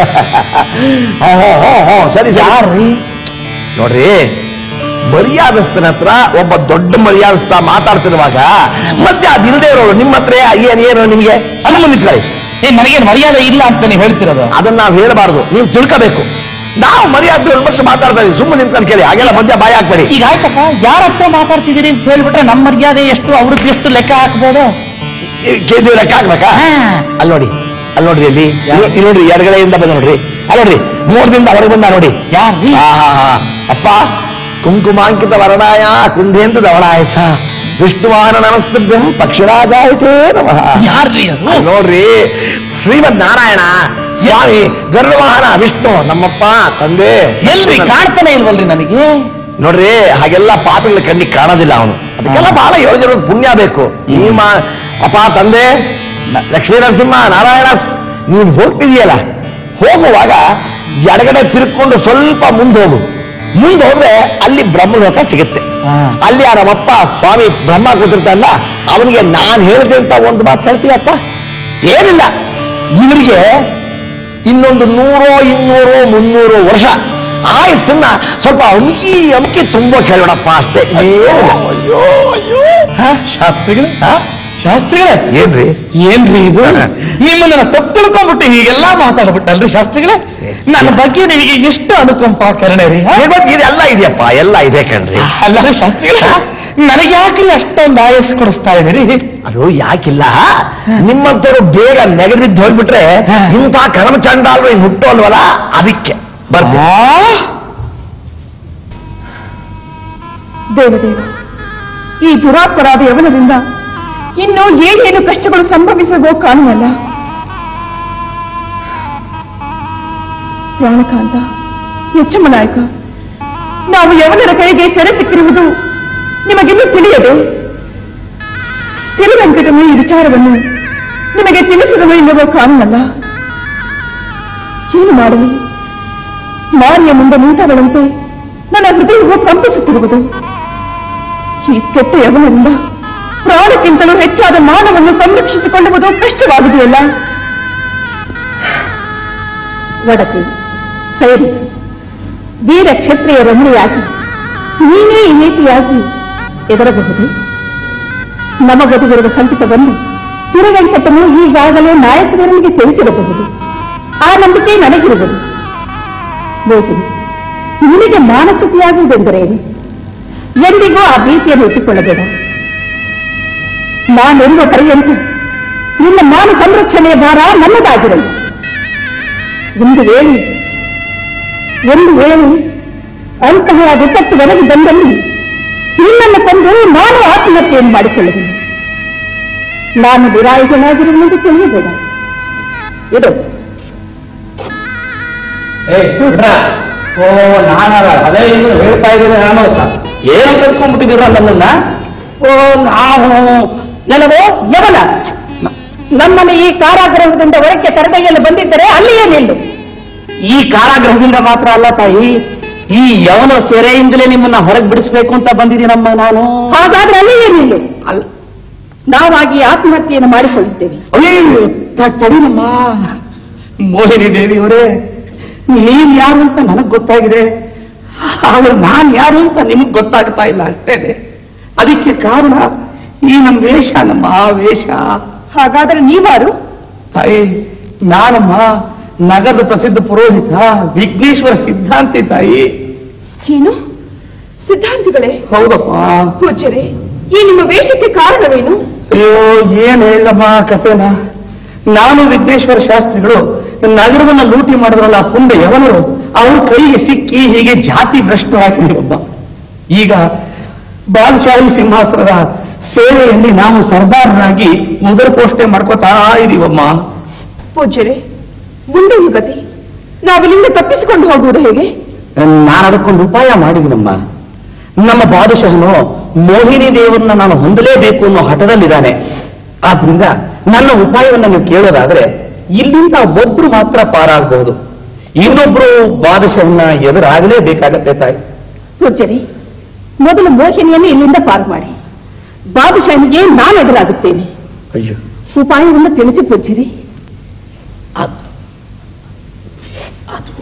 ಹೋ ಹೋ ಹೋ ಹೋ ಸರಿ ಯಾರ್ರಿ ನೋಡ್ರಿ ಮರ್ಯಾದಸ್ಥನ ಹತ್ರ ಒಬ್ಬ ದೊಡ್ಡ ಮರ್ಯಾದಸ್ಥ ಮಾತಾಡ್ತಿರುವಾಗ ಮತ್ತೆ ಅದಿಲ್ಲದೆ ಇರೋರು ನಿಮ್ಮ ಹತ್ರ ಏನ್ ಏನು ನಿಮ್ಗೆ ಅಲ್ಲಿ ನಿಂತ್ಕೊಳ್ಳಿ ಏ ನನಗೇನು ಮರ್ಯಾದೆ ಇಲ್ಲ ಅಂತ ನೀವು ಹೇಳ್ತಿರೋದು ಅದನ್ನ ನಾವು ಹೇಳಬಾರ್ದು ನೀವು ತಿಳ್ಕೋಬೇಕು ನಾವು ಮರ್ಯಾದೆ ಮಕ್ಕಳು ಮಾತಾಡ್ತಾ ಇದೀವಿ ಸುಮ್ಮನೆ ನಿಂತ್ಕೊಂಡು ಕೇಳಿ ಹಾಗೆಲ್ಲ ಮಧ್ಯ ಬಾಯಿ ಹಾಕ್ಬೇಡಿ ಈಗ ಆಯ್ತಪ್ಪ ಯಾರ ಹತ್ರ ಮಾತಾಡ್ತಿದ್ದೀರಿ ಅಂತ ಹೇಳ್ಬಿಟ್ರೆ ನಮ್ಮ ಮರ್ಯಾದೆ ಎಷ್ಟು ಅವ್ರದ್ದು ಎಷ್ಟು ಲೆಕ್ಕ ಹಾಕ್ಬೋದು ಕೇಂದ್ರ ಲೆಕ್ಕ ಹಾಕ್ಬೇಕಾ ಅಲ್ಲಿ ನೋಡಿ ಅಲ್ಲಿ ನೋಡ್ರಿ ಇಲ್ಲಿ ಇಲ್ಲಿ- ಇಲ್ಲಿ ನೋಡ್ರಿ ಎಡಗಡೆಯಿಂದ ಬಂದ ನೋಡ್ರಿ ಅಲ್ಲಿ ನೋಡ್ರಿ ಮೋಡದಿಂದ ಹೊರಗೆ ಬಂದ ನೋಡಿ ಯಾರ್ರಿ ಆ, ಹಾ, ಹಾ. ಅಪ್ಪ ಕುಂಕುಮಾಂಕಿತ ವರ್ಣಾಯ ಕುಂದೇಂದು ಧವಳಾಯಸ ವಿಷ್ಣುವಾಹನ ನಮಸ್ತಭ್ಯಂ ಪಕ್ಷಿರಾಜಾಯಿತೇ ನಮಃ ಯಾರ್ರಿ ಅದು ಅಲ್ಲಿ ನೋಡ್ರಿ ಶ್ರೀಮದ್ ನಾರಾಯಣ ಸ್ವಾಮಿ ಗರುಡವಾಹನ ವಿಷ್ಣು ನಮ್ಮಪ್ಪ ತಂದೆ ಎಲ್ರಿ ಕಾಣ್ತಾನೆ ಇಲ್ವಲ್ರಿ ನನಗೆ ನೋಡ್ರಿ ಹಾಗೆಲ್ಲ ಪಾಪಗಳ ಕಣ್ಣಿಗೆ ಕಾಣೋದಿಲ್ಲ ಅವನು ಅದಕ್ಕೆಲ್ಲ ಬಹಳ ಯೋಜನೆ ಪುಣ್ಯ ಬೇಕು ನಿಮ್ಮ ಅಪ್ಪ ತಂದೆ ನ- ಲಕ್ಷ್ಮೀ ನರಸಿಂಹ ನಾರಾಯಣ ನೀನ್ ಹೋಗ್ತಿದೀಯಲ್ಲ ಹೋಗುವಾಗ ಎಡಗಡೆ ತಿರ್ಕೊಂಡು ಸ್ವಲ್ಪ ಮುಂದೆ ಹೋಗು ಮುಂದೆ ಹೋದ್ರೆ ಅಲ್ಲಿ ಬ್ರಹ್ಮಲೋಕ ಸಿಗುತ್ತೆ ಅಲ್ಲಿ ಆ ನಮ್ಮಪ್ಪ ಸ್ವಾಮಿ ಬ್ರಹ್ಮ ಕೂತಿರ್ತಾನಲ್ಲ ಅವನಿಗೆ ನಾನು ಹೇಳಿದೆ ಅಂತ ಒಂದು ಮಾತು ಹೇಳ್ತೀಯಪ್ಪ ಏನಿಲ್ಲ ಇವರಿಗೆ ಇನ್ನೊಂದು ನೂರೋ ಇನ್ನೂರೋ ಮುನ್ನೂರು ವರ್ಷ ಆಯಸ್ಸನ್ನ ಸ್ವಲ್ಪ ಅಮುಕಿ ಅಮುಕಿ ತುಂಬಾ ಕೇಳೋಣಪ್ಪ ಅಷ್ಟೇ ಏನು? ಅಯ್ಯೋ ಅಯ್ಯೋ ಶಾಸ್ತ್ರಿಗಳು ಶಾಸ್ತ್ರಿಗಳೇ ಏನ್ರಿ ಏನ್ರಿ ಇದು ನಿಮ್ಮನ್ನ ತಪ್ಪು ತಿಳ್ಕೊಂಡ್ಬಿಟ್ಟು ಹೀಗೆಲ್ಲ ಮಾತಾಡ್ಬಿಟ್ಟಲ್ರಿ ಶಾಸ್ತ್ರಿಗಳೇ ನನ್ನ ಬಗ್ಗೆ ನಿಮಗೆ ಎಷ್ಟು ಅನುಕಂಪ ಕರುಣೆ ರೀ ಹಾ? ಇವತ್ತು ಇದೆಲ್ಲ ಇದೆಯಪ್ಪ ಎಲ್ಲ ಇದೆ ಕಣ್ರಿ ಅಲ್ಲರಿ ಶಾಸ್ತ್ರಿಗಳೇ ನನಗೆ ಯಾಕ್ರಿ ಅಷ್ಟೊಂದು ಆಯಸ್ಸು ಕೊಡಿಸ್ತಾ ಇದೀರಿ ಅದು ಯಾಕಿಲ್ಲ ನಿಮ್ಮಂತವ್ರು ಬೇಗ ನೆಗದಿದ್ದು ಹೋಗ್ಬಿಟ್ರೆ ಇಂಥ ಕರ್ಮಚಂಡಾಲ್ರು ಇನ್ನು ಹುಟ್ಟು ಅಲ್ವಲ್ಲ ಅದಕ್ಕೆ ಬರ್ತೀನಿ ದೇವದೇವ ಈ ದುರಾಪರಾಧ ಯವನದಿಂದ ಇನ್ನು ಏನೇನು ಕಷ್ಟಗಳು ಸಂಭವಿಸುವೋ ಕಾಣುವಲ್ಲ ಪ್ರಾಣಕಾಂತ ಹೆಚ್ಚಮ್ಮ ನಾಯಕ ನಾವು ಯವನರ ಕೈಗೆ ಸೆರೆ ಸಿಕ್ಕಿರುವುದು ನಿಮಗಿನ್ನೂ ತಿಳಿಯದೆ ತಿರುವೆಂಕಟನು ಈ ವಿಚಾರವನ್ನು ನಿಮಗೆ ತಿಳಿಸಿದನು ಎನ್ನುವ ಕಾರಣವಲ್ಲ ಏನು ಮಾಡಲಿ ಮಾರಿಯ ಮುಂದೆ ನಿಂತವಳಂತೆ ನನ್ನ ಹೃದಯವು ಕಂಪಿಸುತ್ತಿರುವುದು ಈ ಕೆಟ್ಟ ಯವನದಿಂದ ಪ್ರಾಣಕ್ಕಿಂತಲೂ ಹೆಚ್ಚಾದ ಮಾನವನ್ನು ಸಂರಕ್ಷಿಸಿಕೊಳ್ಳುವುದು ಕಷ್ಟವಾಗಿದೆಯಲ್ಲ ಒಡತಿ ಸೇರಿಸಿ ವೀರ ಕ್ಷತ್ರಿಯ ರಮಣಿಯಾಗಿ ನೀನೇ ಈ ರೀತಿಯಾಗಿ ಎದರಬಹುದು ನಮಗೊದಗಿರುವ ಸಂಕಟವನ್ನು ತಿರುವೆಂಕಟನು ಈಗಾಗಲೇ ನಾಯಕರೊಂದಿಗೆ ತಿಳಿಸಿರಬಹುದು ಆ ನಂಬಿಕೆ ನನಗಿರುವುದು ಮೋಹಿನಿ ನಿನಗೆ ಮಾನಚ್ಯುತಿಯಾಗುವುದೆಂದರೇನು ಎಂದಿಗೂ ಆ ಭೀತಿಯನ್ನು ಇಟ್ಟುಕೊಳ್ಳಬೇಡ ನಾನೆಂಬ ಪರ್ಯಂತ ನಿನ್ನ ಮಾನ ಸಂರಕ್ಷಣೆಯ ಭಾರ ನನ್ನದಾಗಿರಲಿ ಒಂದು ವೇಳೆ ಒಂದು ವೇಳೆ ಅಂತಹ ವಿಪತ್ತು ಒದಗಿ ಬಂದಲ್ಲಿ ನಿನ್ನನ್ನು ಕೊಂದು ನಾನು ಆತ್ಮಹತ್ಯೆಯನ್ನು ಮಾಡಿಕೊಳ್ಳುತ್ತೇನೆ ನಾನು ನಿರಾಯುಧನಾಗಿರುವುದು ತಿಳಿಯಬೇಡ ಇದು ಏ ಓ ನಾನಲ್ಲ ಅದೇ ಏನು ಹೇಳ್ತಾ ಇದ್ದೀನಿ ನಾನು ಅಂತ ಏನು ಕರ್ಕೊಂಡ್ಬಿಟ್ಟಿದ್ದೀರ ನನ್ನನ್ನ ಓ ನಾವು ನೆಲವೋ ಯವನ ನಮ್ಮನ್ನು ಈ ಕಾರಾಗೃಹದಿಂದ ಹೊರಕ್ಕೆ ತರಗೈಯಲ್ಲಿ ಬಂದಿದ್ದರೆ ಅಲ್ಲಿಯೇ ನಿಲ್ಲು ಈ ಕಾರಾಗೃಹದಿಂದ ಮಾತ್ರ ಅಲ್ಲ ತಾಯಿ ಈ ಯವನ ಸೆರೆಯಿಂದಲೇ ನಿಮ್ಮನ್ನ ಹೊರಗೆ ಬಿಡಿಸ್ಬೇಕು ಅಂತ ಬಂದಿದ್ದೀನಮ್ಮ ನಾನು ಹಾಗಾದ್ರೆ ಅಲ್ಲಿಯೇ ನಿಲ್ಲು ಅಲ್ಲ ನಾವಾಗಿ ಆತ್ಮಹತ್ಯೆಯನ್ನು ಮಾಡಿಕೊಳ್ಳುತ್ತೇವೆ ಅಯ್ಯೋ ತಡಿನಮ್ಮ ಮೋಹಿನಿ ದೇವಿಯವರೇ ನೀನ್ ಯಾರು ಅಂತ ನನಗ್ ಗೊತ್ತಾಗಿದೆ ಆದ್ರೆ ನಾನ್ ಯಾರು ಅಂತ ನಿಮಗ್ ಗೊತ್ತಾಗ್ತಾ ಇಲ್ಲ ಅಷ್ಟೇನೆ ಅದಕ್ಕೆ ಕಾರಣ ಈ ನಮ್ಮ ವೇಷ ನಮ್ಮ ವೇಷ ಹಾಗಾದ್ರೆ ನೀವಾರು ತಾಯಿ ನಾನಮ್ಮ ನಗರದ ಪ್ರಸಿದ್ಧ ಪುರೋಹಿತ ವಿಘ್ನೇಶ್ವರ ಸಿದ್ಧಾಂತಿ ತಾಯಿ ಏನು ಸಿದ್ಧಾಂತಿಗಳೇ ಹೌದಪ್ಪ ಪೂಜ್ಯರೇ ಈ ನಿಮ್ಮ ವೇಷಕ್ಕೆ ಕಾರಣವೇನು ಅಯ್ಯೋ ಏನ್ ಹೇಳಮ್ಮ ಕಥೆನ ನಾನು ವಿಘ್ನೇಶ್ವರ ಶಾಸ್ತ್ರಿಗಳು ನಗರವನ್ನ ಲೂಟಿ ಮಾಡಿದ್ರಲ್ಲ ಪುಂಡ ಯವನರು ಅವ್ರ ಕೈಗೆ ಸಿಕ್ಕಿ ಹೀಗೆ ಜಾತಿ ಭ್ರಷ್ಟರಾಗಿದ್ದೀವಮ್ಮ ಈಗ ಬಾದಶಾಹಿ ಸಿಂಹಾಸನದ ಸೇವೆಯಲ್ಲಿ ನಾವು ಸರ್ದಾರರಾಗಿ ಮೊದಲ ಪೋಷ್ಟೆ ಮಾಡ್ಕೋತಾ ಇದೀವಮ್ಮ ಪೂಜ್ಯರೇ ಮುಂದೇನು ಗತಿ ನಾವಿಲ್ಲಿಂದ ತಪ್ಪಿಸಿಕೊಂಡು ಹೋಗುವುದು ಹೇಗೆ ನಾನು ಅದಕ್ಕೊಂದು ಉಪಾಯ ಮಾಡಿದ್ದೀನಮ್ಮ ನಮ್ಮ ಬಾದಶಾಹನು ಮೋಹಿನಿ ದೇವರನ್ನ ನಾನು ಹೊಂದಲೇಬೇಕು ಅನ್ನೋ ಹಠದಲ್ಲಿದ್ದಾನೆ ಆದ್ರಿಂದ ನನ್ನ ಉಪಾಯವನ್ನ ನೀವು ಕೇಳೋದಾದ್ರೆ ಇಲ್ಲಿಂದ ಒಬ್ರು ಮಾತ್ರ ಪಾರಾಗಬಹುದು ಇನ್ನೊಬ್ರು ಬಾದಶಾಹನ ಎದುರಾಗಲೇಬೇಕಾಗತ್ತೆ ತಾಯಿ ಪೂಜ್ಯರೇ ಮೊದಲು ಮೋಹಿನಿಯನ್ನು ಇಲ್ಲಿಂದ ಪಾರು ಮಾಡಿ ಬಾದಶಾಹಿಗೆ ನಾನು ಎದುರಾಗುತ್ತೇನೆ ಅಯ್ಯೋ ಉಪಾಯವನ್ನು ತಿಳಿಸಿ ಪೂಜ್ಯರೇ ಅದು ಅದು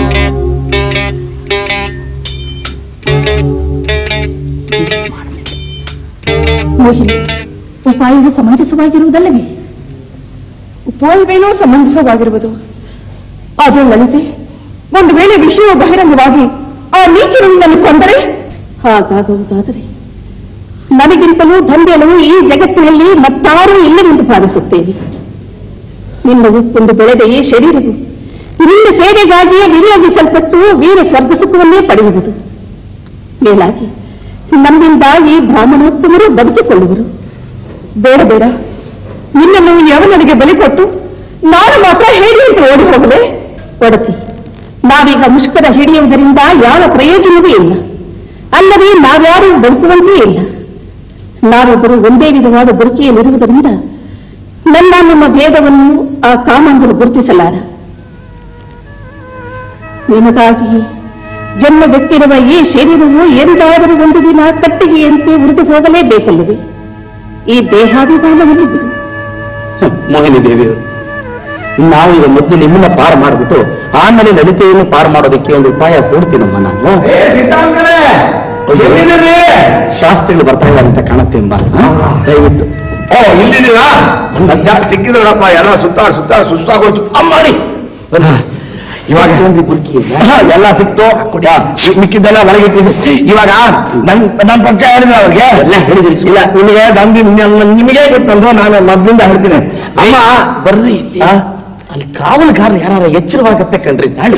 ಮೋಹಿನಿ ಉಪಾಯವು ಸಮಂಜಸವಾಗಿರುವುದಲ್ಲವೇ ಉಪಾಯವೇನೋ ಸಮಂಜಸವಾಗಿರುವುದು ಆದರೆ ಲಲಿತೆ ಒಂದು ವೇಳೆ ವಿಷಯವು ಬಹಿರಂಗವಾಗಿ ಆ ನೀಚರು ನಿನ್ನನ್ನು ಕೊಂದರೆ ಹಾಗಾಗುವುದಾದರೆ ನನಗಿಂತಲೂ ದಂಡೆಲು ಈ ಜಗತ್ತಿನಲ್ಲಿ ಮತ್ತಾರೂ ಇಲ್ಲವೆಂದು ಭಾವಿಸುತ್ತೇನೆ ನಿನ್ನ ಉಪ್ಪೊಂದು ಬೆಳೆದ ಈ ಶರೀರವು ನಿನ್ನ ಸೇವೆಗಾಗಿಯೇ ವಿನಿಯೋಗಿಸಲ್ಪಟ್ಟು ವೀರ ಸ್ವರ್ಗ ಸುಖವನ್ನೇ ಪಡೆಯುವುದು ಮೇಲಾಗಿ ನಮ್ಮಿಂದ ಈ ಬ್ರಾಹ್ಮಣೋತ್ತಮರು ಬದುಕಿಕೊಳ್ಳುವರು ಬೇಡ ಬೇಡ ನಿನ್ನನ್ನು ಯವನರಿಗೆ ಬಲಿ ಕೊಟ್ಟು ನಾನು ಮಾತ್ರ ಹೇಗೆ ಅಂತ ಓಡಿ ಹೋಗಲೇ ಒಡತಿ ನಾವೀಗ ಮುಷ್ಕರ ಹಿಡಿಯುವುದರಿಂದ ಯಾವ ಪ್ರಯೋಜನವೂ ಇಲ್ಲ ಅಲ್ಲದೆ ನಾವ್ಯಾರೂ ಬದುಕುವಂತೆಯೇ ಇಲ್ಲ ನಾವೊಬ್ಬರು ಒಂದೇ ವಿಧವಾದ ಬದುಕಿಯಲ್ಲಿರುವುದರಿಂದ ನನ್ನ ನಿಮ್ಮ ಭೇದವನ್ನು ಆ ಕಾಮಂದರು ಗುರುತಿಸಲಾರ ನಿಮಗಾಗಿ ಜನ್ಮವೆತ್ತಿರುವ ಈ ಶರೀರವು ಎಂದಾದರೂ ಒಂದು ದಿನ ಕಟ್ಟಿಗೆಯಂತೆ ಉರಿದು ಹೋಗಲೇಬೇಕಲ್ಲವೇ ಈ ದೇಹಾಭಿಮಾನವನ್ನು ಬಿಡು ಮೋಹಿನಿ ದೇವಿಯವರು ನಾವು ಈಗ ಮೊದಲು ನಿಮ್ಮನ್ನ ಪಾರು ಮಾಡಿಬಿಟ್ಟು ಆಮೇಲೆ ಲಲಿತೆಯನ್ನು ಪಾರು ಮಾಡೋದಕ್ಕೆ ಒಂದು ಉಪಾಯ ಕೊಡ್ತೀನಮ್ಮ ನಾನು ಅಯ್ಯೋ, ಶಾಸ್ತ್ರಿಗಳು ಬರ್ತಾ ಇಲ್ಲ ಅಂತ ಕಾಣುತ್ತೆ ಎಂಬ ದಯವಿಟ್ಟು ಓ ಇಲ್ಲಿದ್ದೀರಾ ಸಿಕ್ಕಿದ್ರಪ್ಪ ಎಲ್ಲ ಸುತ್ತ ಸುತ್ತ ಸುಸ್ತಾಗೋಯ್ತು ಅಮ್ಮಾಡಿ ಇವಾಗ ಜಲ್ದಿ ಬುರ್ಕಿ ಎಲ್ಲ ಸಿಕ್ತು ಯಾ, ಮಿಕ್ಕಿದ್ದೆಲ್ಲ ಒಳಗಿಟ್ಟಿದೆ ಇವಾಗ ನನ್ ನನ್ನ ಪರಿಚಯ ಹೇಳಿದ್ರೆ ಅವ್ರಿಗೆ ಎಲ್ಲ ಹೇಳಿದ್ರಿ ಇಲ್ಲ ನಿಮಗೆ ನಂಬಿ ನಿಮಗೆ ಗೊತ್ತಂದ್ರೆ ನಾನು ಮೊದ್ಲಿಂದ ಹೇಳ್ತೀನಿ ಅಮ್ಮ ಬರ್ರಿ ಇಲ್ಲಿ. ಆ? ಅಲ್ಲಿ ಕಾವಲುಗಾರ ಯಾರು ಎಚ್ಚರವಾಗತ್ತೆ ಕಣ್ರಿ ನಾಳೆ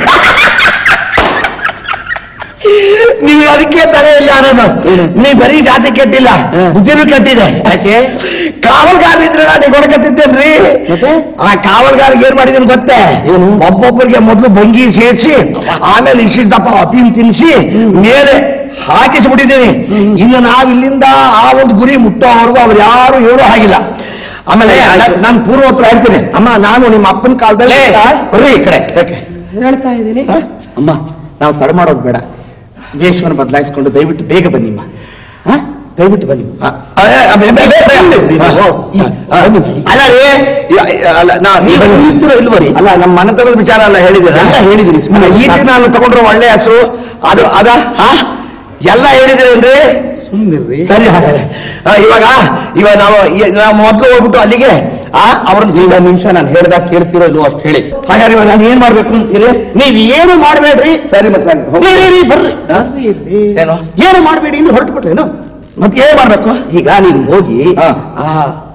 ನೀವು ಅದಕ್ಕೆ ತಲೆ ಇಲ್ಲ ಅನ್ನೋದು ನೀವು ಬರೀ ಜಾತಿ ಕೆಟ್ಟಿಲ್ಲ ಹ್ಮ್. ಬುದ್ಧಿನೂ ಕೆಟ್ಟಿದೆ ಯಾಕೆ ಕಾವಲ್ಗಾರ ಇದ್ರೆ ನಾನು ಹೊಡಕತ್ತಿದ್ದೇನ್ರಿ ಆ ಕಾವಲ್ಗಾರಿಗೆ ಏನ್ ಮಾಡಿದೀನಿ ಗೊತ್ತೇ ಒಬ್ಬೊಬ್ಬರಿಗೆ ಮೊದಲು ಭಂಗಿ ಸೇರಿಸಿ ಆಮೇಲೆ ಇಷ್ಟಿದ್ದಪ್ಪ ಅಫೀಮ್ ತಿನ್ನಿಸಿ ಮೇಲೆ ಹಾಕಿಸ್ಬಿಟ್ಟಿದ್ದೀನಿ ಇನ್ನು ನಾವು ಇಲ್ಲಿಂದ ಆ ಒಂದು ಗುರಿ ಮುಟ್ಟೋವರೆಗೂ ಅವ್ರು ಯಾರು ಹೇಳೋ ಹಾಗಿಲ್ಲ ಆಮೇಲೆ ನಾನು ಪೂರ್ವೋತ್ತರ ಹೇಳ್ತೀನಿ ಅಮ್ಮ ನಾನು ನಿಮ್ಮ ಅಪ್ಪನ ಕಾಲದಲ್ಲಿ ಬರ್ರಿ ಈ ಕಡೆ ಯಾಕೆ ಹೇಳ್ತಾ ಇದ್ದೀನಿ ಅಮ್ಮ ನಾವು ತಡ ಮಾಡೋದು ಬೇಡ ವೇಷವನ್ನು ಬದಲಾಯಿಸಿಕೊಂಡು ದಯವಿಟ್ಟು ಬೇಗ ಬನ್ನಿಮ್ಮ ಹ? ದಯವಿಟ್ಟು ಬನ್ನಿ ಆ, ಆ, ಆ, ಬೇ- ಬೇ- ಬೇ- ಬೇ- ಬೇ- ಓ, ಆ, ಅಲ್ಲ ರೀ ಯ- ಯ- ಅಲ್ಲ ನಾ ನೀವು ಇರ್ತೀರೋ ಇಲ್ವೋ ರೀ ಅಲ್ಲ ನಮ್ಮ ಮನೆತನದ ವಿಚಾರ ಎಲ್ಲ ಹೇಳಿದಿರ ಎಲ್ಲ ಹೇಳಿದಿರಿ, ಸುಮ್ಮನೆ ಈ ದಿನ ನಾನು ತಗೊಂಡ್ರೆ ಒಳ್ಳೆ ಹೆಸರು ಅದು ಅದ ಹಾ ಎಲ್ಲ ಹೇಳಿದಿರೇನ್ರಿ ಸುಮ್ಮನಿರ್ರಿ ಸರಿ ಹಾಗಾದ್ರೆ ಆ, ಇವಾಗ ಇವಾಗ ನಾವು ಈ- ನಾವು ಮೊದಲು ಹೋಗ್ಬಿಟ್ಟು ಅಲ್ಲಿಗೆ ಆ ಅವ್ರನ್ನ ಈಗ ನಿಮಿಷ ನಾನು ಹೇಳ್ದಾಗ ಕೇಳ್ತಿರೋ ಇಲ್ವೋ ಅಷ್ಟು ಹೇಳಿ ಹಾಗಾದ್ರೆ ಇವಾಗ ನಾನು ಏನ್ ಮಾಡ್ಬೇಕು ಅಂತೀರಿ ನೀವ್ ಏನು ಮಾಡಬೇಡ್ರಿ ಸರಿ ಮತ್ತೆ ನಾನು ಹೋಗ್- ರೀ, ರೀ, ರೀ, ಬರ್ರಿ ಹಾ? ಬರ್ರಿ, ರೀ. ಏನು ಏನು ಮಾಡಬೇಡಿ ಅಂದ್ರೆ ಹೊರಟು ಬಿಟ್ರೇನು ಮತ್ತೆ ಏನ್ ಮಾಡ್ಬೇಕು ಈಗ ನೀನು ಹೋಗಿ ಹಾ. ಆ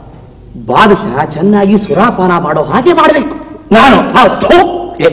ಬಾದಶಾ ಚೆನ್ನಾಗಿ ಸುರಾಪಾನ ಮಾಡೋ ಹಾಗೆ ಮಾಡಬೇಕು ನಾನು ಆ, ಥು, ಏ,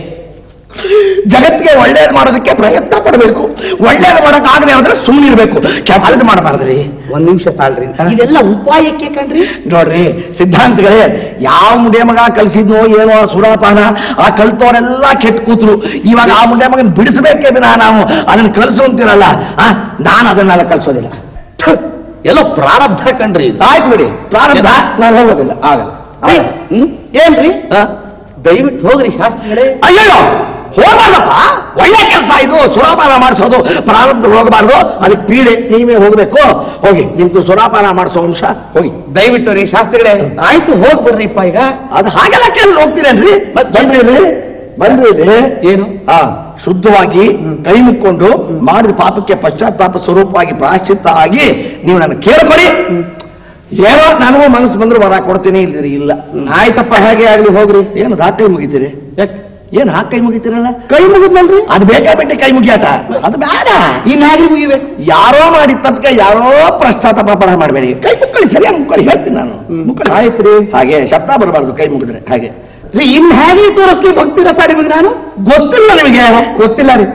ಜಗತ್ತಿಗೆ ಒಳ್ಳೇದು ಮಾಡೋದಕ್ಕೆ ಪ್ರಯತ್ನ ಪಡಬೇಕು ಒಳ್ಳೇದು ಮಾಡೋಕ್ಕಾಗದೆ ಅಂದ್ರೆ ಸುಮ್ಮನಿರ್ಬೇಕು ಕೆಟ್ಟದ್ದು ಮಾಡಬಾರ್ದ್ರಿ ಒಂದ್ ನಿಮಿಷ ತಾಳ್ರಿ ಇದೆಲ್ಲ ಉಪಾಯಕ್ಕೆ ಕಣ್ರಿ ನೋಡ್ರಿ ಸಿದ್ಧಾಂತಗಳೇ ಯಾವ ಮುಂಡೆ ಮಗ ಕಲ್ಸಿದ್ನೋ ಏನೋ ಆ ಸುರಾಪಾನ ಆ ಕಲ್ತವರೆಲ್ಲ ಕೆಟ್ಟ ಕೂತ್ರು ಇವಾಗ ಆ ಮುಂಡೆ ಮಗನ್ ಬಿಡಿಸ್ಬೇಕೇ ವಿನ ನಾವು ಅದನ್ನ ಕಲ್ಸು ಅಂತೀರಲ್ಲ ಆ, ನಾನು ಅದನ್ನೆಲ್ಲ ಕಲ್ಸೋದಿಲ್ಲ ಥು, ಎಲ್ಲೋ ಪ್ರಾರಬ್ಧ ಕಣ್ರಿ ಇದು. ಆಯ್ತು ಬಿಡಿ ಪ್ರಾರಂಭ ನಾನು ಹೋಗೋದಿಲ್ಲ ಆಗಲ್ಲ ಏ, ಹ್ಮ್? ಏನ್ರಿ ಆ? ದಯವಿಟ್ಟು ಹೋಗ್ರಿ ಶಾಸ್ತ್ರಿಗಳೇ ಅಯ್ಯಯ್ಯೋ ಹೋಗ್ಬಾರ್ದಪ್ಪ ಒಳ್ಳೆ ಕೆಲಸ ಇದು ಸುರಾಪಾನ ಮಾಡಿಸೋದು ಪ್ರಾರಂಭ ಹೋಗಬಾರ್ದು ಅದಕ್ಕೆ ಪೀಡೆ ನೀವೇ ಹೋಗ್ಬೇಕು ಹೋಗಿ ನಿಮ್ದು ಸುರಾಪಾನ ಮಾಡಿಸೋ ಅಂಶ ಹೋಗಿ ದಯವಿಟ್ಟು ರೀ ಶಾಸ್ತ್ರಿಗಳೇ ಆಯ್ತು ಹೋಗ್ಬಿಡ್ರಿಪ್ಪ ಈಗ ಅದು ಹಾಗೆಲ್ಲ ಕೇಳಿ ಹೋಗ್ತೀರೇನ್ರಿ ಬನ್ರಿ ಇಲ್ಲಿ ಬನ್ರಿ ಇಲ್ಲಿ ಏನು ಆ ಶುದ್ಧವಾಗಿ ಕೈ ಮುಕ್ಕೊಂಡು ಮಾಡಿದ ಪಾಪಕ್ಕೆ ಪಶ್ಚಾತ್ತಾಪ ಸ್ವರೂಪವಾಗಿ ಪ್ರಾಶ್ಚಿತ್ತ ಆಗಿ ನೀವು ನನ್ನ ಕೇಳ್ಕೊಡಿ ಏನೋ ನನಗೂ ಮನಸ್ಸು ಬಂದ್ರು ವರ ಕೊಡ್ತೀನಿ ಇಲ್ದಿರಿ ಇಲ್ಲ ಆಯ್ತಪ್ಪ ಹೇಗೆ ಆಗ್ಲಿ ಹೋಗ್ರಿ ಏನು ದಾಟ್ ಕೈ ಮುಗಿತೀರಿ ಯಾಕ್? ಏನ್ ಹಾಕಿ ಕೈ ಮುಗಿತೀರಲ್ಲ ಕೈ ಮುಗಿದ್ನಲ್ರಿ ಅದು ಬೇಕಾಬಿಟ್ಟೆ ಕೈ ಮುಗಿಯಾಟ ಅದು ಬೇಡ ಇನ್ ಹೇಗೆ ಮುಗಿಬೇಕು ಯಾರೋ ಮಾಡಿದ ತಪ್ಪಿಗೆ ಯಾರೋ ಪಶ್ಚಾತ್ತಾಪ ಮಾಡಬೇಡಿ ಕೈ ಮುಕ್ಕಳಿ ಸರಿಯಾಗಿ ಮುಕ್ಕಳಿ ಹೇಳ್ತೀನಿ ನಾನು ಮುಕ್ಕಳಿ ಆಯ್ತ್ರಿ. ಹಾಗೆ ಶಬ್ದ ಬರಬಾರ್ದು ಕೈ ಮುಗಿದ್ರೆ ಹಾಗೆ ರೀ, ಇನ್ ಹೇಗೆ ತೋರಿಸ್ಲಿ ಭಕ್ತಿ ರಸ ನಿಮಗೆ ನಾನು ಗೊತ್ತಿಲ್ಲ ನಿಮಗೆ ಗೊತ್ತಿಲ್ಲ ರೀ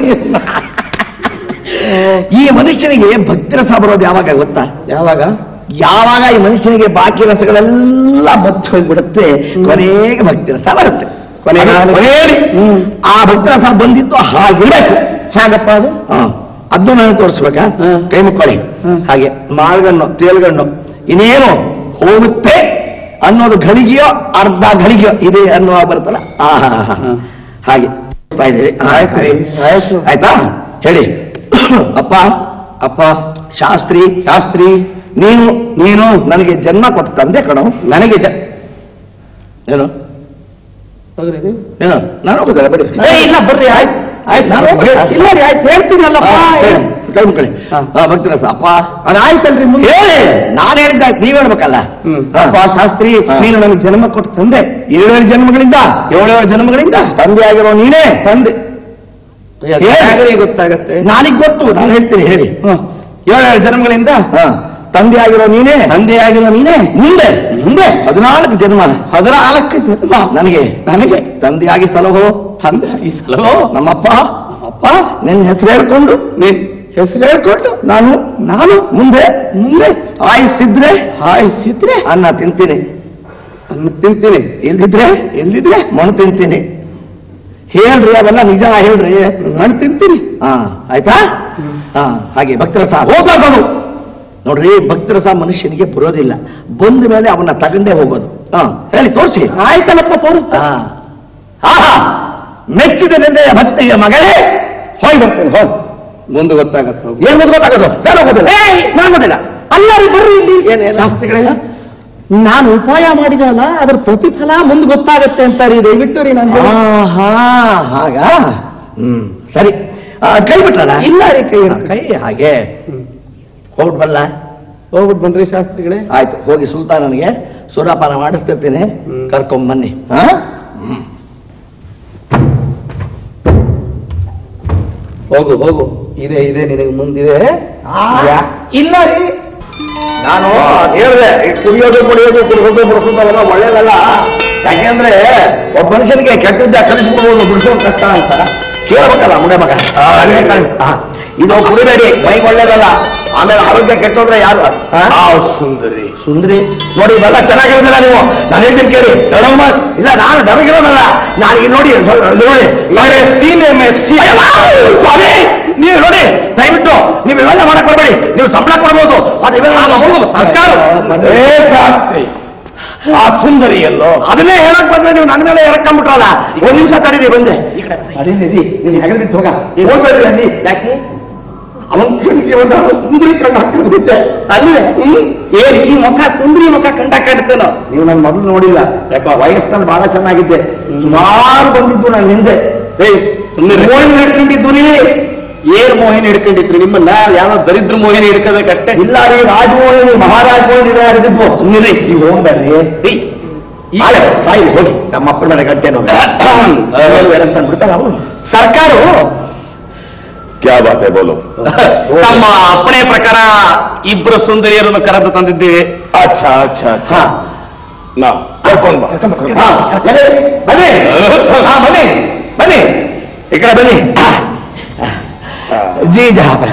ಈ ಮನುಷ್ಯನಿಗೆ ಭಕ್ತಿ ರಸ ಬರೋದು ಯಾವಾಗ ಗೊತ್ತಾ ಯಾವಾಗ ಯಾವಾಗ ಈ ಮನುಷ್ಯನಿಗೆ ಬಾಕಿ ರಸಗಳೆಲ್ಲ ಬತ್ತು ಹೋಗ್ಬಿಡುತ್ತೆ ಕೊನೆಗೆ ಭಕ್ತಿ ರಸ ಬರುತ್ತೆ ಕೊನೆಗೆ ಕೊನೆಯಲ್ಲಿ ಆ ಭಕ್ತಿ ರಸ ಬಂದಿತ್ತು ಹಾಗಿಡಬೇಕು ಹೇಗಪ್ಪ ಅದು ಹಾ ಅದನ್ನು ನಾನು ತೋರಿಸ್ಬೇಕಾ ಹ್ಮ್. ಕೈ ಮುಕ್ಕೊಳ್ಳಿ ಹ್ಮ್. ಹಾಗೆ ಮಾಲ್ಗಣ್ಣು ತೇಲ್ಗಣ್ಣು ಇನ್ನೇನು ಹೋಗುತ್ತೆ ಅನ್ನೋದು ಘಳಿಗೆಯೋ ಅರ್ಧ ಘಳಿಗೆಯೋ ಇದೆ ಅನ್ನುವ ಬರುತ್ತಲ್ಲ ಆಹಾ ಹಾಗೆ ತೋರಿಸ್ತಾ ಇದ್ದೀವಿ ಆಯ್ತು ರೀ, ಆಯ್ತು. ಆಯ್ತಾ ಹೇಳಿ ಅಪ್ಪ ಅಪ್ಪ ಶಾಸ್ತ್ರಿ ಶಾಸ್ತ್ರಿ ನೀನು ನೀನು ನನಗೆ ಜನ್ಮ ಕೊಟ್ಟು ತಂದೆ ಕಣೋ ನನಗೆ ಜ ಏನು ಏನು ನಾನು ಹೋಗುದಲ್ಲ ಬಿಡಿ ಏ, ಇಲ್ಲ ಬರ್ರಿ ಆಯ್ತು ಆಯ್ತು ನಾನು ಹೋಗ್ಬೇಕು. ಇಲ್ಲ ರೀ ಆಯ್ತು ಹೇಳ್ತೀನಲ್ಲಪ್ಪ ಹಾ, ಹೇಳಿ. ಕೈ ಮುಕ್ಕಳಿ ಹಾ. ಭಕ್ತಿರಸ ಅಪ್ಪ ಅದು ಆಯ್ತಲ್ರಿ ಮುಂದೆ ಹೇಳಿ ನಾನು ಹೇಳಿದ್ದಾಯ್ತು ನೀವ್ ಹೇಳ್ಬೇಕಲ್ಲ ಹ್ಮ್. ಹಾ. ಅಪ್ಪ ಶಾಸ್ತ್ರಿ ಹಾ. ನೀನು ನನಗೆ ಜನ್ಮ ಕೊಟ್ಟು ತಂದೆ ಏಳೇಳು ಜನ್ಮಗಳಿಂದ ಏಳೇಳು ಜನ್ಮಗಳಿಂದ ತಂದೆ ಆಗಿರೋ ನೀನೇ ತಂದೆ ಹೇಳಿ. ಹೇಗೆ ಗೊತ್ತಾಗತ್ತೆ ನಾನಿಗ್ ಗೊತ್ತು ನಾನು ಹೇಳ್ತೀನಿ ಹೇಳಿ ಏಳೇಳು ಜನ್ಮಗಳಿಂದ ತಂದೆ ಆಗಿರೋ ನೀನೇ ತಂದೆ ಆಗಿರೋ ನೀನೇ ಮುಂದೆ ಮುಂದೆ ಹದಿನಾಲ್ಕು ಜನ್ಮ ಹದಿನಾಲ್ಕು ಜನ್ಮ ನನಗೆ ನನಗೆ ತಂದೆಯಾಗಿ ಸಲಹೋ ತಂದೆಯಾಗಿ ಸಲಹೋ ನಮ್ಮಪ್ಪ ಅಪ್ಪ ನಿನ್ನ ಹೆಸರು ಹೇಳ್ಕೊಂಡು ನಿನ್ ಹೆಸರು ಹೇಳ್ಕೊಂಡು ನಾನು ನಾನು ಮುಂದೆ ಮುಂದೆ ಆಯಿಸಿದ್ರೆ ಆಯಿಸಿದ್ರೆ ಅನ್ನ ತಿಂತೀನಿ ಅನ್ನ ತಿಂತೀನಿ ಎಲ್ಲಿದ್ರೆ ಎಲ್ಲಿದ್ರೆ ಮಣ್ಣು ತಿಂತೀನಿ ಹೇಳ್ರಿ ಅವೆಲ್ಲ ನಿಜ ಹೇಳ್ರಿ ಮಣ್ಣು ತಿಂತೀನಿ ಹಾ ಆಯ್ತಾ ಹಾ ಹಾಗೆ ಭಕ್ತರಸ ಹೋಗ್ಬೇಕು ನೋಡ್ರಿ ಭಕ್ತರಸ ಮನುಷ್ಯನಿಗೆ ಬರೋದಿಲ್ಲ ಬಂದ ಮೇಲೆ ಅವನ್ನ ತಗೊಂಡೇ ಹೋಗೋದು ಹಾ ಹೇಳಿ ತೋರಿಸಿ ಆಯ್ತಲ್ಲಪ್ಪ ತೋರಿಸ್ತಾ ಆಹಾ ಮೆಚ್ಚಿದ ನಿಂದೆಯ ಭಕ್ತಿಯ ಮಗಳೇ ಹೋಗಿ ಬರ್ತೇನೆ ಹೋಗಿ ಮುಂದೆ ಗೊತ್ತಾಗತ್ತೆ ಏನ್ ಮುಂದೆ ಗೊತ್ತಾಗೋದು ನಾನು ಹೋಗೋದಿಲ್ಲ ನಾನು ಹೋಗೋದಿಲ್ಲ ಅಲ್ಲ ರೀ ಬರ್ರಿ ಇಲ್ಲಿ ಏನೇನು ಶಾಸ್ತ್ರಿಗಳೇ ನಾನು ಉಪಾಯ ಮಾಡಿದಲ್ಲ ಅದ್ರ ಪ್ರತಿಫಲ ಮುಂದೆ ಗೊತ್ತಾಗತ್ತೆ ಅಂತ ರೀ ದಯವಿಟ್ಟು ರೀ ನಾನು ಆಹಾ ಹಾಗ ಹ್ಮ್ ಸರಿ ಆ, ಕೈ ಬಿಟ್ರಲ್ಲ ಇಲ್ಲ ರೀ, ಕೈ ಆ, ಕೈ ಹಾಗೆ ಹೋಗ್ಬಿಟ್ ಬಲ್ಲ ಹೋಗ್ಬಿಟ್ಟು ಬನ್ರಿ ಶಾಸ್ತ್ರಿಗಳೇ ಆಯ್ತು ಹೋಗಿ ಸುಲ್ತಾನನಿಗೆ ಸುರಾಪಾನ ಮಾಡಿಸ್ತಿರ್ತೀನಿ ಕರ್ಕೊಂಡ್ ಬನ್ನಿ ಹಾ ಹ್ಮ್. ಹೋಗು ಹೋಗು ಇದೆ ಇದೆ ನಿನಗೆ ಮುಂದಿದೆ ಯಾ- ಇಲ್ಲ ರೀ ನಾನು ಅದ್ ಹೇಳ್ದೆ ಈ ಕುಡಿಯೋದು ಕುಡಿಯೋದು ಕುಡಿಯೋದು ಬಿಡಿಸೋದಲ್ಲ ಒಳ್ಳೇದಲ್ಲ ಯಾಕೆಂದ್ರೆ ಒಬ್ಬ ಮನುಷ್ಯನಿಗೆ ಕೆಟ್ಟದ್ದ ಕಲಿಸ್ಕೊಬೋದು ಬಿಡಿಸೋದು ಕಷ್ಟ ಅಂತ ಕೇಳ್ಬೇಕಲ್ಲ ಮುಂಡೆ ಮಗ ಆ, ಅದೇ ಕಳ್ಸ್- ಆ, ಇದು ಕುಡಿಬೇಡಿ ಮೈಗೆ ಒಳ್ಳೇದಲ್ಲ ಆಮೇಲೆ ಆರೋಗ್ಯ ಕೆಟ್ಟೋದ್ರೆ ಯಾರು ಆ? ಸುಂದರಿ ಸುಂದ್ರಿ ನೋಡಿ ಇವೆಲ್ಲ ಚೆನ್ನಾಗಿರೋದಿಲ್ಲ ನೀವು ನಾನು ಹೇಳ್ತೀನಿ ಕೇಳಿ ದೊಡ್ಡಮ್ಮ ಇಲ್ಲ ನಾನು ಡಬಗಿರೋದಲ್ಲ ನಾನು ಈಗ ನೋಡಿ ಸ್ವಲ್ಪ ನೋಡಿ ಸ್ವಾಮಿ, ನೀವು ನೋಡಿ ದಯವಿಟ್ಟು ನೀವು ಇವೆಲ್ಲ ಮಾಡಕ್ ಕೊಡ್ಬೇಡಿ ನೀವು ಸಂಬಳ ಕೊಡ್ಬೋದು ಅದು ಇವೆಲ್ಲ ಸರ್ಕಾರ ಏ ಶಾಸ್ತ್ರಿ ಆ ಸುಂದರಿಯಲ್ಲೋ ಅದನ್ನೇ ಹೇಳಕ್ ಬಂದ್ರೆ ನೀವು ನನ್ನ ಮೇಲೆ ಎರಕೊಂಡ್ಬಿಟ್ರಲ್ಲ ಒಂದ್ ನಿಮಿಷ ತಡೀರಿ ಬಂದೆ ಈ ಕಡೆ ಅದೇನಿರಿ ನೀನು ಹೆಗಲ್ ಬಿಟ್ಟು ಹೋಗ ಹೋಗ್ಬೇಡ್ರಿ ಅಲ್ಲಿ ಯಾಕೆ ಅವನ್ ಕಣ್ಣಿಗೆ ಒಂದು ಸುಂದರಿ ಕಣ್ಣು ಹಾಕೊಂಡು ಬಿಟ್ಟೆ ಅಲ್ಲೇ ಏನ್ ಈ ಮುಖ ಸುಂದರಿ ಮುಖ ಕಂಡ ಕಾಣ್ತೇನೋ ನೀವು ನನ್ನ ಮೊದಲು ನೋಡಿಲ್ಲ ಯಾಕ ವಯಸ್ಸಲ್ಲಿ ಬಹಳ ಚೆನ್ನಾಗಿದ್ದೆ ಸುಮಾರು ಬಂದಿದ್ದು ನಾನು ಹಿಂದೆ ಏಯ್ ಮೋಹಿನಿ ಹಿಡ್ಕೊಂಡಿದ್ದು ನೀ ಏನ್ ಮೋಹಿನಿ ಹಿಡ್ಕೊಂಡಿದ್ರಿ ನಿಮ್ಮನ್ನ ಯಾವ ದರಿದ್ರ ಮೋಹಿನಿ ಹಿಡ್ಕೋಬೇಕಷ್ಟೇ ಇಲ್ಲ ರೀ ರಾಜಮೋಹಿನಿ ಮಹಾರಾಜ ಮೋಹಿನಿ ಹಿಡಿದಿದ್ವು ಸುಮ್ಮನೆ ನೀವು ಹೋಗ್ಬೇಡ್ರಿ ನಾಳೆ ಸಾಯಿ ಹೋಗಿ ನಮ್ಮ ಅಪ್ಪನ ಮೇಲೆ ಗಂಟೆ ನೋಡಿ ಅಂತ ಅಂದ್ಬಿಡ್ತಾರೆ ಅವರು ಸರ್ಕಾರವು ಕ್ಯಾ ಬಾತ್ ಹೈ ಬೋಲೋ ನಮ್ಮ ಅಪ್ಪಣೆ ಪ್ರಕಾರ ಇಬ್ಬರು ಸುಂದರಿಯರನ್ನು ಕರೆದು ತಂದಿದ್ದೇವೆ ಅಚ್ಚಾ ಅಚ್ಚಾ ಅಚ್ಚಾ ಹಾ ನಾ ಕರ್ಕೊಂಡ್ ಬಾ ಹಾ, ಎಲ್ಲಿ? ಬನ್ನಿ ಹಾ, ಬನ್ನಿ ಬನ್ನಿ ಈ ಕಡೆ ಬನ್ನಿ ಜಿ ಜಹಾಪರ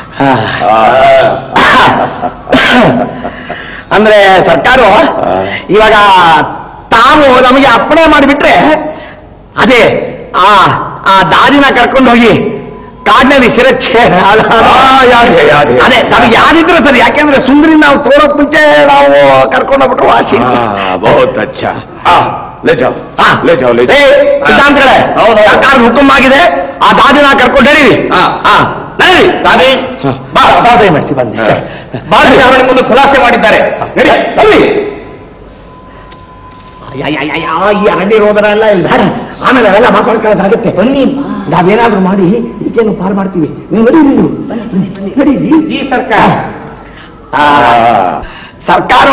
ಅಂದ್ರೆ ಸರ್ಕಾರ ಇವಾಗ ತಾವು ನಮಗೆ ಅಪ್ಪಣೆ ಮಾಡಿಬಿಟ್ರೆ ಅದೇ ಆ ಆ ದಾರಿನ ಕರ್ಕೊಂಡು ಹೋಗಿ ಕಾಡಿನಲ್ಲಿ ಶಿರಚ್ಛೆ ಯಾರೇ, ಯಾರೇ? ಅದೇ ನಮಗೆ ಯಾರಿದ್ರು ಸರಿ ಯಾಕೆಂದ್ರೆ ಸುಂದರಿ ನಾವು ತೋರೋಕ್ ಮುಂಚೆ ನಾವು ಕರ್ಕೊಂಡು ಹೋಗ್ಬಿಟ್ರು ವಾಸಿ ಬಹುತ್ ಅಚ್ಚಾ ಆ ಲೇ ಜಾओ ಹಾ. ಲೇ ಜಾओ ಲೇ ಏ, ಸಿದ್ಧಾಂತಗಳೇ ಸರ್ಕಾರ ಹುಕುಂ ಆಗಿದೆ ಆ ದಾದಿನ ಕರ್ಕೊಂಡು ನಡೀರಿ ಹಾ ನಡೀರಿ ದಾದಿ ಬಾ ಬಾ ದಯಮಾಡಿಸಿ ಬಂದೆ ಬಾಲಚಾರಣ ಮುಂದೆ ಖುಲಾಸೆ ಮಾಡಿದ್ದಾರೆ ನಡಿ ಬನ್ನಿ ಯಾ, ಯಾ, ಯಾ, ಯಾ, ಈ ಅಡ್ಡಿ ರೋದನ ಎಲ್ಲ ಇಲ್ಲ ಆಮೇಲೆ ಅವೆಲ್ಲ ಮಾತಾಡ್ಕೊಳ್ಳೋದಾಗುತ್ತೆ ಬನ್ನಿ ನಾವೇನಾದ್ರೂ ಮಾಡಿ ಈಗೇನು ಪಾರು ಮಾಡ್ತೀವಿ ನೀವು ನಡೀರಿ ನೀವು ನಡೀರಿ ಈ ಸರ್ಕಾರ ಆ, ಸರ್ಕಾರ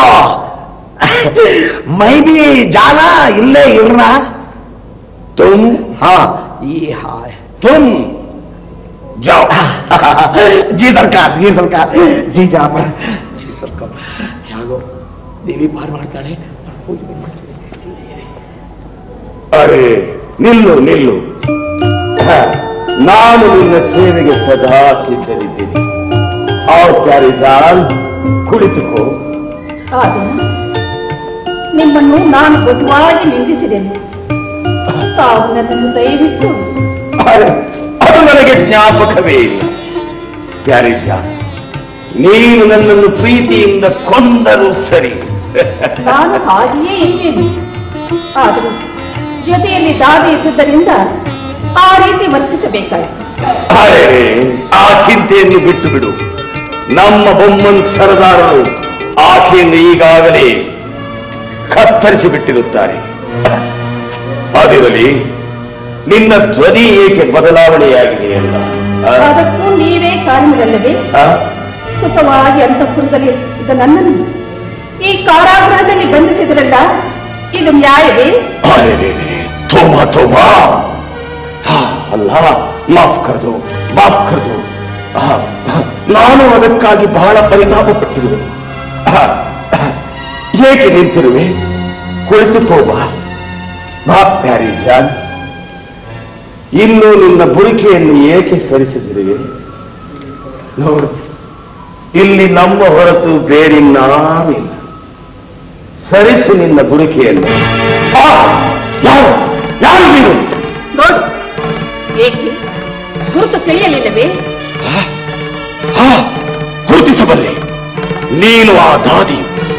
ಮೈ ಬಿ ಜಾನ ಇಲ್ಲೇ ಇರ್ನ ತುಮ್ ಹಾ ಈ ಹಾ ತುಮ್ जाओ ಜಿ ಸರ್ಕಾರ ಜಿ ಸರ್ಕಾರ ಜಿ ಜಾಪ ಜಿ ಸರ್ಕಾರ ಯಾಗೋ ದೇವಿ ಪಾರು ಮಾಡ್ತಾಳೆ ಅರೆ ನಿಲ್ಲು ನಿಲ್ಲು ಹ, ನಾನು ನಿನ್ನ ಸೇವೆಗೆ ಸದಾ ಸಿದ್ಧರಿದ್ದೀನಿ ಅವ್ರ ಪ್ಯಾರಿ ಜಾನ್ ಕುಳಿತುಕೋ ಆದರೆ ನಿಮ್ಮನ್ನು ನಾನು ಬಟುವಾಗಿ ನಿಂದಿಸಿದೆನು ತಾವು ನನ್ನನ್ನು ದಯವಿಟ್ಟು ಅರೆ, ಅದು ನನಗೆ ಜ್ಞಾಪಕವೇ ಇಲ್ಲ ಪ್ಯಾರಿ ಜಾನ್ ನೀನು ನನ್ನನ್ನು ಪ್ರೀತಿಯಿಂದ ಕೊಂದರೂ ಸರಿ ನಾನು ಹಾಗೆಯೇ ಇದ್ದೇನೆ ಆದರೂ ಜೊತೆಯಲ್ಲಿ ದಾದಿ ಇದ್ದುದರಿಂದ ಆ ರೀತಿ ವರ್ತಿಸಬೇಕಾಯಿತು ಅರೆ ಆ ಚಿಂತೆಯನ್ನು ಬಿಟ್ಟು ಬಿಡು ನಮ್ಮ ಬೊಮ್ಮನ್ ಸರದಾರರು ಆಕೆಯನ್ನು ಈಗಾಗಲೇ ಕತ್ತರಿಸಿ ಬಿಟ್ಟಿರುತ್ತಾರೆ ಅದಿರಲಿ ನಿನ್ನ ಧ್ವನಿ ಏಕೆ ಬದಲಾವಣೆಯಾಗಿದೆ ಅಂತ ಆ? ಅದಕ್ಕೂ ನೀವೇ ಕಾರಣವಲ್ಲವೇ ಆ? ಸುಖವಾಗಿ ಅಂತಃಪುರದಲ್ಲಿ ಇದ್ದ ನನ್ನನ್ನು ಈ ಕಾರಾಗೃಹದಲ್ಲಿ ಬಂಧಿಸಿದ್ರಲ್ಲ ಇದು ನ್ಯಾಯವೇ ಅರೆ ರೇ ರೇ, ತೋಬಾ ತೋಬಾ ಹಾ, ಅಲ್ಲ ಮಾಫ್ ಕರೆದು ಮಾಫ್ ಕರೆದು ನಾನು ಅದಕ್ಕಾಗಿ ಬಹಳ ಪರಿತಾಪ ಪಟ್ಟಿರುವೆ ಆ, ಏಕೆ ನಿಂತಿರುವೆ ಕುಳಿತುಕೋಬಾ ಬಾ ಪ್ಯಾರಿ ಜಾನ್ ಇನ್ನು ನಿನ್ನ ಬುರಿಕೆಯನ್ನು ಏಕೆ ಸರಿಸಿದಿರುವೆ ನೋಡು ಇಲ್ಲಿ ನಮ್ಮ ಹೊರತು ಬೇರಿನ್ನಾವಿಲ್ಲ ಸರಿಸು ನಿನ್ನ ಬುರಿಕೆಯನ್ನು ಆ, ಯಾರು ಯಾರು ನೀನು ನೋಡು ಏಕೆ ಗುರುತು ತಿಳಿಯಲಿಲ್ಲವೇ ಆ, ಗುರುತಿಸಬಲ್ಲೆ ನೀನು ಆ ದಾದಿ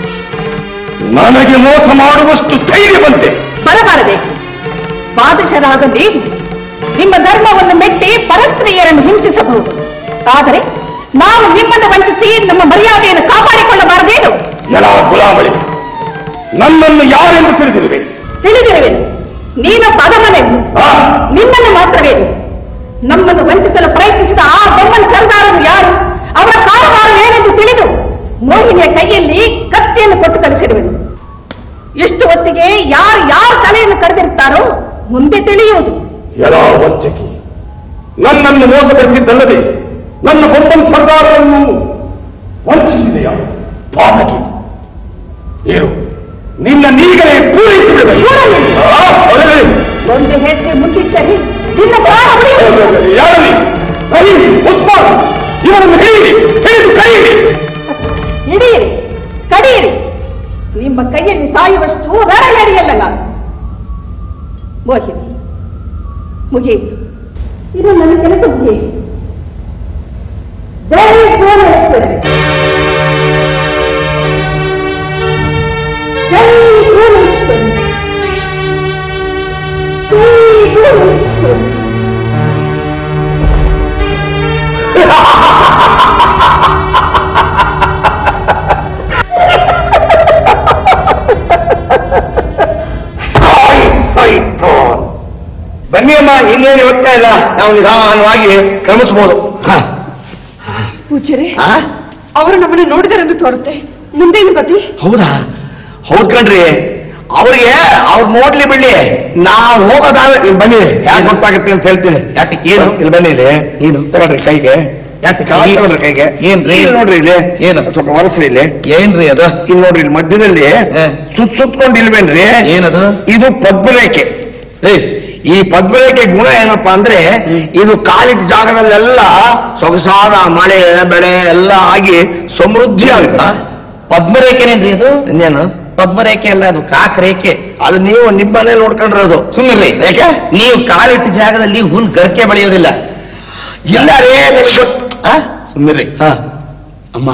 ನನಗೆ ಮೋಸ ಮಾಡುವಷ್ಟು ಧೈರ್ಯ ಬಂತೆ ಬರಬಾರಬೇಕು ಬಾದಶರಾದ ನೀವು ನಿಮ್ಮ ಧರ್ಮವನ್ನು ಮೆಟ್ಟಿ ಪರಸ್ತ್ರೀಯರನ್ನು ಹಿಂಸಿಸಬಹುದು ಆದರೆ ನಾವು ನಿಮ್ಮನ್ನು ವಂಚಿಸಿ ನಮ್ಮ ಮರ್ಯಾದೆಯನ್ನು ಕಾಪಾಡಿಕೊಳ್ಳಬಾರದೇನು ಎಲ್ಲ ಗುಲಾಮಳಿ ನನ್ನನ್ನು ಯಾರೆಂದು ತಿಳಿದಿರುವೆ ತಿಳಿದಿರುವೆನು ನೀನು ಪದಮನೆಂದು ಆ, ನಿನ್ನನ್ನು ಮಾತ್ರವೇನು ನಮ್ಮನ್ನು ವಂಚಿಸಲು ಪ್ರಯತ್ನಿಸಿದ ಆ ಬೊಮ್ಮನ ಸರ್ದಾರರು ಯಾರು ಅವರ ಕಾರವಾರ ಏನೆಂದು ತಿಳಿದು ಮೋಹಿನಿಯ ಕೈಯಲ್ಲಿ ಕತ್ತಿಯನ್ನು ಕೊಟ್ಟು ಕಳಿಸಿರುವೆನು ಇಷ್ಟು ಹೊತ್ತಿಗೆ ಯಾರು ಯಾರ ತಲೆಯನ್ನು ಕರೆದಿರುತ್ತಾರೋ ಮುಂದೆ ತಿಳಿಯುವುದು ಎಲ್ಲ ವಂಚಕಿ ನನ್ನನ್ನು ಮೋಸಗೊಳಿಸಿದ್ದಲ್ಲದೆ ನನ್ನ ಬೊಮ್ಮನ್ ಸರ್ದಾರರನ್ನು ವಂಚಿಸಿದೆಯ ಪಾಪಕಿ ಏನು ನಿನ್ನ ನೀಗಲೇ ಪೂರೈಸಿಬಿಡುವೆ ಆ, ಹೊರಗಡೆ. ಒಂದು ಹೆಜ್ಜೆ ಮುಂದಿಟ್ಟರೆ ನಿನ್ನ ಪ್ರಾಣ ಉಳಿಯುವುದು. ಯಾರಲ್ಲಿ ರವಿ ಉಸ್ಮಾನ್ ಇವರನ್ನು ಹಿಡಿಯಿರಿ ಹಿಡಿದು ಕೈ ಮುಗಿಯಿತು ಇದು ನನ್ನ ಕೆಲಸ ಮುಗಿಯಿತು ಜೈ ಭುವನೇಶ್ವರಿ ಜೈ ಭುವನೇಶ್ವರಿ ಜೈ ಭುವನೇಶ್ವರಿ ಬನ್ನಿ ಅಮ್ಮ ಇನ್ನೇನು ಹೋಗ್ತಾ ಇಲ್ಲ ನಾವು ನಿಧಾನವಾಗಿ ಕ್ರಮಿಸ್ಬೋದು ಹ. ಪೂಜ್ಯರೇ ಆ? ಅವರು ನಮ್ಮನ್ನು ನೋಡಿದರೆಂದು ತೋರುತ್ತೆ ಮುಂದೇನು ಗತಿ ಹೌದಾ ಹೌದ್ ಕಣ್ರಿ ಅವ್ರಿಗೆ ಅವ್ರು ನೋಡ್ಲಿ ಬಿಡ್ಲಿ ನಾವು ಹೋಗೋದಾದ್ರೆ ಇಲ್ಲಿ ಬನ್ನಿ ಯಾಕೆ ಗೊತ್ತಾಗುತ್ತೆ ಅಂತ ಹೇಳ್ತೀನಿ ಯಾಕೆ ಏನು ಇಲ್ಲಿ ಬನ್ನಿ ಇಲ್ಲಿ ಏನು ತಗೊಳ್ರಿ ಕೈಗೆ ಯಾಕೆ ಕಾಲ್ ತಗೊಳ್ರಿ ಕೈಗೆ ಏನ್ರಿ? ಇಲ್ಲಿ ನೋಡ್ರಿ ಇಲ್ಲಿ ಏನು? ಸ್ವಲ್ಪ ಒರೆಸ್ರಿ ಇಲ್ಲಿ ಏನ್ರಿ ಅದು ಇಲ್ಲಿ ನೋಡ್ರಿ ಇಲ್ಲಿ ಮಧ್ಯದಲ್ಲಿ ಹೇ. ಸುತ್ ಸುತ್ಕೊಂಡು ಇಲ್ವೇನ್ರಿ ಏನದು ಇದು ಪದ್ಮರೇಖೆ ಏ, ಈ ಪದ್ಮರೇಖೆ ಗುಣ ಏನಪ್ಪಾ ಅಂದ್ರೆ ಇದು ಕಾಲಿಟ್ಟ ಜಾಗದಲ್ಲೆಲ್ಲ ಸೊಗಸಾದ ಮಳೆ ಬೆಳೆ ಎಲ್ಲ ಆಗಿ ಸಮೃದ್ಧಿ ಆಗುತ್ತಾ ಪದ್ಮರೇಖೆನೇನ್ರಿ ಅದು ಇನ್ನೇನು ಪದ್ಮರೇಖೆ ಅಲ್ಲ ಅದು ಕಾಕ್ ರೇಖೆ ಅದು ನೀವು ನಿಮ್ಮನೆ ನೋಡ್ಕೊಂಡ್ರದು ಸುಮ್ಮನೆ ಯಾಕೆ ನೀವು ಕಾಲಿಟ್ಟ ಜಾಗದಲ್ಲಿ ಹುಲ್ ಗರ್ಕೆ ಬೆಳೆಯೋದಿಲ್ಲ ಇಲ್ಲ ರೀ ನಿಮ್ಗೆ ಗೊತ್- ಆ? ಸುಮ್ಮನೆ ಹಾ. ಅಮ್ಮ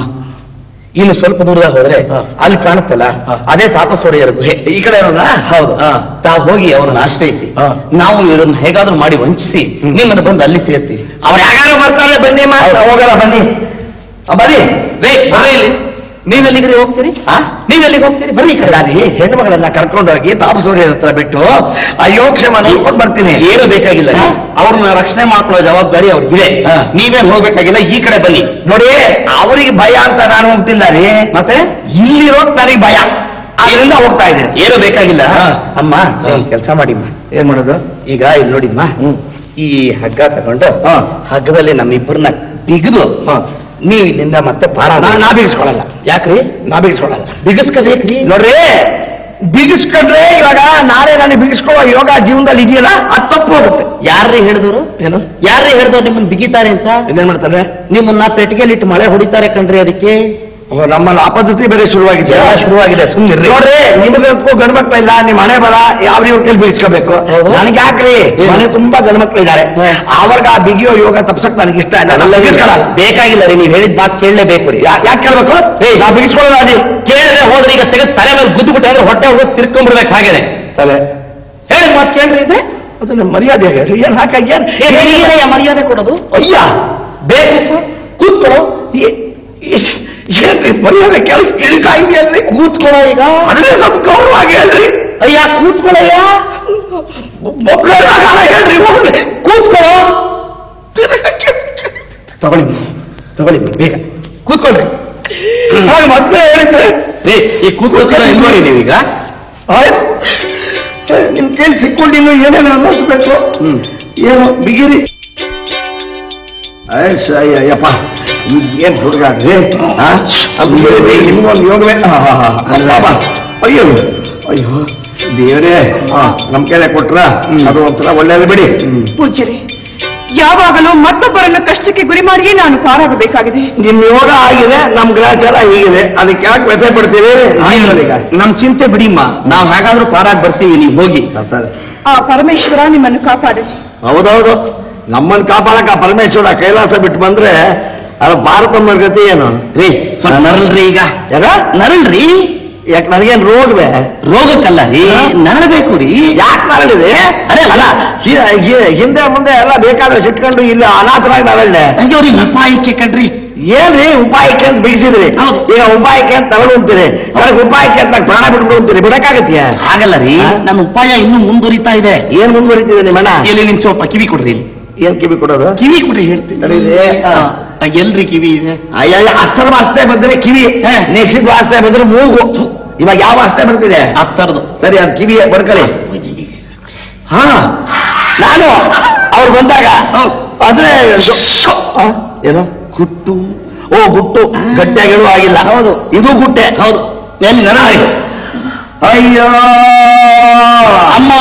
ಇನ್ನು ಸ್ವಲ್ಪ ದೂರದಾಗ ಹೋದ್ರೆ ಹಾ. ಅಲ್ಲಿ ಕಾಣುತ್ತಲ್ಲ ಹಾ. ಅದೇ ತಾಪಸೊಡೆಯರ ಗುಹೆ ಈ ಕಡೆ ಇರೋದಾ ಹೌದು ಹಾ. ತಾವು ಹೋಗಿ ಅವ್ರನ್ನ ಆಶ್ರಯಿಸಿ ಹಾ. ನಾವು ಇವರನ್ನ ಹೇಗಾದ್ರೂ ಮಾಡಿ ವಂಚಿಸಿ ಹ್ಮ್. ನಿಮ್ಮನ್ನು ಬಂದು ಅಲ್ಲಿ ಸೇರ್ತೀವಿ ಅವ್ರು ಯಾರು ಬರ್ತಾರೆ ಬನ್ನಿ ಅಮ್ಮ. ಹೋಗಲ್ಲ ಬನ್ನಿ ಆ, ಬನ್ನಿ ರೇ ಬರ್ರಿ ಇಲ್ಲಿ ನೀವೆಲ್ಲಿಗೆ ಹೋಗ್ತೀರಿ ಆ? ನೀವೆಲ್ಲಿಗೆ ಹೋಗ್ತೀರಿ ಬರ್ರಿ ಈ ಕಡೆ. ಅಲ್ಲಿ ಹೆಣ್ಣುಮಗಳನ್ನ ಕರ್ಕೊಂಡೋಗಿ ತಾಪಸೂರ್ಯ ಹತ್ರ ಬಿಟ್ಟು ಆ ಯೋಗಕ್ಷೇಮ ನೋಡ್ಕೊಂಡು ಬರ್ತೀನಿ ಏನು ಬೇಕಾಗಿಲ್ಲ ಹಾ? ಅವ್ರನ್ನ ರಕ್ಷಣೆ ಮಾಡ್ಕೊಳ್ಳೋ ಜವಾಬ್ದಾರಿ ಅವ್ರಿಗಿದೆ ಹಾ. ನೀವೇನ್ ಹೋಗ್ಬೇಕಾಗಿಲ್ಲ ಈ ಕಡೆ ಬನ್ನಿ ನೋಡಿ ಅವರಿಗೆ ಭಯ ಅಂತ ನಾನು ಹೋಗ್ತಿಲ್ಲ ರೀ ಮತ್ತೆ ಇಲ್ಲಿರೋಕ್ ನನಗೆ ಭಯ ಅದರಿಂದ ಹೋಗ್ತಾ ಇದ್ದೀನಿ ಏನು ಬೇಕಾಗಿಲ್ಲ ಹಾ. ಅಮ್ಮ ಹಾ. ಕೆಲಸ ಮಾಡಿಮ್ಮ ಏನ್ ಮಾಡೋದು ಈಗ ಇಲ್ಲಿ ನೋಡಿಮ್ಮ ಹ್ಮ್. ಈ ಹಗ್ಗ ತಗೊಂಡು ಹಾ. ಹಗ್ಗದಲ್ಲಿ ನಮ್ಮಿಬ್ಬರನ್ನ ಬಿಗಿದು ಹಾ. ನೀವು ಇಲ್ಲಿಂದ ಮತ್ತೆ ಪಾರ ನಾ ನಾ ಬಿಗಿಸ್ಕೊಳಲ್ಲ ಯಾಕ್ರಿ ನಾ ಬಿಗಿಸ್ಕೊಳಲ್ಲ ಬಿಗಿಸ್ಕೋಬೇಕ್ರಿ ನೋಡ್ರಿ ಬಿಗಿಸ್ಕೊಂಡ್ರೆ ಇವಾಗ ನಾಳೆ ನಾನು ಬಿಗಿಸ್ಕೊಳ್ಳೋ ಯೋಗ ಜೀವನದಲ್ಲಿ ಇದೆಯಲ್ಲ ಅದು ತಪ್ಪು ಹೋಗುತ್ತೆ ಯಾರ್ರೀ ಹೇಳಿದವರು ಏನು ಯಾರ್ರೀ ಹೇಳಿದವ್ರು ನಿಮ್ಮನ್ನ ಬಿಗಿತಾರೆ ಅಂತ ಇದೇನ್ ಮಾಡ್ತಾರೆ ನಿಮ್ಮನ್ನ ಪೆಟ್ಟಿಗೆಲಿಟ್ಟು ಮಳೆ ಹೊಡಿತಾರೆ ಕಣ್ರಿ ಅದಕ್ಕೆ ಓ, ನಮ್ಮಲ್ಲಿ ಆ ಪದ್ಧತಿ ಬೇರೆ ಶುರುವಾಗಿದೆ ಎಲ್ಲ ಶುರುವಾಗಿದೆ ಸುಮ್ಮನೆ ನೋಡ್ರಿ ನಿಮಗಂತೂ ಗಂಡು ಮಕ್ಳು ಇಲ್ಲ ನಿಮ್ಮ ಮನೆ ಬರ ಯಾವ ಇವ್ರ ಕೈಲಿ ಬಿಗಿಸ್ಕೋಬೇಕು ಹೌದು. ನನಗೆ ಯಾಕ್ರಿ ಏನು? ಮನೆ ತುಂಬಾ ಗಂಡು ಮಕ್ಳು ಇದ್ದಾರೆ ಅವ್ರಿಗೆ ಆ ಬಿಗಿಯೋ ಯೋಗ ತಪ್ಸಕ್ ನನಗೆ ಇಷ್ಟ ಇಲ್ಲ ನಾನು ಬಿಗಿಸ್ಕೊಳಲ್ಲ ಬೇಕಾಗಿಲ್ಲ ರೀ ನೀವು ಹೇಳಿದ ಮಾತು ಕೇಳಲೇಬೇಕು ರೀ ಯಾ- ಯಾಕೆ ಕೇಳ್ಬೇಕು ನಾ ಬಿಗಿಸ್ಕೊಳ್ಳೋದು ಅದಿ ಕೇಳಿದ್ರೆ ಹೋದ್ರೆ ಈಗ ತೆಗೆದು ತಲೆ ಮೇಲೆ ಗುದ್ದು ಬಿಟ್ಟೆ ಅಂದ್ರೆ ಹೊಟ್ಟೆ ಹೋಗಿ ತಿರ್ಕೊಂಡ್ಬಿಡ್ಬೇಕು ಹಾಗೇನೆ ತಲೆ ಹೇಳಿ ಮಾತು ಕೇಳ್ರಿ ಇದೆ ಅದನ್ನ ಮರ್ಯಾದೆ ಹೇಳಿ ಏನ್ ಹಾಕಾಗಿ ಏನ್ ಏ, ಹೇಗೆ ಮರ್ಯಾದೆ ಕೊಡೋದು ಅಯ್ಯ ಬೇಕು ಕೂತ್ಕೊಳ್ಳೋ ಏ- ಏ- ಏನ್ರಿ ಮರ್ಯಾದೆ ಕೆಳಗೆ ಇಳಿಕಾಯಿದೆಯಲ್ರಿ ಕೂತ್ಕೊಳ್ಳೋ ಈಗ ಅದನ್ನೇ ಸ್ವಲ್ಪ ಗೌರವವಾಗಿ ಹೇಳ್ರಿ ಅಯ್ಯ ಕೂತ್ಕೊಳ್ಳಯ್ಯ ಮಕ್ಕಳ ಹೇಳ್ರಿ ಹೋಗ್ರಿ ಕೂತ್ಕೊಳ್ಳೋ ತಗೊಳ್ಳಿ ತಗೊಳ್ಳಿ ಬೇಗ ಕೂತ್ಕೊಳ್ರಿ ಹಾಗೆ ಮತ್ತೆ ಹೇಳಿದ್ರೆ ಏ, ಈ ಕೂತ್ಕೊಳ್ತೀರ ಇಲ್ವರಿ ನೀವೀಗ ಆಯ್ತು ನಿಮ್ ಕೈಲಿ ಸಿಕ್ಕೊಂಡು ಇನ್ನು ಏನೇನು ಅನ್ನಿಸ್ಬೇಕು ಏನು ಬಿಗಿರಿ ಅಯ್ಯಪ್ಪ ಏನ್ ಹುಡುಗ ಇನ್ನೊಂದು ಯೋಗವೇ ಅಲ್ಲಪ್ಪ ಅಯ್ಯೋ ಅಯ್ಯೋ ದೇವರೇ ನಮ್ ಕೈಲೆ ಕೊಟ್ರ ಅದು ಒಂಥರ ಒಳ್ಳೇದು ಬಿಡಿ ಪೂಜ್ಯರೇ ಯಾವಾಗಲೂ ಮತ್ತೊಬ್ಬರನ್ನು ಕಷ್ಟಕ್ಕೆ ಗುರಿ ಮಾಡಿಯೇ ನಾನು ಪಾರಾಗಬೇಕಾಗಿದೆ ನಿಮ್ ಯೋಗ ಆಗಿದೆ ನಮ್ ಗ್ರಹಚಾರ ಹೀಗಿದೆ ಅದಕ್ಕೆ ಯಾಕೆ ವ್ಯಥೆ ಪಡ್ತೀವಿ ಈಗ ನಮ್ ಚಿಂತೆ ಬಿಡಿಮ್ಮ ನಾವ್ ಹೇಗಾದ್ರೂ ಪಾರಾಗ್ ಬರ್ತೀವಿ ನೀವು ಹೋಗಿ ಆ ಪರಮೇಶ್ವರ ನಿಮ್ಮನ್ನು ಕಾಪಾಡಲಿ ಹೌದೌದು ನಮ್ಮನ್ನ ಕಾಪಾಡಕ ಪರಮೇಶ್ವರ ಕೈಲಾಸ ಬಿಟ್ಟು ಬಂದ್ರೆ ಅದು ಭಾರತಮ್ಮನ ಗತಿ ಏನು ರೀ ಸ್ವಲ್ಪ ನರಳ್ರಿ ಈಗ ಯಾಕ ನರಳ್ರಿ ಯಾಕೆ ನನಗೇನ್ ರೋಗವೇ ರೋಗಕ್ಕಲ್ಲ ರೀ ನರಳಬೇಕು ರೀ ಯಾಕೆ ನರಳಿದೆ ಅರೆ, ಅಲ್ಲ ಹಿ- ಹಿ- ಹಿಂದೆ ಮುಂದೆ ಎಲ್ಲ ಬೇಕಾದ್ರೆ ಸಿಟ್ಕೊಂಡು ಇಲ್ಲಿ ಅನಾಥರಾಗಿ ನರಳ್ಳೆ ಅಯ್ಯೋ ರೀ ಅಪಾಯಕ್ಕೆ ಕಣ್ರಿ ಏನ್ರಿ ಉಪಾಯಕ್ಕೆ ಅಂತ ಬಿಗಿಸಿದ್ರಿ ಹೌದು. ಈಗ ಉಪಾಯಕ್ಕೆ ಅಂತ ತಗೊಂಡು ಅಂತೀರಿ ನನಗೆ ಉಪಾಯಕ್ಕೆ ಅಂತ ಪ್ರಾಣ ಬಿಟ್ಬಿಡು ಅಂತೀರಿ ಬಿಡಕ್ಕಾಗತ್ತೀಯ ಹಾಗಲ್ಲ ರೀ ಹಾ? ನನ್ನ ಉಪಾಯ ಇನ್ನೂ ಮುಂದುವರಿತಾ ಇದೆ ಏನ್ ಮುಂದುವರಿತಿದೆ ನಿಮ್ಮಣ್ಣ ಎಲ್ಲಿ ನಿಮ್ ಸ್ವಲ್ಪ ಕಿವಿ ಕೊಡ್ರಿ ಇಲ್ಲಿ. ಏನ್ ಕಿವಿ ಕೊಡೋದು ಕಿವಿ ಕೊಡ್ರಿ ಹೇಳ್ತೀನಿ ನಡೀಲಿ. ಆ, ಎಲ್ರಿ ಕಿವಿ ಇದೆ ಅಯ್ಯ ಅಕ್ಷರ ವಾಸ್ತೆ ಬಂದ್ರೆ ಕಿವಿ ಹೇ. ನಿಶ್ಚಿತ ವಾಸ್ತೆ ಬಂದ್ರೆ ಮೂಗು ಇವಾಗ ಯಾವ ವಾಸ್ತೆ ಬರ್ತಿದೆ ಹತ್ತರದು ಸರಿ ಅದು ಕಿವಿ ಬರ್ಕೊಳ್ಳಿ ಹಾ ನಾನು ಅವ್ರು ಬಂದಾಗ ಆದ್ರೆ ಆ, ಏನು ಗುಟ್ಟು ಓ ಗುಟ್ಟು ಗಟ್ಟಿಯಾಗಿಳು ಆಗಿಲ್ಲ ಹೌದು ಇದು ಗುಟ್ಟೆ ಹೌದು ಎಲ್ಲಿ ನರ ಅಯ್ಯೋ ಅಮ್ಮ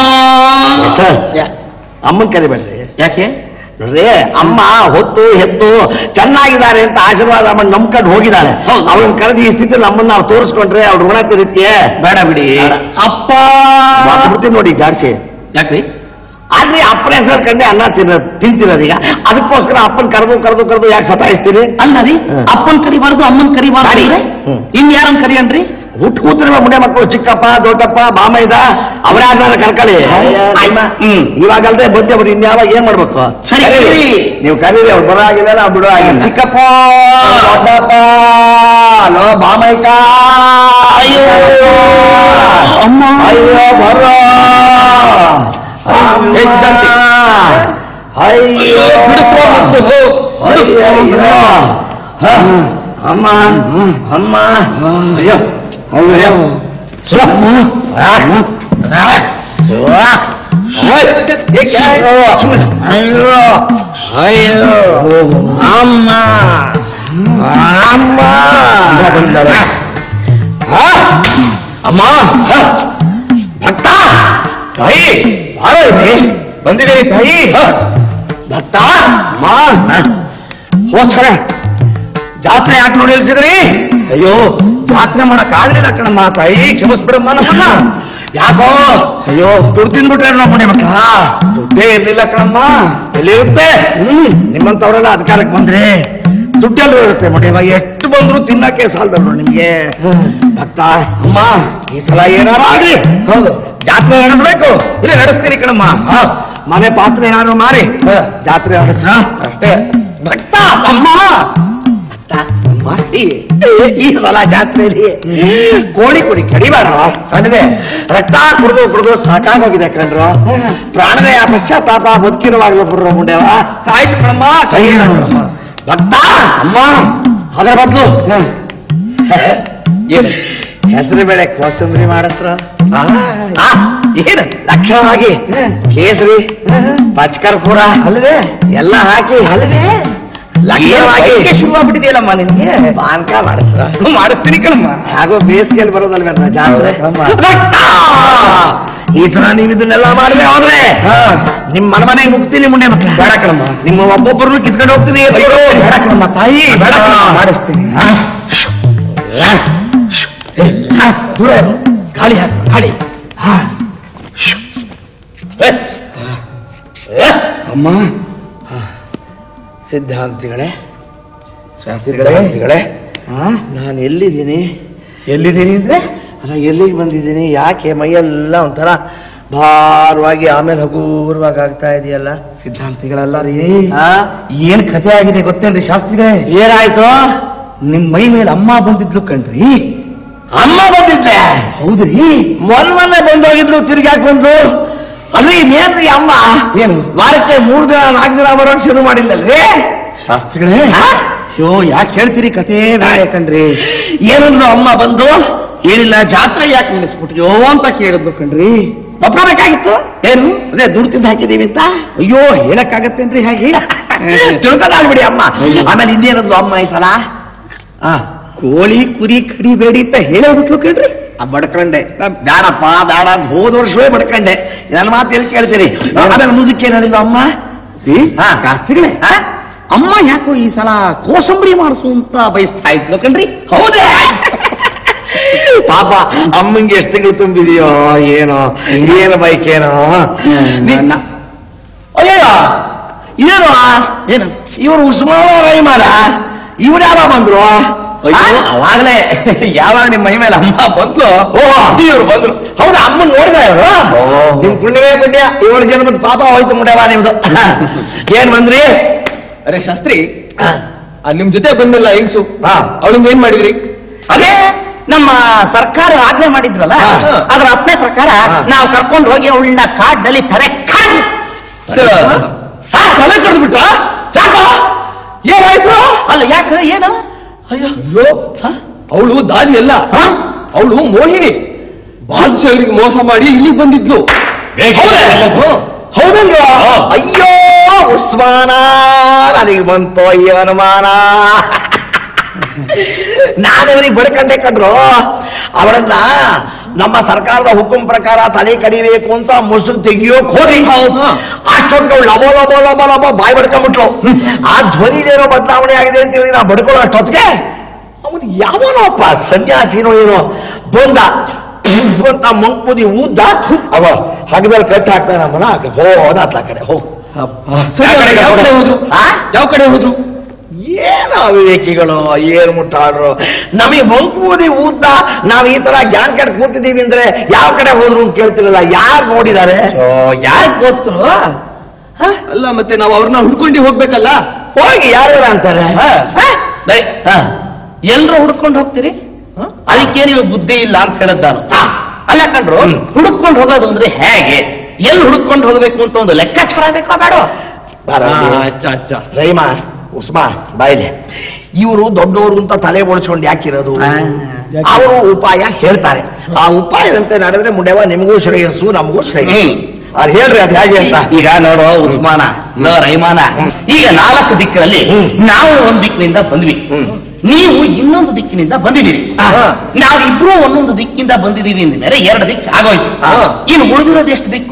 ಅಮ್ಮನ್ ಕರಿಬೇಡ್ರಿ ಯಾಕೆ ನೋಡ್ರಿ ಅಮ್ಮ ಹೊತ್ತು ಹೆತ್ತು ಚೆನ್ನಾಗಿದ್ದಾರೆ ಅಂತ ಆಶೀರ್ವಾದ ಮಾಡಿ ನಂಬ್ಕೊಂಡು ಹೋಗಿದ್ದಾಳೆ ಹೌದು. ಅವ್ರನ್ನ ಕರೆದು ಈ ಸ್ಥಿತಿ ನಮ್ಮನ್ನ ನಾವು ತೋರಿಸ್ಕೊಂಡ್ರೆ ಅವ್ರ ಋಣ ತಿರುತ್ತೀಯ ಬೇಡ ಬಿಡಿ ಬೇಡ. ಅಪ್ಪ ಬಿಡ್ತೀನಿ ನೋಡಿ ಜಾಡ್ಸಿ ಯಾಕ್ರಿ ಅಲ್ಲಿ ಅಪ್ಪನ ಹೆಸರು ಕಂಡೆ ಅನ್ನ ತಿನ್ನ ತಿಂತಿರೋದು ಈಗ ಅದಕ್ಕೋಸ್ಕರ ಅಪ್ಪನ ಕರೆದು ಕರೆದು ಕರೆದು ಯಾಕೆ ಸತಾಯಿಸ್ತೀರಿ ಅಲ್ಲ ರೀ ಹ್ಮ್. ಅಪ್ಪನ್ ಕರಿಬಾರ್ದು ಅಮ್ಮನ್ ಕರಿಬಾರ್ದು ಸರಿ. ಅಂದ್ರೆ ಹ್ಮ್. ಇನ್ ಯಾರನ್ ಕರಿಯನ್ರಿ ಹುಟ್ಟು ಕೂತಿರುವ ಮುಂಡೆ ಮಕ್ಕಳು ಚಿಕ್ಕಪ್ಪ ದೊಡ್ಡಪ್ಪ ಮಾಮೈದ ಅವರಾದ್ಮೇಲೆ ಕರ್ಕೊಳ್ಳಿ ಆಯ್ತು. ಹ್ಮ್ ಇವಾಗಲ್ದೆ ಬಂದೆ ಅವ್ರು ಇನ್ಯಾವ ಏನ್ ಮಾಡ್ಬೇಕು ಸರಿ. ಕರೀರಿ. ನೀವು ಕರೀರಿ ಅವ್ರು ಬರೋ ಆಗಿಲ್ಲ ನಾವು ಬಿಡೋ ಆಗಿಲ್ಲ ಚಿಕ್ಕಪ್ಪ ದೊಡ್ಡಪ್ಪ ಲೋ ಮಾಮೈಕ ಅಯ್ಯೋ ಅಮ್ಮ. ಅಯ್ಯೋ ಬರೋ ಏ, ಸಿದ್ಧಾಂತಿ. ಅಯ್ಯೋ ಬಿಡಿಸುವ ಮತ್ತು ಹೋ. ಬಿಡಿಸು. ಅಯ್ಯೋ ಹ, ಅಮ್ಮ ಅಮ್ಮ ಅಯ್ಯೋ ಅಯ್ಯೋ ಅಯ್ಯೋ ಅಯ್ಯೋ ಅಮ್ಮ ಅಮ್ಮ ಅಮ್ಮ ಭಕ್ತ ತಾಯಿ ಬಾರೋ ಇಲ್ಲಿ ಬಂದಿದ್ದೀನಿ ತಾಯಿ ಭಕ್ತ ಅಮ್ಮ ಹೋಸ್ಕರ ಜಾತ್ರೆ ಯಾಕೆ ನೋಡಿ ನಿಲ್ಸಿದ್ರಿ ಅಯ್ಯೋ ಜಾತ್ರೆ ಮಾಡಕ್ ಆಗ್ಲಿಲ್ಲ ಕಣಮ್ಮ ತಾಯಿ ಕ್ಷಮಿಸ್ಬಿಡಮ್ಮ ನಮ್ಮನ್ನ ಯಾಕೋ ಅಯ್ಯೋ ದುಡ್ಡು ತಿಂದ್ಬಿಟ್ರೆ ನಮ್ಮ ಮನೆ ಮಕ್ಕಳ ದುಡ್ಡೇ ಇರ್ಲಿಲ್ಲ ಕಣಮ್ಮ ಎಲ್ಲಿ ಇರುತ್ತೆ ಹ್ಮ್ ನಿಮ್ಮಂತವ್ರೆಲ್ಲ ಅಧಿಕಾರಕ್ಕೆ ಬಂದ್ರೆ ದುಡ್ಡೆಲ್ಲೂ ಇರುತ್ತೆ ಮಡಿವ ಎಷ್ಟು ಬಂದ್ರು ತಿನ್ನಕ್ಕೆ ಸಾಲದಲ್ರು ನಿಮ್ಗೆ ಭಕ್ತ ಅಮ್ಮ ಈ ಸಲ ಏನಾರು ಆಗ್ಲಿ ಹೌದು ಜಾತ್ರೆ ನಡೆಸ್ಬೇಕು ಇಲ್ಲ ನಡೆಸ್ತೀನಿ ಕಣಮ್ಮ ಹ, ಮನೆ ಪಾತ್ರೆ ಏನಾದ್ರು ಮಾರಿ ಹ, ಜಾತ್ರೆ ನಡೆಸ ಅಷ್ಟೇ ಭಕ್ತ ಅಮ್ಮ ಭಕ್ತ, ಅಮ್ಮ, ಈ- ಈ ಸಲ ಜಾತ್ರೆಯಲ್ಲಿ ಕೋಳಿ ಕುಡಿ ಕಡಿಬೇಡ ಅಲ್ವೇ ರಕ್ತ ಕುಡಿದು ಕುಡಿದು ಸಾಕಾಗೋಗಿದೆ ಕಣ್ರು ಪ್ರಾಣದ ಪಶ್ಚಾತ್ತಾಪ ಬದುಕಿರುವಾಗಲೂ ಬಿಡ್ರೋ ಮುಂಡೆವ ಆಯ್ತು ಕಣಮ್ಮ ಕೈ ನೋಡಮ್ಮ ಭಕ್ತ ಅಮ್ಮ ಅದರ ಬದಲು ಏನು ಹೆಸರು ಬೇಳೆ ಕೋಸಂಬರಿ ಮಾಡಿಸ್ರ ಏನು ಲಕ್ಷಣವಾಗಿ ಕೇಸರಿ ಪಚ್ಕರ್ಪುರ ಅಲ್ವೇ ಎಲ್ಲ ಹಾಕಿ ಅಲ್ವೇ ಲಕ್ಷಣವಾಗಿ ಶುರುವಾಗ್ಬಿಟ್ಟಿದೆಯಲ್ಲಮ್ಮ ನಿನ್ಗೆ ಪಾನಕ ಮಾಡಿಸ್ರ ಮಾಡಿಸ್ತೀನಿ ಕಣಮ್ಮ ಹಾಗೂ ಬೇಸಿಗೆಯಲ್ಲಿ ಬರೋದಲ್ವೇನ ಜಾತ್ರೆ ಭಕ್ತ! ಈ ಸಲ ನೀವು ಇದನ್ನೆಲ್ಲ ಮಾಡಿದ್ರೆ ಹೋದ್ರೆ ನಿಮ್ ಮನ ಮನೆಗೆ ಮುಗ್ತೀನಿ ಮುಂದೆ ಮಕ್ಕಳ ಬೇಡ ಕಣಮ್ಮ ನಿಮ್ಮ ಒಬ್ಬೊಬ್ಬರನ್ನು ಕಿತ್ಕೊಂಡು ಹೋಗ್ತೀನಿ ಅಯ್ಯೋ ಬೇಡ ಕಣಮ್ಮ ತಾಯಿ ಬೇಡ ಕಣಮ್ಮ, ಮಾಡಿಸ್ತೀನಿ ಹಾ. ಏ, ಹಾ, ದೂರ ಇರು. ಗಾಳಿ ಹಾಕು ಗಾಳಿ ಹಾ. ಏ, ಏ, ಅಮ್ಮ ಹಾ. ಸಿದ್ಧಾಂತಿಗಳೇ ಶಾಸ್ತ್ರಿಗಳೇ ನಾನು ಎಲ್ಲಿದ್ದೀನಿ ಎಲ್ಲಿದ್ದೀನಿ ಅಂದ್ರೆ ಅಲ್ಲ ಎಲ್ಲಿಗೆ ಬಂದಿದ್ದೀನಿ ಯಾಕೆ ಮೈಯೆಲ್ಲ ಒಂಥರ ಭಾರವಾಗಿ ಆಮೇಲೆ ಹಗೂರವಾಗಿ ಆಗ್ತಾ ಇದೆಯಲ್ಲ ಸಿದ್ಧಾಂತಿಗಳೆಲ್ಲ ರೀ ಏನ್ ಕಥೆ ಆಗಿದೆ ಗೊತ್ತೇನ್ರಿ ಶಾಸ್ತ್ರಿಗಳೇ ಏನಾಯ್ತು ನಿಮ್ ಮೈ ಮೇಲೆ ಅಮ್ಮ ಬಂದಿದ್ಲು ಕಣ್ರಿ ಅಮ್ಮ ಬಂದಿದ್ದೆ ಹೌದ್ರಿ ಮೊನ್ನೆ ಬಂದೋಗಿದ್ರು ತಿರ್ಗಾಕ್ ಬಂದ್ರು ಅಲ್ರಿ ಇನ್ನೇನ್ರಿ ಅಮ್ಮ ಏನು ವಾರಕ್ಕೆ ಮೂರ್ ದಿನ ನಾಲ್ಕು ದಿನ ಬರೋಕ್ ಶುರು ಮಾಡಿಲ್ಲಲ್ರಿ ಶಾಸ್ತ್ರಿಗಳೇ ಅಯ್ಯೋ ಯಾಕೆ ಹೇಳ್ತೀರಿ ಕಥೆ ಬೇರೆ ಕಣ್ರಿ ಏನಂದ್ರು ಅಮ್ಮ ಬಂದು ಏನಿಲ್ಲ ಜಾತ್ರೆ ಯಾಕೆ ನಿಲ್ಲಿಸ್ಬಿಟ್ಯೋ ಅಂತ ಕೇಳಿದ್ರು ಕಣ್ರಿ ಒಪ್ಕೋಬೇಕಾಗಿತ್ತು ಏನು ಅದೇ ದುಡ್ಡು ತಿಂದು ಹಾಕಿದೀವಿ ಅಂತ ಅಯ್ಯೋ ಹೇಳಕ್ಕಾಗತ್ತೇನ್ರಿ ಹಾಗೆ ತಿಳ್ಕೊದಾಗ್ಬಿಡಿ ಅಮ್ಮ ಆಮೇಲೆ ಇನ್ನೇನಂದ್ರು ಅಮ್ಮ ಈ ಸಲ ಆ ಕೋಳಿ ಕುರಿ ಕಡಿಬೇಡಿ ಅಂತ ಹೇಳೋಬಿಟ್ಲು ಕೇಳ್ರಿ ಆ ಬಡ್ಕಂಡೆ ಬೇಡಪ್ಪ ಬೇಡ ಅಂತ ಹೋದ ವರ್ಷವೇ ಬಡ್ಕಂಡೆ ನನ್ನ ಮಾತು ಎಲ್ಲಿ ಕೇಳ್ತೀರಿ ಆಮೇಲೆ ಮುಂದಕ್ಕೆ ಏನಿಲ್ಲ ಅಮ್ಮ ಹಾ ಶಾಸ್ತ್ರಿಗಳೇ ಆ? ಅಮ್ಮ ಯಾಕೋ ಈ ಸಲ ಕೋಸಂಬರಿ ಮಾಡಿಸು ಅಂತ ಬಯಸ್ತಾ ಇದ್ಲು ಕಣ್ರಿ ಹೌದೇ ಪಾಪ ಅಮ್ಮಂಗೆ ಎಷ್ಟು ತಿಂಗಳು ತುಂಬಿದೆಯೋ ಏನೋ ಏನು ಬೈಕೇನೋ ನಿನ್ನ ಅಯ್ಯೋ ಇದೇನು ಏನು ಇವರು ಉಸ್ಮಾನ ರೈಮಾನ ಇವ್ರು ಯಾವಾಗ ಬಂದ್ರು ಅಯ್ಯೋ ಅವಾಗಲೇ ಯಾವಾಗ ನಿಮ್ಮ ಮೈ ಮೇಲೆ ಅಮ್ಮ ಬಂದ್ಲು ಓ ಇವ್ರು ಬಂದ್ರು ಹೌದಾ ಅಮ್ಮನ್ ನೋಡಿದ ಇವರು ನಿಮ್ ಪುಣ್ಯವೇ ಪುಣ್ಯ ಏಳು ಜನ್ಮದ ಪಾಪ ಹೋಯ್ತು ಮುಡ್ಯವ ನಿಮ್ದು ಏನ್ ಬಂದ್ರಿ ಅರೆ ಶಾಸ್ತ್ರಿ ಆ, ನಿಮ್ ಜೊತೆ ಬಂದಲ್ಲ ಹೆಂಗ್ಸು ಹಾ. ಅವಳಿಂದ ಏನ್ ಮಾಡಿದ್ರಿ ಅದೇ ನಮ್ಮ ಸರ್ಕಾರ ಆಜ್ಞೆ ಮಾಡಿದ್ರಲ್ಲ ಹಾ. ಅದರ ಅಪ್ಪಣೆ ಪ್ರಕಾರ ಹಾ. ನಾವು ಕರ್ಕೊಂಡು ಹೋಗಿ ಅವಳನ್ನ ಕಾಡ್ನಲ್ಲಿ ತರೆ ಕಾಡ್ ಹಾ, ತಲೆ ಕಡ್ದು ಬಿಟ್ಟ ಯಾಕೋ ಏನಾಯ್ತು ಅಲ್ಲ ಯಾಕೆ ಏನು ಅಯ್ಯೋ ಅವಳು ದಾದಿ ಅಲ್ಲ ಅವಳು ಮೋಹಿನಿ ಬಾದಶಾಹರಿಗೆ ಮೋಸ ಮಾಡಿ ಇಲ್ಲಿಗೆ ಬಂದಿದ್ಲು ಹೌದಲ್ವಾ ಅಯ್ಯೋ ಉಸ್ಮಾನ ನನಗೆ ಬಂತೋ ಈ ಅನುಮಾನ ನಾನವರಿಗೆ ಬಡ್ಕಂಡೆ ಕಂಡ್ರು ಅವಳನ್ನ ನಮ್ಮ ಸರ್ಕಾರದ ಹುಕುಂ ಪ್ರಕಾರ ತಲೆ ಕಡಿಬೇಕು ಅಂತ ಮುಸುರು ತೆಗಿಯೋಕ್ ಹೋದ್ರಿ ಅಷ್ಟೊತ್ತಿಗೆ ಅವಳು ಲಬೋ ಲಬೋ ಲಬೋ ಲಬೋ ಬಾಯಿ ಬಡ್ಕೊಂಡ್ಬಿಟ್ಲು ಆ ಧ್ವನಿಲೇನೋ ಬದಲಾವಣೆ ಆಗಿದೆ ಅಂತ ಹೇಳಿ ನಾ ಬಡ್ಕೊಳ್ಳೋ ಅಷ್ಟೊತ್ತಿಗೆ ಅವನು ಯಾವನೋಪ್ಪ ಸನ್ಯಾಸಿನೋ ಏನೋ ಬಂದ ಅಂತ ಮಂಕುದಿ ಊದ್ದ ಅವ ಹಗ್ಗದಲ್ಲಿ ಕಟ್ಟಿ ಹಾಕ್ತಾನೆ ನಮ್ಮನ್ನ ಹೋದ ಆ ಕಡೆ ಹೋಗ್ ಸರಿ, ಯಾವ ಕಡೆ ಯಾವ ಕಡೆ ಹೋದ್ರು ಆ? ಯಾವ ಕಡೆ ಹೋದ್ರು ಏನು ಅವಿವೇಕಿಗಳು ಏನ್ ಮುಟ್ಟಾಡ್ರು ನಮಗೆ ಮಂಕೂದಿ ಊದ್ದ ನಾವ್ ಈ ತರ ಜ್ಞಾನ ಕೆಟ್ಟ ಕೂತಿದ್ದೀವಿ ಅಂದ್ರೆ ಯಾವ ಕಡೆ ಹೋದ್ರು ಅಂತ ಕೇಳ್ತಿರಲ್ಲ ಯಾರು ನೋಡಿದ್ದಾರೆ ಯಾರು ಗೊತ್ತು ಅಲ್ಲ ಮತ್ತೆ ನಾವು ಅವ್ರನ್ನ ಹುಡ್ಕೊಂಡು ಹೋಗ್ಬೇಕಲ್ಲ ಹೋಗಿ ಯಾರ್ಯಾರ ಅಂತಾರೆ ಎಲ್ರು ಹುಡ್ಕೊಂಡು ಹೋಗ್ತೀರಿ ಅದಕ್ಕೆ ನೀವು ಬುದ್ಧಿ ಇಲ್ಲ ಅಂತ ಹೇಳದ್ ನಾನು ಅಲ್ಲ ಕಂಡ್ರು ಹುಡುಕೊಂಡು ಹೋಗೋದು ಅಂದ್ರೆ ಹೇಗೆ ಎಲ್ಲಿ ಹುಡುಕೊಂಡು ಹೋಗ್ಬೇಕು ಅಂತ ಒಂದು ಲೆಕ್ಕಾಚಾರ ಬೇಕೋ ಬೇಡ ಅಚ್ಚ ಅಚ್ಚ ರೈಮಾ ಉಸ್ಮಾ ಬಾಯ್ಲೆ ಇವರು ದೊಡ್ಡವರು ಅಂತ ತಲೆ ಓಡಿಸ್ಕೊಂಡು ಯಾಕಿರೋದು ಅವರು ಉಪಾಯ ಹೇಳ್ತಾರೆ ಆ ಉಪಾಯದಂತೆ ನಡೆದ್ರೆ ಮುಂಡೆವ ನಿಮಗೂ ಶ್ರೇಯಸ್ಸು ನಮಗೂ ಶ್ರೇಯಸ್ಸು ಅದು ಹೇಳ್ರಿ ಅದು ಹೇಗೆ ಅಂತ ಈಗ ನೋಡು ಉಸ್ಮಾನ ಲೋ ರೈಮಾನ ಈಗ ನಾಲ್ಕು ದಿಕ್ಕಿನಲ್ಲಿ ನಾವು ಒಂದ್ ದಿಕ್ಕಿನಿಂದ ಬಂದ್ವಿ ನೀವು ಇನ್ನೊಂದು ದಿಕ್ಕಿನಿಂದ ಬಂದಿದ್ದೀರಿ ನಾವಿಬ್ರು ಒಂದೊಂದು ದಿಕ್ಕಿಂದ ಬಂದಿದ್ದೀವಿ ಅಂದ ಮೇಲೆ ಎರಡು ದಿಕ್ಕು ಆಗೋಯ್ತು ಇನ್ನು ಉಳಿದಿರೋದು ಎಷ್ಟು ದಿಕ್ಕು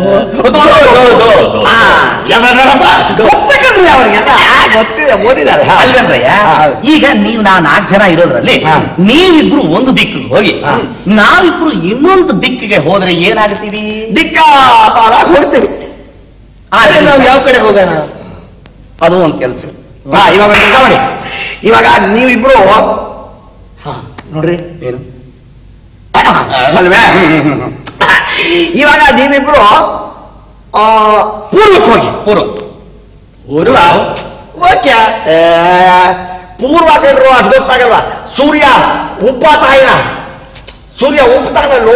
ಆ, ಗೊತ್ತಕಂಡ್ರಿ ಅವ್ರಿಗೆಲ್ಲ ಗೊತ್ತಿದೆ ಓದಿದ್ದಾರೆ ಹಾ. ಅಲ್ವೇನ್ರಯ್ಯ ಹಾ. ಈಗ ನೀವು ನಾವು ನಾಲ್ಕು ಜನ ಇರೋದ್ರಲ್ಲಿ ಹಾ. ನೀವಿಬ್ರು ಒಂದು ದಿಕ್ಕಿಗೆ ಹೋಗಿ ನಾವಿಬ್ರು ಇನ್ನೊಂದು ದಿಕ್ಕಿಗೆ ಹೋದ್ರೆ ಏನಾಗ್ತೀವಿ ದಿಕ್ಕ ಹೋಗ್ತೀವಿ ಆದ್ರೆ ನಾವು ಯಾವ ಕಡೆ ಹೋಗೋಣ ಅದು ಒಂದು ಕೆಲಸ ಹಾ ಇವಾಗ ಒಂದು ಕೆಲಸ ಮಾಡಿ ಇವಾಗ ನೀವಿಬ್ರು ಹಾ ನೋಡ್ರಿ ಏನು ಅಲ್ವೇ ಇವಾಗ ನೀವಿಬ್ರು ಆ, ಪೂರ್ವಕ್ಕೆ ಹೋಗಿ ಪೂರ್ವ ಪೂರ್ವ ಓಕೆ ಪೂರ್ವ ಕಂಡ್ರು ಅದು ಗೊತ್ತಾಗಲ್ವಾ ಸೂರ್ಯ ಉಪ್ಪ ತಾಯಿನ ಸೂರ್ಯ ಉಪ್ತಾನಲ್ಲೋ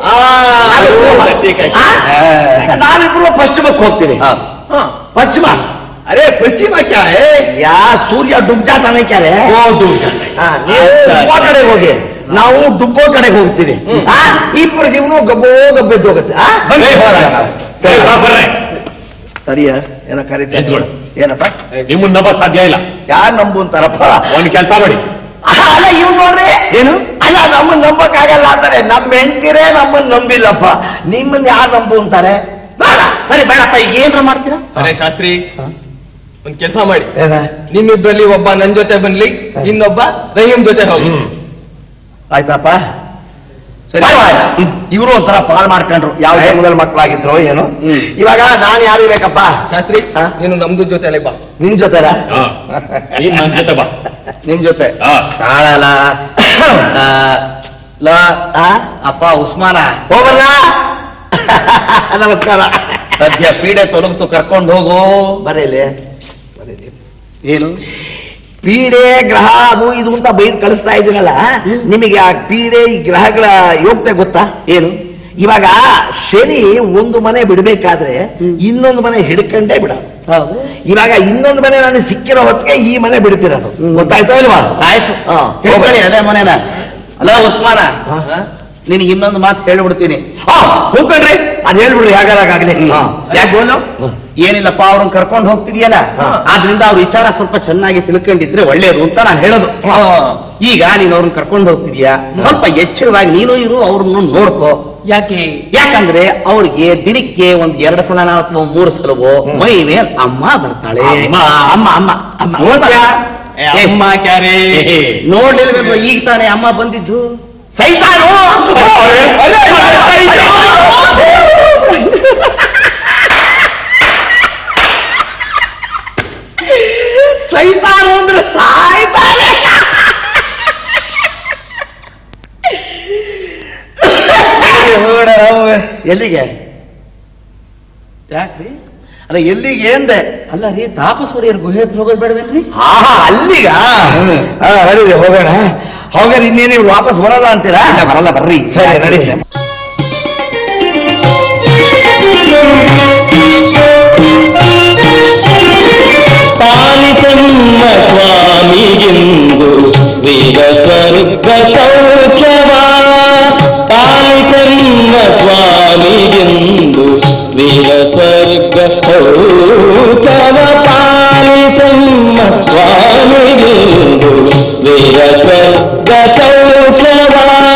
ನಾವಿಬ್ರು ಪಶ್ಚಿಮಕ್ಕೆ ಹೋಗ್ತೀವಿ ಹಾ. ಪಶ್ಚಿಮ ಅರೆ ಪಶ್ಚಿಮ ಕ್ಯಾ ಹೇ ಯಾ ಸೂರ್ಯ ಡುಬ್ ಜಾತಾನೆ ಕ್ಯಾರೆ ಹಾ, ನೀವು ಅಚ್ಚಾ, ಉಪ್ಪ ಅಚ್ಚಾ. ಕಡೆಗೆ ಹೋಗಿ ನಾವು ಡುಬ್ಬೋ ಕಡೆಗೆ ಹೋಗ್ತೀವಿ ಆ, ಇಬ್ಬರು ಜೀವನ ಗಬ್ಬೋ ಗಬ್ಬೆದ್ದು ಹೋಗುತ್ತೆ ಆ? ಸರಿಯ ಏನೋ ಕರೀತಾರೆ ಎದ್ಕೊಡು. ಏನಪ್ಪ ನಿಮ್ಮನ್ನ ನಂಬ ಸಾಧ್ಯ ಇಲ್ಲ ಯಾರು ನಂಬು ಅಂತಾರಪ್ಪ ಒಂದ್ ಕೆಲಸ ಮಾಡಿ ಅಲ್ಲ ಇವ್ ನೋಡ್ರಿ ಏನು ಅಲ್ಲ ನಮ್ಮನ್ನ ನಂಬಕ್ ಆಗಲ್ಲ ಅಂತಾರೆ ನಮ್ಮ ಹೆಂಡತಿರೇ ನಮ್ಮನ್ನ ನಂಬಿಲ್ಲಪ್ಪ ನಿಮ್ಮನ್ನ ಯಾರು ನಂಬು ಅಂತಾರೆ ಬೇಡ ಸರಿ ಬೇಡಪ್ಪ ಈಗ ಏನ್ರ ಮಾಡ್ತೀರಾ ಅರೆ ಶಾಸ್ತ್ರಿ ಒಂದ್ ಕೆಲಸ ಮಾಡಿ ಏನ? ನಿಮ್ಮಿಬ್ಬರಲ್ಲಿ ಒಬ್ಬ ನನ್ ಜೊತೆ ಬನ್ಲಿ ಇನ್ನೊಬ್ಬ ರಹೀಂ ಜೊತೆ ಹೋಗಿ ಆಯ್ತಪ್ಪ ಸರಿ ಇವರು ಒಂಥರ ಪಾಲ್ ಮಾಡ್ಕೊಂಡ್ರು ಯಾವ ಜನ್ಮದಲ್ಲಿ ಮಕ್ಕಳಾಗಿದ್ರು ಏನು ಇವಾಗ ನಾನು ಯಾರು ಬೇಕಪ್ಪ ಶಾಸ್ತ್ರಿ ಹಾ? ನೀನು ನಮ್ದು ಜೊತೆ ಬಾ ನಿನ್ ಜೊತೆರ ಹಾ. ನೀನ್ ನನ್ ಜೊತೆ ಬಾ ನಿಮ್ ಜೊತೆ ಹಾ. ತಾಳಲ್ಲ ಆ, ಲ ಆ? ಅಪ್ಪ ಉಸ್ಮಾನ ಹೋಗಲ್ಲ ನಮಸ್ಕಾರ ಸದ್ಯ ಪೀಡೆ ತೊಲಗ್ತು ಕರ್ಕೊಂಡು ಹೋಗು ಬರೀಲಿ ಬರೀಲಿ ಏನು ಪೀಡೆ ಗ್ರಹ ಅದು ಇದು ಅಂತ ಬೈದ್ ಕಳಿಸ್ತಾ ಇದ್ದೀರಲ್ಲ ನಿಮಗೆ ಆ ಪೀಡೆ ಈ ಗ್ರಹಗಳ ಯೋಗ್ಯತೆ ಗೊತ್ತಾ ಏನು ಇವಾಗ ಶನಿ ಒಂದು ಮನೆ ಬಿಡಬೇಕಾದ್ರೆ ಇನ್ನೊಂದು ಮನೆ ಹಿಡ್ಕೊಂಡೇ ಬಿಡ ಇವಾಗ ಇನ್ನೊಂದು ಮನೆ ನನಗೆ ಸಿಕ್ಕಿರೋ ಹೊತ್ತಿಗೆ ಈ ಮನೆ ಬಿಡ್ತಿರೋದು ಗೊತ್ತಾಯ್ತೋ ಇಲ್ವಾ ಆಯ್ತು ಹಾ. ಹೋಗ್ಬೇಡಿ ಅದೇ ಮನೇನ ಅಲ್ಲ ಉಸ್ಮಾನ ಹಾ? ನಿನಗೆ ಇನ್ನೊಂದು ಮಾತು ಹೇಳ್ಬಿಡ್ತೀನಿ ಹಾ, ಹೋಗ್ಕೊಳ್ರಿ ಅದ್ ಹೇಳ್ಬಿಡ್ರಿ ಯಾಗಾರಾಗ್ಲಿ ಯಾಕೆ ಗೋಲು ಏನಿಲ್ಲಪ್ಪ ಅವ್ರನ್ನ ಕರ್ಕೊಂಡು ಹೋಗ್ತಿದ್ಯಲ್ಲ ಹಾ. ಆದ್ರಿಂದ ಅವ್ರ ವಿಚಾರ ಸ್ವಲ್ಪ ಚೆನ್ನಾಗಿ ತಿಳ್ಕೊಂಡಿದ್ರೆ ಒಳ್ಳೇದು ಅಂತ ನಾನು ಹೇಳೋದು ಈಗ ನೀನು ಅವ್ರನ್ನ ಕರ್ಕೊಂಡು ಹೋಗ್ತಿದ್ಯಾ ಸ್ವಲ್ಪ ಎಚ್ಚರವಾಗಿ ನೀನು ಇರು ಅವ್ರನ್ನು ನೋಡ್ಕೋ ಯಾಕೆ ಯಾಕಂದ್ರೆ ಅವ್ರಿಗೆ ದಿನಕ್ಕೆ ಒಂದ್ ಎರಡು ಸಲ ಅಥವಾ ಮೂರು ಸಲವೋ ಮೈ ಮೇಲ್ ಅಮ್ಮ ಬರ್ತಾಳೆ ಅಮ್ಮ. ಅಮ್ಮ ಅಮ್ಮ ಅಮ್ಮ ನೋಡ್ತ್ಯಾ? ಏ, ಏ, ಅಮ್ಮ ಕ್ಯಾರೆ ನೋಡ್ಲಿಲ್ವೇನೋ ಈಗ ತಾನೇ ಅಮ್ಮ ಬಂದಿದ್ದು ಸೈತಾನು ಸೈತಾನು ಅಂದ್ರೆ ಸಾಯ್ತಾನೆ ಎಲ್ಲಿಗೆ ಯಾಕ್ರಿ ಅಲ್ಲ ಎಲ್ಲಿಗೆ ಎಂದೆ ಅಲ್ಲ ರೀ ತಾಪಸ್ವರಿಯರ್ ಗುಹೆ ಹತ್ರ ಹೋಗೋದು ಬೇಡವೇನ್ರಿ ಹಾ ಅಲ್ಲಿಗ ಹಾ, ನಡೀರಿ ಹೋಗೋಣ ಹೋಗೋಣ ಇನ್ನೇನು ಇವ್ರು ವಾಪಸ್ ಬರಲ್ಲ ಅಂತೀರಾ ಇಲ್ಲ, ಬರಲ್ಲ, ಬರ್ರಿ. ಸರಿ ನಡಿ ಪಾಲಿತಮ್ಮ ಸ್ವಾಮಿಗೆಂದು ವೀರ ಸ್ವರ್ಗ ಶೌಚವ ಪಾಲಿತಮ್ಮ ಸ್ವಾಮಿಗೆಂದು ವೀರ ಸ್ವರ್ಗ ಶೌಚವ ಪಾಲಿತಮ್ಮ ಸ್ವಾಮಿಗೆಂದು ವೀರ ಸ್ವರ್ಗ ಶೌಚವ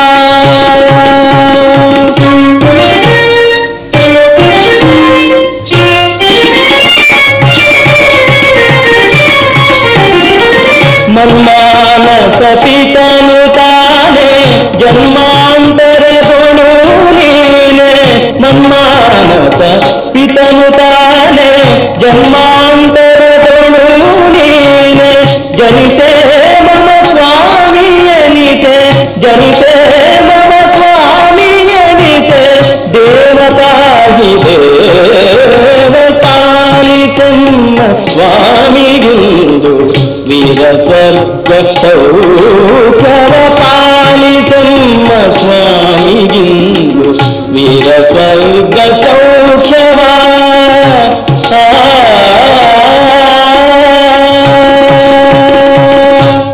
ಮನ್ಮಾನಸ ಪಿತನು ತಾನೆ ಜನ್ಮಾಂತರ ಗುಣು ನೀನೆ ಬ್ರಹ್ಮಾನತ ಪಿತನು ತಾನೆ ಜನ್ಮಾಂತರದೊಳು ನೀನೆ ಜನಿತೆ ಮಮ ಸ್ವಾಮಿಯನಿತೆ ಜನಿತೆ ಮಮ ಸ್ವಾಮಿಯನಿತೆ ದೇವತಾಗಿ ದೇವತಾಲಿಕಮ್ಮ ಸ್ವಾಮಿಗಿಂದು ವೀರ ಸ್ವರ್ಗ ಸೌಖ್ಯವ ಪಾಲಿಕಮ್ಮ ಸ್ವಾಮಿಗಿಂದು ವೀರ ಸ್ವರ್ಗ ಸೌಖ್ಯವ ಆ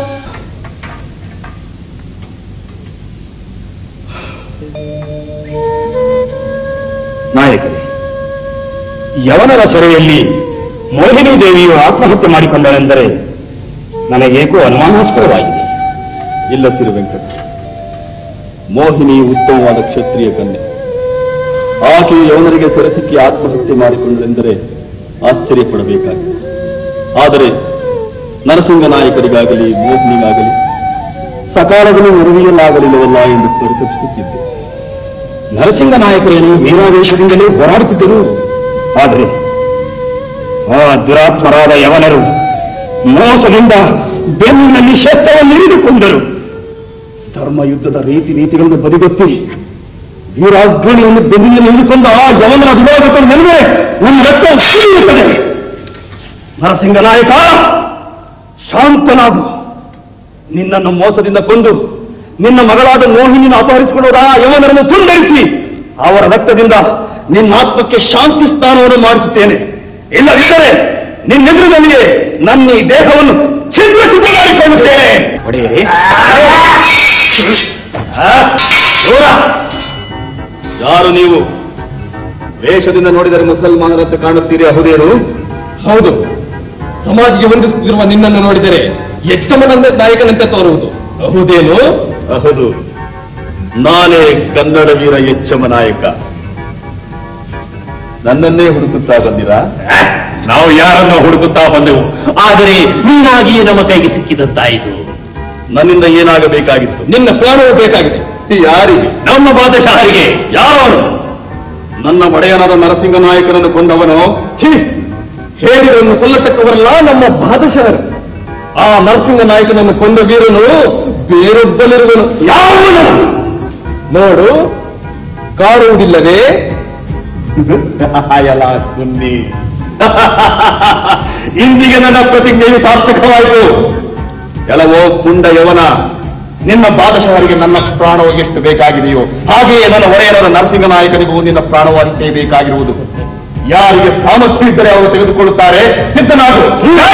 ನಾಯಕರೇ ಯವನರ ಸೆರೆಯಲ್ಲಿ ಮೋಹಿನಿ ದೇವಿಯು ಆತ್ಮಹತ್ಯೆ ಮಾಡಿಕೊಂಡಳೆಂದರೆ ನನಗೇಕೋ ಅನುಮಾನಾಸ್ಪದವಾಗಿದೆ ಇಲ್ಲ ತಿರುವೆಂಕಟ ಮೋಹಿನಿ ಉತ್ತಮವಾದ ಕ್ಷತ್ರಿಯ ಕನ್ಯೆ ಆಕೆ ಯವನರಿಗೆ ಸೆರೆಸಿಕ್ಕಿ ಆತ್ಮಹತ್ಯೆ ಮಾಡಿಕೊಂಡರೆಂದರೆ ಆಶ್ಚರ್ಯಪಡಬೇಕಾಗಿದೆ ಆದರೆ ನರಸಿಂಗ ನಾಯಕರಿಗಾಗಲಿ ಮೋಹಿನಿಗಾಗಲಿ ಸಕಾಲದಲ್ಲಿ ನೆರವೇರಲಾಗಲಿಲ್ಲವಲ್ಲ ಎಂದು ಪರಿತಪಿಸುತ್ತಿದ್ದೆ ನರಸಿಂಗ ನಾಯಕರೇನು ವೀರಾವೇಶದಿಂದಲೇ ಹೋರಾಡುತ್ತಿದ್ದರು ಆದರೆ ಆ ದುರಾತ್ಮರಾದ ಯವನರು ಮೋಸದಿಂದ ಬೆನ್ನಿನಲ್ಲಿ ಶಸ್ತ್ರವನ್ನು ಹಿಡಿದುಕೊಂಡರು ಧರ್ಮಯುದ್ಧದ ರೀತಿ ನೀತಿಗಳನ್ನು ಬದಿಗೊತ್ತಿ ವೀರಾಗ್ರಣಿಯನ್ನು ಬೆನ್ನಿನಲ್ಲಿ ಹಿಡಿದುಕೊಂಡ ಆ ಯವನರ ವಿರೋಧಕರು ನೆನವೆ ನನ್ನ ರಕ್ತ ಸುರಿಯುತ್ತದೆ ನರಸಿಂಗ ನಾಯಕ ಶಾಂತನಾಗು ನಿನ್ನನ್ನು ಮೋಸದಿಂದ ಕೊಂದು ನಿನ್ನ ಮಗಳಾದ ಮೋಹಿನಿಯನ್ನು ಅಪಹರಿಸಿಕೊಳ್ಳುವುದ ಆ ಯವನರನ್ನು ತುಂಡರಿಸಿ ಅವರ ರಕ್ತದಿಂದ ನಿನ್ನ ಆತ್ಮಕ್ಕೆ ಶಾಂತಿ ಸ್ಥಾನವನ್ನು ಮಾಡಿಸುತ್ತೇನೆ ಇಲ್ಲದಿದ್ದರೆ ನಿನ್ನೆದುರಿನಲ್ಲಿಯೇ ನನ್ನ ಈ ದೇಹವನ್ನು ಛಿದ್ರ ಛಿದ್ರ ಮಾಡಿಕೊಳ್ಳುತ್ತೇನೆ ಹೊಡೆಯಿರಿ ಯಾರು ನೀವು ವೇಷದಿಂದ ನೋಡಿದರೆ ಮುಸಲ್ಮಾನರಂತೆ ಕಾಣುತ್ತೀರಿ ಹೌದೇನು ಹೌದು ಸಮಾಜಿಗೆ ಹೊಂದಿಸುತ್ತಿರುವ ನಿನ್ನನ್ನು ನೋಡಿದರೆ ಯಜ್ಞಮನಂದ ನಾಯಕನಂತೆ ತೋರುವುದು ಹೌದೇನು ಹೌದು ನಾನೇ ಕನ್ನಡ ವೀರ ಎಚ್ಚಮ ನಾಯಕ ನನ್ನನ್ನೇ ಹುಡುಕುತ್ತಾ ಬಂದಿರಾ ನಾವು ಯಾರನ್ನು ಹುಡುಕುತ್ತಾ ಬಂದೆವು ಆದರೆ ನೀನಾಗಿಯೇ ನಮ್ಮ ಕೈಗೆ ಸಿಕ್ಕಿದಂತಾಯಿತು ನನ್ನಿಂದ ಏನಾಗಬೇಕಾಗಿತ್ತು ನಿನ್ನ ಪ್ರಾಣವೂ ಬೇಕಾಗಿದೆ ಯಾರಿಗೆ ನಮ್ಮ ಬಾದಶಾಹರಿಗೆ ಯಾವನು ನನ್ನ ಒಡೆಯನಾದ ನರಸಿಂಗ ನಾಯಕನನ್ನು ಕೊಂದವನು ಛೀ ಹೇಳಿದನ್ನು ಕೊಲ್ಲತಕ್ಕವರಲ್ಲ ನಮ್ಮ ಬಾದಶಾಹರು ಆ ನರಸಿಂಗ ನಾಯಕನನ್ನು ಕೊಂದ ವೀರನು ಬೇರೊಬ್ಬಲಿರುವನು ಯಾವನು ನೋಡು ಕಾಡುವುದಿಲ್ಲವೇ ಎಲ್ಲ ಕುನ್ನಿ ಇಂದಿಗೆ ನನ್ನ ಪ್ರತಿಜ್ಞೆಯು ಸಾರ್ಥಕವಾಯಿತು ಕೆಲವೋ ಪುಂಡ ಯವನ ನಿನ್ನ ಬಾದಶಾಹರಿಗೆ ನನ್ನ ಪ್ರಾಣವು ಎಷ್ಟು ಬೇಕಾಗಿದೆಯೋ ಹಾಗೆಯೇ ನನ್ನ ಒಡೆಯರಾದ ನರಸಿಂಗ ನಾಯಕನಿಗೂ ನಿನ್ನ ಪ್ರಾಣವಾದಿಕೆ ಬೇಕಾಗಿರುವುದು ಯಾರಿಗೆ ಸಾಮರ್ಥ್ಯ ಇದ್ದರೆ ಅವರು ತೆಗೆದುಕೊಳ್ಳುತ್ತಾರೆ ಸಿದ್ಧನಾಗು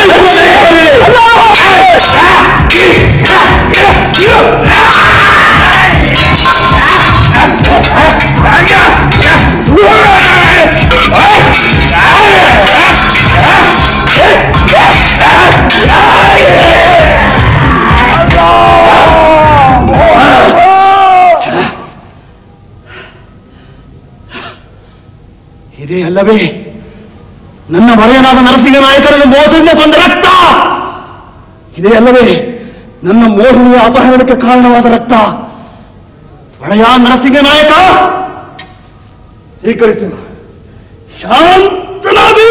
ಇದೇ ಅಲ್ಲವೇ ನನ್ನ ಮರೆಯನಾದ ನರಸಿಂಗ ನಾಯಕರನ್ನು ಮೋಸದಿಂದ ಬಂದ ರಕ್ತ ಇದೇ ಅಲ್ಲವೇ ನನ್ನ ಮೋಹಿನಿಯ ಅಪಹರಣಕ್ಕೆ ಕಾರಣವಾದ ರಕ್ತ ಒಡೆಯ ನರಸಿಂಗ ನಾಯಕ ಸ್ವೀಕರಿಸು ಶಾಂತನಾಗು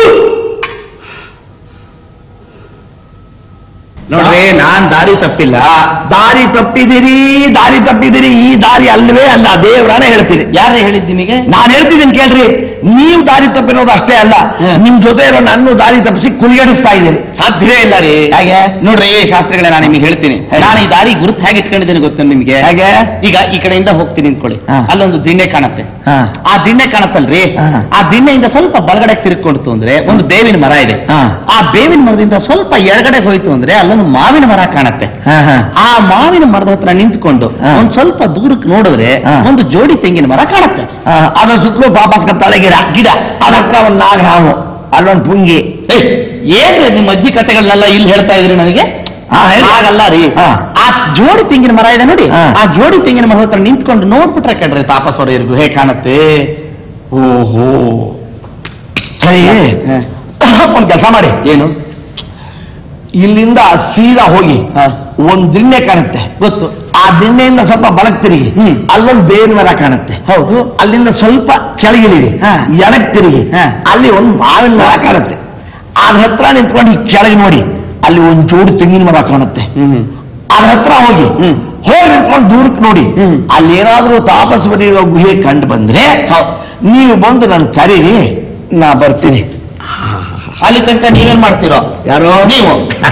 ನೋಡ್ರಿ ನಾನ್ ದಾರಿ ತಪ್ಪಿಲ್ಲ ದಾರಿ ತಪ್ಪಿದಿರಿ ದಾರಿ ತಪ್ಪಿದಿರಿ ಈ ದಾರಿ ಅಲ್ವೇ ಅಲ್ಲ ದೇವರಾನೇ ಹೇಳ್ತೀನಿ ಯಾರೇ ಹೇಳಿದ್ ನಿಮಗೆ ನಾನು ಹೇಳ್ತಿದ್ದೀನಿ ಕೇಳ್ರಿ ನೀವು ದಾರಿ ತಪ್ಪಿರೋದು ಅಷ್ಟೇ ಅಲ್ಲ ನಿಮ್ ಜೊತೆ ಇರೋ ನನ್ನ ದಾರಿ ತಪ್ಪಿಸಿ ಕುಲಿಗಡಿಸ್ತಾ ಇದ್ದೀರಿ ಸಾಧ್ಯವೇ ಇಲ್ಲ ರೀ ಹೇಗೆ ನೋಡ್ರಿ ಶಾಸ್ತ್ರಿಗಳೇ ನಾನು ನಿಮಗೆ ಹೇಳ್ತೀನಿ ನಾನು ಈ ದಾರಿ ಗುರುತು ಹೇಗೆ ಇಟ್ಕೊಂಡಿದ್ದೇನೆ ಗೊತ್ತ ನಿಮಗೆ ಹೇಗೆ ಈಗ ಈ ಕಡೆಯಿಂದ ಹೋಗ್ತೀನಿ ಅಂದ್ಕೊಳ್ಳಿ ಹಾ. ಅಲ್ಲೊಂದು ದಿಣ್ಣೆ ಕಾಣುತ್ತೆ ಹಾ. ಆ ದಿಣ್ಣೆ ಕಾಣತ್ತಲ್ರಿ ಹಾ. ಆ ದಿಣ್ಣೆಯಿಂದ ಸ್ವಲ್ಪ ಬಲಗಡೆ ತಿರುಗ್ಕೊಳ್ತು ಅಂದ್ರೆ ಒಂದು ಬೇವಿನ ಮರ ಇದೆ ಹಾ. ಆ ಬೇವಿನ ಮರದಿಂದ ಸ್ವಲ್ಪ ಎಡಗಡೆ ಹೋಯ್ತು ಅಂದ್ರೆ ಅಲ್ಲೊಂದು ಮಾವಿನ ಮರ ಕಾಣತ್ತೆ ಹಾ, ಹಾ. ಆ ಮಾವಿನ ಮರದ ಹತ್ರ ನಿಂತ್ಕೊಂಡು ಹಾ. ಒಂದ್ ಸ್ವಲ್ಪ ದೂರಕ್ಕೆ ನೋಡಿದ್ರೆ ಹಾ. ಒಂದು ಜೋಡಿ ತೆಂಗಿನ ಮರ ಕಾಣತ್ತೆ ಆ, ಅದ್ರ ಸುತ್ತಲೂ ವಾಪಸ್ ಕತ್ತಾಳೆ ಗಿಡ ಗಿಡ ಅದ್ರ ಹತ್ರ ಒಂದು ನಾಗರಾಮು ಅಲ್ಲೊಂದು ಪುಂಗಿ ಏಯ್, ಏನ್ರಿ ನಿಮ್ಮ ಅಜ್ಜಿ ಕಥೆಗಳನ್ನೆಲ್ಲ ಇಲ್ಲಿ ಹೇಳ್ತಾ ಇದ್ರಿ ನನಗೆ ಹಾ, ಹೇಳಿ. ಹಾಗಲ್ಲ ರೀ ಹಾ. ಆ ಜೋಡಿ ತೆಂಗಿನ ಮರ ಇದೆ ನೋಡಿ ಹಾ. ಆ ಜೋಡಿ ತೆಂಗಿನ ಮರದ ಹತ್ರ ನಿಂತ್ಕೊಂಡು ನೋಡ್ಬಿಟ್ರೆ ಕಡ್ರಿ ತಾಪಸ್ ಅವರಿಗೂ ಹೇಗೆ ಕಾಣುತ್ತೆ ಓಹೋ ಸರಿ ಒಂದು ಕೆಲಸ ಮಾಡಿ ಏನು ಇಲ್ಲಿಂದ ಸೀದಾ ಹೋಗಿ ಹಾ. ಒಂದ್ ದಿಣ್ಣೆ ಕಾಣುತ್ತೆ ಗೊತ್ತು ಆ ದಿಣ್ಣೆಯಿಂದ ಸ್ವಲ್ಪ ಬಲಕ್ ತಿರುಗಿ ಅಲ್ಲೊಂದು ಬೇವಿನ ಮರ ಕಾಣುತ್ತೆ ಹೌದು ಅಲ್ಲಿಂದ ಸ್ವಲ್ಪ ಕೆಳಗಿಳಿರಿ ಎಡಕ್ ತಿರುಗಿ ಅಲ್ಲಿ ಒಂದು ಮಾವಿನ ಮರ ಕಾಣುತ್ತೆ ಅದ್ರ ಹತ್ರ ನಿಂತ್ಕೊಂಡು ಈ ಕೆಳಗೆ ನೋಡಿ ಅಲ್ಲಿ ಒಂದು ಜೋಡು ತೆಂಗಿನ ಮರ ಕಾಣುತ್ತೆ ಅದ್ರ ಹತ್ರ ಹೋಗಿ ಹೋಗಿ ನಿಂತ್ಕೊಂಡು ದೂರಕ್ಕೆ ನೋಡಿ ಅಲ್ಲಿ ಏನಾದ್ರೂ ತಾಪಸ್ ಬರೆಯುವ ಗುಹೆ ಕಂಡು ಬಂದ್ರೆ ನೀವು ಬಂದು ನಾನು ಕರೀರಿ ನಾ ಬರ್ತೀನಿ ಅಲ್ಲಿ ತನಕ ನೀವೇನ್ ಮಾಡ್ತೀರೋ ಯಾರೋ ನೀವು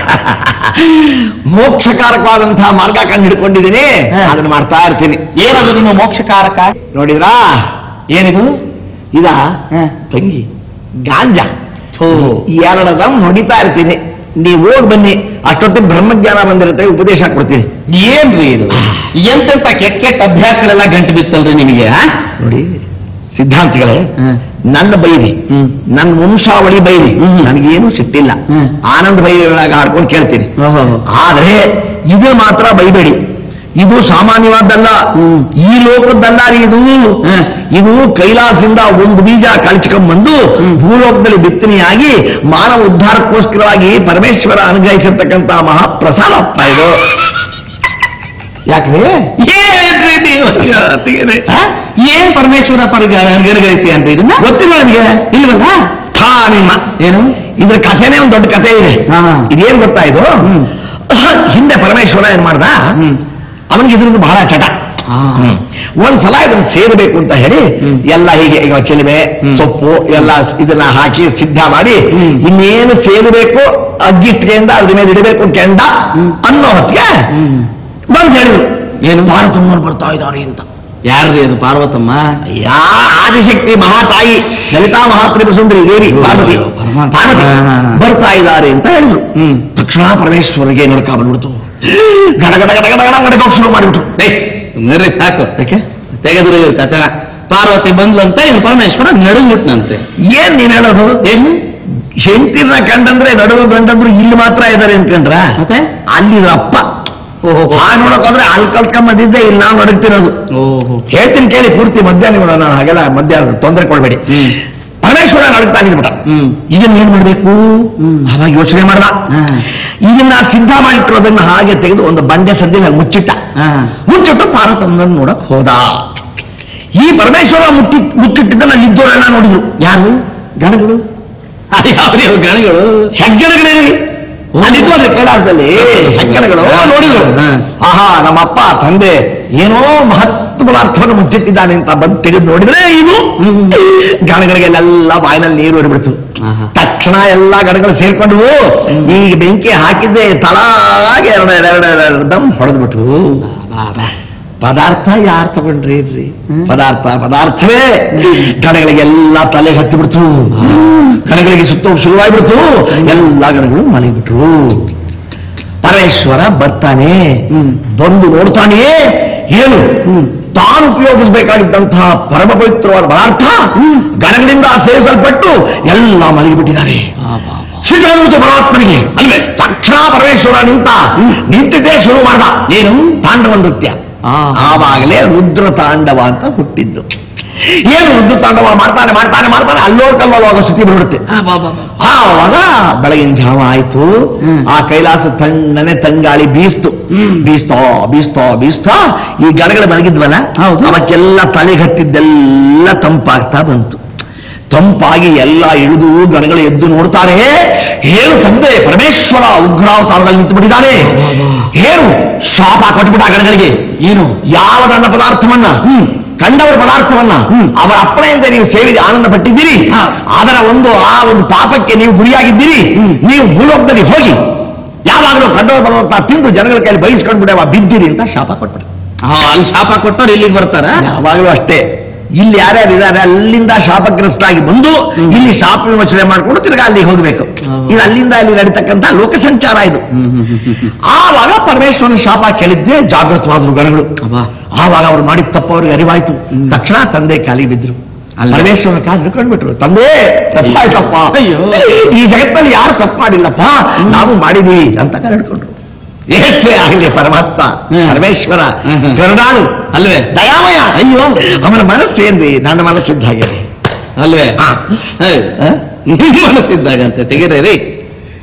ಮೋಕ್ಷಕಾರಕವಾದಂತಹ ಮಾರ್ಗ ಕಂಡು ಹಿಡ್ಕೊಂಡಿದ್ದೀನಿ ಅದನ್ನ ಮಾಡ್ತಾ ಇರ್ತೀನಿ ಏನದು ನಿಮ್ಮ ಮೋಕ್ಷಕಾರಕ ನೋಡಿದ್ರಾ ಏನಿದು ಇದ ತಂಗಿ ಗಾಂಜಾ ಎರಡದಮ್ ಹೊಡಿತಾ ಇರ್ತೀನಿ ನೀವು ಹೋಗಿ ಬನ್ನಿ ಅಷ್ಟೊತ್ತಿಗೆ ಬ್ರಹ್ಮಜ್ಞಾನ ಬಂದಿರುತ್ತೆ ಉಪದೇಶ ಕೊಡ್ತೀನಿ ಏನ್ರಿ ಇದು ಎಂತೆಂತ ಕೆಟ್ಟ ಕೆಟ್ಟ ಅಭ್ಯಾಸಗಳೆಲ್ಲ ಗಂಟು ಬಿತ್ತಲ್ರಿ ನಿಮಗೆ ಆ? ನೋಡಿ ಸಿದ್ಧಾಂತಿಗಳೇ ನನ್ನ ಬೈರಿ ನನ್ನ ವಂಶಾವಳಿ ಬೈರಿ ನನಗೇನು ಸಿಟ್ಟಿಲ್ಲ ಆನಂದ ಬೈರಿಗಳಾಗ ಆಡ್ಕೊಂಡು ಕೇಳ್ತೀನಿ ಆದ್ರೆ ಇದು ಮಾತ್ರ ಬೈಬೇಡಿ ಇದು ಸಾಮಾನ್ಯವಾದ್ದಲ್ಲ ಈ ಲೋಕದ್ದಲ್ಲ ರೀ ಇದು ಇದು ಕೈಲಾಸದಿಂದ ಒಂದು ಬೀಜ ಕಳಚ್ಕೊಂಡ್ಬಂದು ಭೂಲೋಕದಲ್ಲಿ ಬಿತ್ತನೆಯಾಗಿ ಮಾನವ ಉದ್ಧಾರಕ್ಕೋಸ್ಕರವಾಗಿ ಪರಮೇಶ್ವರ ಅನುಗ್ರಹಿಸಿರ್ತಕ್ಕಂಥ ಮಹಾಪ್ರಸಾದ ಆಗ್ತಾ ಇದು ಯಾಕ್ರಿ ಏನ್ರಿ ನೀವು? ಆ? ಏನ್ ಪರಮೇಶ್ವರ ಪರಗ ಗರಗರಿಸಿ ಅಂತ ಇದನ್ನ ಗೊತ್ತಿಲ್ಲ ನನಗೆ ಇಲ್ವಲ್ಲ ಥಾ ನಿಮ್ಮ ಏನು ಇದ್ರ ಕಥೆನೇ ಒಂದು ದೊಡ್ಡ ಕಥೆ ಇದೆ ಇದೇನ್ ಗೊತ್ತಾ ಇದು ಹಿಂದೆ ಪರಮೇಶ್ವರ ಏನ್ ಮಾಡ್ದ ಅವನಿಗೆ ಇದ್ರದ್ದು ಬಹಳ ಚಟ ಹ್ಮ್. ಒಂದ್ ಸಲ ಇದನ್ನ ಸೇರಬೇಕು ಅಂತ ಹೇಳಿ ಎಲ್ಲ ಹೀಗೆ ಈಗ ಚೆಲುವೆ ಸೊಪ್ಪು ಎಲ್ಲ ಇದನ್ನ ಹಾಕಿ ಸಿದ್ಧ ಮಾಡಿ ಇನ್ನೇನು ಸೇರಬೇಕು ಅಗ್ಗಿಟ್ಟಿಗೆಯಿಂದ ಅದ್ರ ಮೇಲೆ ಇಡಬೇಕು ಕೆಂಡ ಅನ್ನೋ ಹೊತ್ತಿಗೆ ಬಂದು ಹೇಳಿದ್ರು ಏನು ಭಾರತಮ್ಮವ್ರು ಬರ್ತಾ ಇದ್ದಾರೆ ಅಂತ ಯಾರ್ರಿ ಅದು ಪಾರ್ವತಮ್ಮ ಯಾ ಆದಿಶಕ್ತಿ ಮಹಾತಾಯಿ ಲಲಿತಾ ಮಹಾತ್ರಿಪು ಸುಂದರಿ ದೇವಿ ಪಾರ್ವತಿ ಪಾರ್ವತಿ ಬರ್ತಾ ಇದ್ದಾರೆ ಅಂತ ಹೇಳಿದ್ರು ತಕ್ಷಣ ಪರಮೇಶ್ವರಿಗೆ ನಡ್ಕ ಬಂದ್ಬಿಡ್ತು ಗಡ ಗಡ ಗಡ ಗಡ ಗಡ ಗಡಗೋಕ್ ಶುರು ಮಾಡಿಬಿಟ್ರು ಸುಮ್ಮನೆ ಸಾಕು ಯಾಕೆ ತೆಗೆದ್ರು ಇವ್ರ ಕಥನ ಪಾರ್ವತಿ ಬಂದ್ಲಂತ ಇವ್ರು ಪರಮೇಶ್ವರ ನಡುಗ್ಬಿಟ್ನಂತೆ ಏನ್ ನೀನ್ ಹೇಳೋದು ಏನು ಹೆಂಡತಿನ ಕಂಡಂದ್ರೆ ನಡುವೆ ಗಂಡಂದ್ರು ಇಲ್ಲಿ ಮಾತ್ರ ಇದ್ದಾರೆ ಅನ್ಕಂಡ್ರ ಮತ್ತೆ ಅಲ್ಲಿ ಇದ್ರ ಅಪ್ಪ ಆ ನೋಡಕ್ ಹೋದ್ರೆ ಅಲ್ಲಿ ಕಲ್ತ್ಕೊಂಬಂದಿದ್ದೆ ಇಲ್ಲಿ ನಾವು ನಡುಗ್ತಿರೋದು ಓಹೋ ಹೇಳ್ತೀನಿ ಕೇಳಿ ಪೂರ್ತಿ ಮಧ್ಯಾಹ್ನ ನೀವು ನಾನು ಹಾಗೆಲ್ಲ ಮಧ್ಯಾಹ್ನ ತೊಂದರೆ ಕೊಡಬೇಡಿ ಪರಮೇಶ್ವರ ನಡುಗ್ತಾ ಇದ್ಬಿಟ್ಟ ಹ್ಮ್ ಇದನ್ನ ಏನ್ ಮಾಡ್ಬೇಕು ಅವಾಗ ಯೋಚನೆ ಮಾಡ್ದ ಇದನ್ನ ಸಿದ್ಧ ಮಾಡಿಟ್ಟಿರೋದನ್ನ ಹಾಗೆ ತೆಗೆದು ಒಂದು ಬಂಡೆ ಸದ್ಯ ಮುಚ್ಚಿಟ್ಟ ಮುಚ್ಚಿಟ್ಟು ಪಾರ್ವತಮ್ಮನನ್ನು ನೋಡಕ್ ಹೋದ ಈ ಪರಮೇಶ್ವರ ಮುಟ್ಟಿ ಮುಚ್ಚಿಟ್ಟಿದ್ದನ್ನ ಇದ್ದವರೆಲ್ಲ ನೋಡಿದ್ರು ಯಾರು ಗಣಗಳು ಯಾವ ಗಣಗಳು ಹೆಗ್ಗಣಗಳೇ ಅಲ್ಲಿದ್ದು ಅಲ್ಲಿ ಕೈಲಾಸದಲ್ಲಿ ಹೆಗ್ಗಣಗಳು ನೋಡಿದ್ರು ಆಹಾ ನಮ್ಮಪ್ಪ ತಂದೆ ಏನೋ ಮಹತ್ವದ ಅರ್ಥವನ್ನು ಮುಚ್ಚಿಟ್ಟಿದ್ದಾನೆ ಅಂತ ಬಂದು ತೆಗೆದು ನೋಡಿದ್ರೆ ಇದು ಗಣಗಳಿಗೆಲ್ಲ ಬಾಯಿನಲ್ಲಿ ನೀರು ಹೊರಬಿಡ್ತು ತಕ್ಷಣ ಎಲ್ಲಾ ಗಣಗಳು ಸೇರ್ಕೊಂಡು ಈಗ ಬೆಂಕಿ ಹಾಕಿದ್ದೆ ತಲಾಗೆ ಎರಡು ಎರಡು ಎರಡು ದಮ್ ಹೊಡೆದ್ಬಿಟ್ರು ಪದಾರ್ಥ ಯಾರು ತಗೊಂಡ್ರಿ ಇರ್ರಿ ಪದಾರ್ಥ ಪದಾರ್ಥವೇ ಗಣಗಳಿಗೆಲ್ಲ ತಲೆ ಹತ್ತಿಬಿಡ್ತು ಗಣಗಳಿಗೆ ಸುತ್ತೋಗಿ ಶುರುವಾಗ್ಬಿಡ್ತು ಎಲ್ಲ ಗಣಗಳು ಮಲಗಿಬಿಟ್ರು ಪರಮೇಶ್ವರ ಬರ್ತಾನೆ ಬಂದು ನೋಡ್ತಾನೆ ಏನು ತಾನು ಉಪಯೋಗಿಸಬೇಕಾಗಿದ್ದಂತಹ ಪರಮ ಪವಿತ್ರವಾದ ಪದಾರ್ಥ ಗಣಗಳಿಂದ ಸೇರಿಸಲ್ಪಟ್ಟು ಎಲ್ಲ ಮಲಗಿಬಿಟ್ಟಿದ್ದಾರೆ ಸಿದ್ಧರಾಮೂರ್ತಿ ಪರಮಾತ್ಮನಿಗೆ ಅಲ್ವೇ ತಕ್ಷಣ ಪರಮೇಶ್ವರ ನಿಂತ ನಿಂತಿದ್ದೇ ಶುರು ಮಾಡ್ದ ಏನು ತಾಂಡವ ನೃತ್ಯ ಆವಾಗಲೇ ರುದ್ರ ತಾಂಡವ ಅಂತ ಹುಟ್ಟಿದ್ದು ಏನು ರುದ್ರ ತಾಂಡವ ಮಾಡ್ತಾನೆ ಮಾಡ್ತಾನೆ ಮಾಡ್ತಾನೆ ಅಲ್ಲೋ ಕಲ್ಲೋವಾಗ ಸ್ಥಿತಿ ಬಿಡುತ್ತೆ ಆವಾಗ ಬೆಳಗಿನ ಜಾವ ಆಯ್ತು ಆ ಕೈಲಾಸ ತಣ್ಣನೆ ತಂಗಾಳಿ ಬೀಸ್ತು ಬೀಸ್ತಾ ಬೀಸ್ತಾ ಬೀಸ್ತಾ ಈ ಗಣಗಳು ಮಲಗಿದ್ವಲ್ಲ ಅವಕ್ಕೆಲ್ಲ ತಲೆಗಟ್ಟಿದ್ದೆಲ್ಲ ತಂಪಾಗ್ತಾ ಬಂತು ತಂಪಾಗಿ ಎಲ್ಲ ಇಳಿದು ಗಣಗಳು ಎದ್ದು ನೋಡ್ತಾರೆ ಏನು ತಂದೆ ಪರಮೇಶ್ವರ ಉಗ್ರಾವತಾರದಲ್ಲಿ ನಿಂತು ಬಿಟ್ಟಿದ್ದಾನೆ ಏನು ಶಾಪ ಕೊಟ್ಬಿಟ್ಟ ಗಣಗಳಿಗೆ ಏನು ಯಾವ ನನ್ನ ಪದಾರ್ಥವನ್ನ ಕಂಡವರ ಪದಾರ್ಥವನ್ನ ಅವರ ಅಪ್ಪಣೆಯಿಂದ ನೀವು ಸೇವಿಸಿ ಆನಂದ ಪಟ್ಟಿದ್ದೀರಿ ಅದರ ಒಂದು ಆ ಒಂದು ಪಾಪಕ್ಕೆ ನೀವು ಗುರಿಯಾಗಿದ್ದೀರಿ ನೀವು ಭೂಲೋಕದಲ್ಲಿ ಹೋಗಿ ಯಾವಾಗಲೂ ಕಂಡವರ ಪದಾರ್ಥ ತಿಂದು ಜನಗಳ ಕೈಲಿ ಬಯಸ್ಕೊಂಡು ಬಿಡವ ಬಿದ್ದಿರಿ ಅಂತ ಶಾಪ ಕೊಟ್ಬಿಟ್ಟು ಅಲ್ಲಿ ಶಾಪ ಕೊಟ್ಟವ್ರು ಇಲ್ಲಿಗೆ ಬರ್ತಾರ ಯಾವಾಗಲೂ ಅಷ್ಟೇ ಇಲ್ಲಿ ಯಾರ್ಯಾರು ಇದ್ದಾರೆ ಅಲ್ಲಿಂದ ಶಾಪಗ್ರಸ್ತಾಗಿ ಬಂದು ಇಲ್ಲಿ ಶಾಪ ವಿಮೋಚನೆ ಮಾಡ್ಕೊಂಡು ತಿರ್ಗಾ ಅಲ್ಲಿಗೆ ಹೋಗ್ಬೇಕು ಇದು ಅಲ್ಲಿಂದ ಅಲ್ಲಿ ನಡೀತಕ್ಕಂಥ ಲೋಕ ಸಂಚಾರ ಇದು ಆವಾಗ ಪರಮೇಶ್ವರನ ಶಾಪ ಕೇಳಿದ್ದೆ ಜಾಗೃತವಾದ್ರು ಗಣಗಳು ಆವಾಗ ಅವ್ರು ಮಾಡಿದ ತಪ್ಪು ಅವ್ರಿಗೆ ಅರಿವಾಯ್ತು ತಕ್ಷಣ ತಂದೆ ಕಾಲಿಗೆ ಬಿದ್ರು ಪರಮೇಶ್ವರನ ಕಾಲು ಹಿಡ್ಕೊಂಡ್ಬಿಟ್ರು ತಂದೆ ತಪ್ಪಾಯ್ತಪ್ಪ ಈ ಜಗತ್ತಲ್ಲಿ ಯಾರು ತಪ್ಪು ಮಾಡಿಲ್ಲಪ್ಪ ನಾವು ಮಾಡಿದೀವಿ ಅಂತ ಕಾಲು ಹಿಡ್ಕೊಂಡ್ರು ಎಷ್ಟೇ ಆಗಲಿ ಪರಮಾತ್ಮ ಪರಮೇಶ್ವರ ಕರುಣಾಳು ಅಲ್ವೇ ದಯಾಮಯ ಅಯ್ಯೋ ಅವನ ಮನಸ್ಸೇನ್ರಿ ನನ್ನ ಮನಸ್ಸಿದ್ದ ಹಾಗೆ ಅಲ್ವೇ ಹಾ. ಹೇ, ನಿಮ್ಮ ಮನಸ್ಸಿದ್ದಾಗಂತೆ ತೆಗೀರಿ ರೀ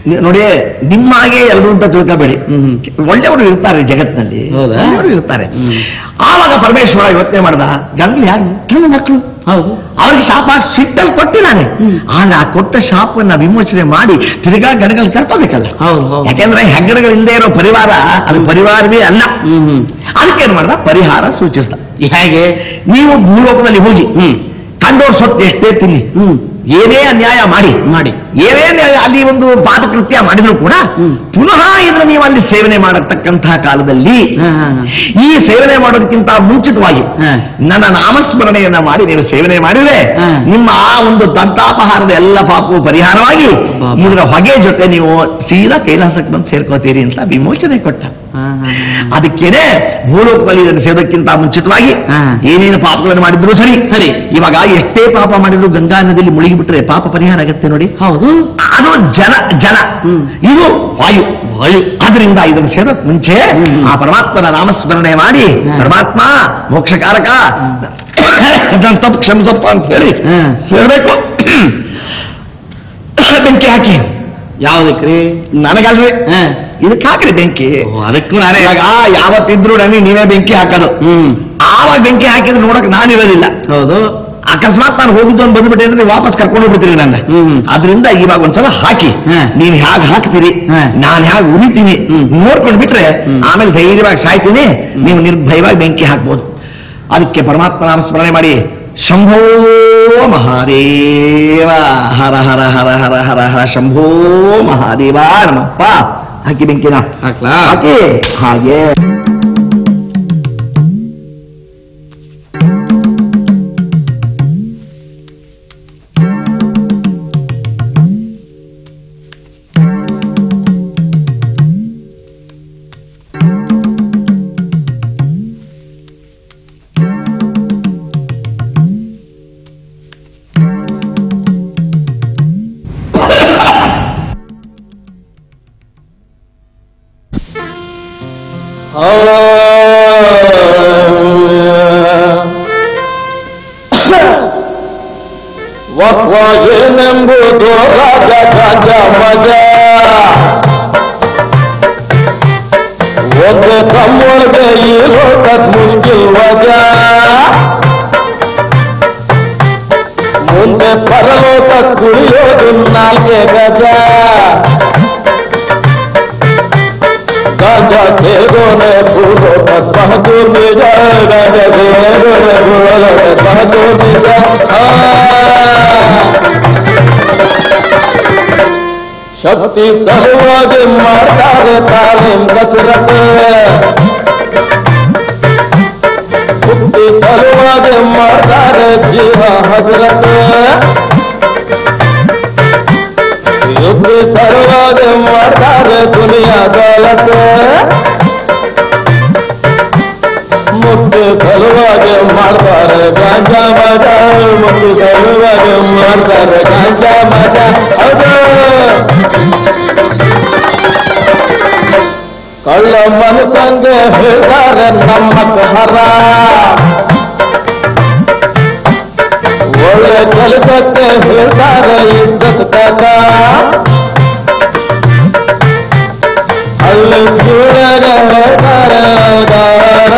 ನಿ- ನೋಡಿ ನಿಮ್ಮ ಹಾಗೆ ಎಲ್ಲರೂ ಅಂತ ತಿಳ್ಕೋಬೇಡಿ ಹ್ಮ್. ಒಳ್ಳೆಯವರು ಇರ್ತಾರೆ ಜಗತ್ತಿನಲ್ಲಿ ಹೌದಾ? ಒಳ್ಳೆಯವರು ಇರ್ತಾರೆ ಹ್ಮ್. ಆವಾಗ ಪರಮೇಶ್ವರ ಯೋಚನೆ ಮಾಡ್ದ ಗಂಗ್ಲಿ ಯಾರು ನನ್ನ ಮಕ್ಕಳು ಹೌದು ಅವ್ರಿಗೆ ಶಾಪ ಸಿಟ್ಟಲ್ಲಿ ಕೊಟ್ಟಿ ನಾನು ಆಗ ಆ ಕೊಟ್ಟ ಶಾಪವನ್ನ ವಿಮೋಚನೆ ಮಾಡಿ ತಿರ್ಗಾ ಗಣಗಳು ಕರ್ಕೋಬೇಕಲ್ಲ ಹೌದು ಹೌದು ಯಾಕೆಂದ್ರೆ ಹೆಗ್ಗಡಗಳಿಂದ ಇರೋ ಪರಿವಾರ ಅದು ಪರಿವಾರವೇ ಅಲ್ಲ ಹ್ಮ್ ಹ್ಮ್ ಅದಕ್ಕೇನ್ ಮಾಡ್ದ ಪರಿಹಾರ ಸೂಚಿಸ್ದ ಹೇಗೆ ನೀವು ಭೂಲೋಕದಲ್ಲಿ ಹೋಗಿ ಹ್ಮ್ ಕಂಡೋರ್ ಸೊತ್ತು ಎಷ್ಟೇ ತಿನ್ನಿ ಹ್ಮ್ ಏನೇ ಅನ್ಯಾಯ ಮಾಡಿ ಮಾಡಿ ಏನೇ ನ್ಯಾಯ- ಅಲ್ಲಿ ಒಂದು ಪಾದಕೃತ್ಯ ಮಾಡಿದ್ರು ಕೂಡ ಹ್ಮ್. ಪುನಃ ಇದನ್ನು ನೀವು ಅಲ್ಲಿ ಸೇವನೆ ಮಾಡತಕ್ಕಂತಹ ಕಾಲದಲ್ಲಿ ಹಾ, ಹಾ, ಹಾ. ಈ ಸೇವನೆ ಮಾಡೋದಕ್ಕಿಂತ ಮುಂಚಿತವಾಗಿ ಹಾ. ನನ್ನ ನಾಮಸ್ಮರಣೆಯನ್ನ ಮಾಡಿ ನೀವು ಸೇವನೆ ಮಾಡಿದ್ರೆ ಹಾ. ನಿಮ್ಮ ಆ ಒಂದು ದಂತಾಪಹಾರದ ಎಲ್ಲ ಪಾಪವು ಪರಿಹಾರವಾಗಿ ಬಾಬಾ. ಇದರ ಹೊಗೆ ಜೊತೆ ನೀವು ಸೀದಾ ಕೈಲಾಸಕ್ಕೆ ಬಂದು ಸೇರ್ಕೋತೀರಿ ಅಂತ ವಿಮೋಚನೆ ಕೊಟ್ಟ ಹಾ, ಹಾ, ಹಾ. ಅದಕ್ಕೇನೆ ಭೂಲೋಕದಲ್ಲಿ ಇದನ್ನು ಸೇರೋದಕ್ಕಿಂತ ಮುಂಚಿತವಾಗಿ ಹಾ. ಏನೇನು ಪಾಪಗಳನ್ನು ಮಾಡಿದ್ರು ಸರಿ ಸರಿ. ಇವಾಗ ಎಷ್ಟೇ ಪಾಪ ಮಾಡಿದ್ರು ಗಂಗಾ ನದಿಯಲ್ಲಿ ಮುಳುಗಿಬಿಟ್ರೆ ಪಾಪ ಪರಿಹಾರ ಆಗತ್ತೆ ನೋಡಿ ಹೌದು ಅದು ಜನ ಜನ ಹ್ಮ್. ಇದು ವಾಯು ವಾಯು ಅದರಿಂದ ಇದನ್ನು ಸೇರೋಕ್ ಮುಂಚೆ ಹ್ಮ್. ಆ ಪರಮಾತ್ಮನ ನಾಮಸ್ಮರಣೆ ಮಾಡಿ ಹ್ಮ್. ಪರಮಾತ್ಮ ಮೋಕ್ಷಕಾರಕ ನನ್ನ ತಪ್ಪು ಕ್ಷಮಿಸಪ್ಪ ಅಂತ ಹೇಳಿ ಹ್ಮ್. ಸೇರ್ಬೇಕು ಬೆಂಕಿ ಹಾಕಿ ಯಾವ್ದಕ್ರಿ ನನಗಲ್ರಿ ಹಾ. ಇದಕ್ಕೆ ಹಾಕ್ರಿ ಬೆಂಕಿ ಓ, ಅದಕ್ಕೂ ನಾನೇ ಇವಾಗ ಯಾವತ್ತಿದ್ರು ನನಗೆ ನೀವೇ ಬೆಂಕಿ ಹಾಕೋದು ಹ್ಮ್ ಆವಾಗ ಬೆಂಕಿ ಹಾಕಿದ್ರೆ ನೋಡಕ್ ನಾನಿರೋದಿಲ್ಲ ಹೌದು ಅಕಸ್ಮಾತ್ ನಾನು ಹೋಗುದು ಅಂತ ಬಂದ್ಬಿಟ್ಟೆ ಅಂದ್ರೆ ನೀವು ವಾಪಸ್ ಕರ್ಕೊಂಡು ಹೋಗ್ಬಿಡ್ತೀರಿ ನನ್ನ ಹ್ಮ್. ಅದರಿಂದ ಇವಾಗ ಒಂದ್ಸಲ ಹಾಕಿ ಹ್ಮ್. ನೀವು ಹೇಗೆ ಹಾಕ್ತೀರಿ ಹ್ಮ್. ನಾನು ಹೇಗೆ ಉರಿತೀನಿ ಹ್ಮ್. ನೋಡ್ಕೊಂಡು ಬಿಟ್ರೆ ಹ್ಮ್. ಆಮೇಲೆ ಧೈರ್ಯವಾಗಿ ಸಾಯ್ತೀನಿ ನೀವು ನಿರ್ಭಯವಾಗಿ ಬೆಂಕಿ ಹಾಕ್ಬೋದು ಅದಕ್ಕೆ ಪರಮಾತ್ಮ ನಾಮ ಸ್ಮರಣೆ ಮಾಡಿ ಶಂಭೋ ಮಹಾದೇವ ಹರ ಹರ ಹರ ಹರ ಹರ ಹರ ಶಂಭೋ ಮಹಾದೇವ ನಮ್ಮಪ್ಪ ಹಾಕಿ ಬೆಂಕಿನ ಹಾಕ್ಲಾ? ಹಾಕಿ ಹಾಗೆ ವಕ್ವಾಗೇನೆಂಬುದು ರಾಜ ಗಜ ಮಜ ಒಂದು ತಮ್ಮೊಳಗೆ ಈ ಲೋಕದ ಮುಷ್ಕಿಲ್ ವಜ ಮುಂದೆ ಪರಲೋಕ ಕುಳಿಯೋದು ನಾಲ್ಕೆ ಗಜ ಗಜ ಸೇಗೋನೆ ಭೂಲೋಕ ಬಹದು ನಿಜ ಗಜ ಸೇಗೋನೆ ಭೂಲೋಕ ಬಹದು ನಿಜ ಆ. ಶಕ್ತಿ ಸಲುವಾಗಿ ಮಾಡ್ತಾರೆ ತಾಲೀಮ್ ಕಸರತ್ ಮುಕ್ತಿ ಸಲುವಾಗಿ ಮಾಡ್ತಾರೆ ಜೀವ ಹಸರತ್ ಯುಕ್ತಿ ಸಲುವಾಗಿ ಮಾಡ್ತಾರೆ ದುನಿಯಾ ದೌಲತ್ ಮುಕ್ತಿ ಸಲುವಾಗಿ ಮಾಡ್ತಾರೆ ಗಾಂಜಾ ಮಜ ಮುಕ್ತಿ ಸಲುವಾಗಿ ಮಾಡ್ತಾರೆ ಗಾಂಜಾ ಮಜ ಹೌದು ಕಳ್ಳ ಮನಸ್ಸಂಗೆ ಹೇಳ್ತಾರೆ ನಮ್ಮ ಹರ ಒಳ್ಳೆ ಕೆಲಸಕ್ಕೆ ಹೇಳ್ತಾರೆ ಇದ್ದತ್ ಕಾಕ ಅಲ್ಲಿ ಸೂರ್ಯಗೆ ಹೇಳ್ತಾರೆ ದಾರ.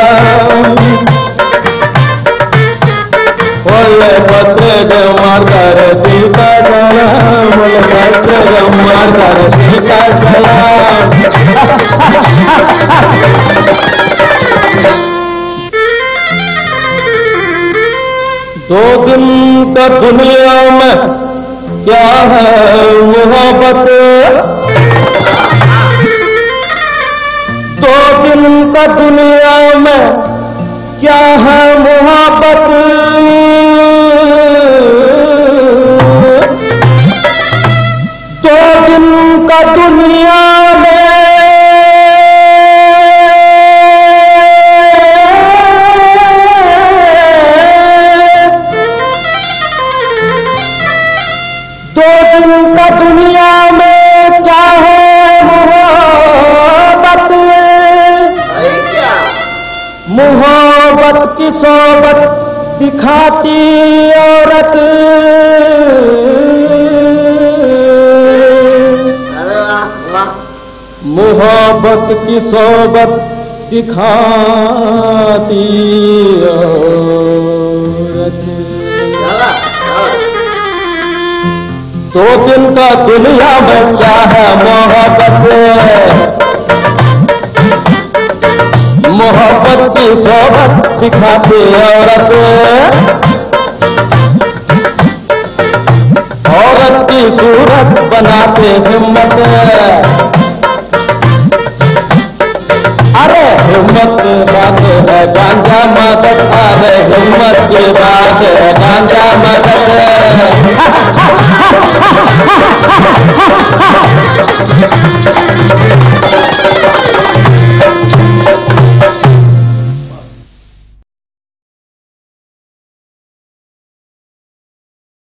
ಒಳ್ಳೆ ಪತ್ರಿಕೆ ಮಾಡ್ತಾರೆ ದೀಪಾಗಳ ಒಳ್ಳೆ ಪತ್ರಿಕೆ ಮಾಡ್ತಾರೆ ದೀಪಾಗಳ दो दिन का दुनिया में क्या है मोहब्बत दो दिन का दुनिया में क्या है मोहब्बत दो दिन का दुनिया में दो दिन का दुनिया में क्या है मोहब्बत मोहब्बत की सोबत दिखाती औरत मोहब्बत की सोबत दिखाती औरत दो दिन का दुनिया बच्चा है मोहब्बत मोहब्बत की सोबत दिखाती औरत औरत की सूरत बनाते हिम्मत अरे हिम्मत बात है गांजा मदद अरे हिम्मत की बात है गांजा मदद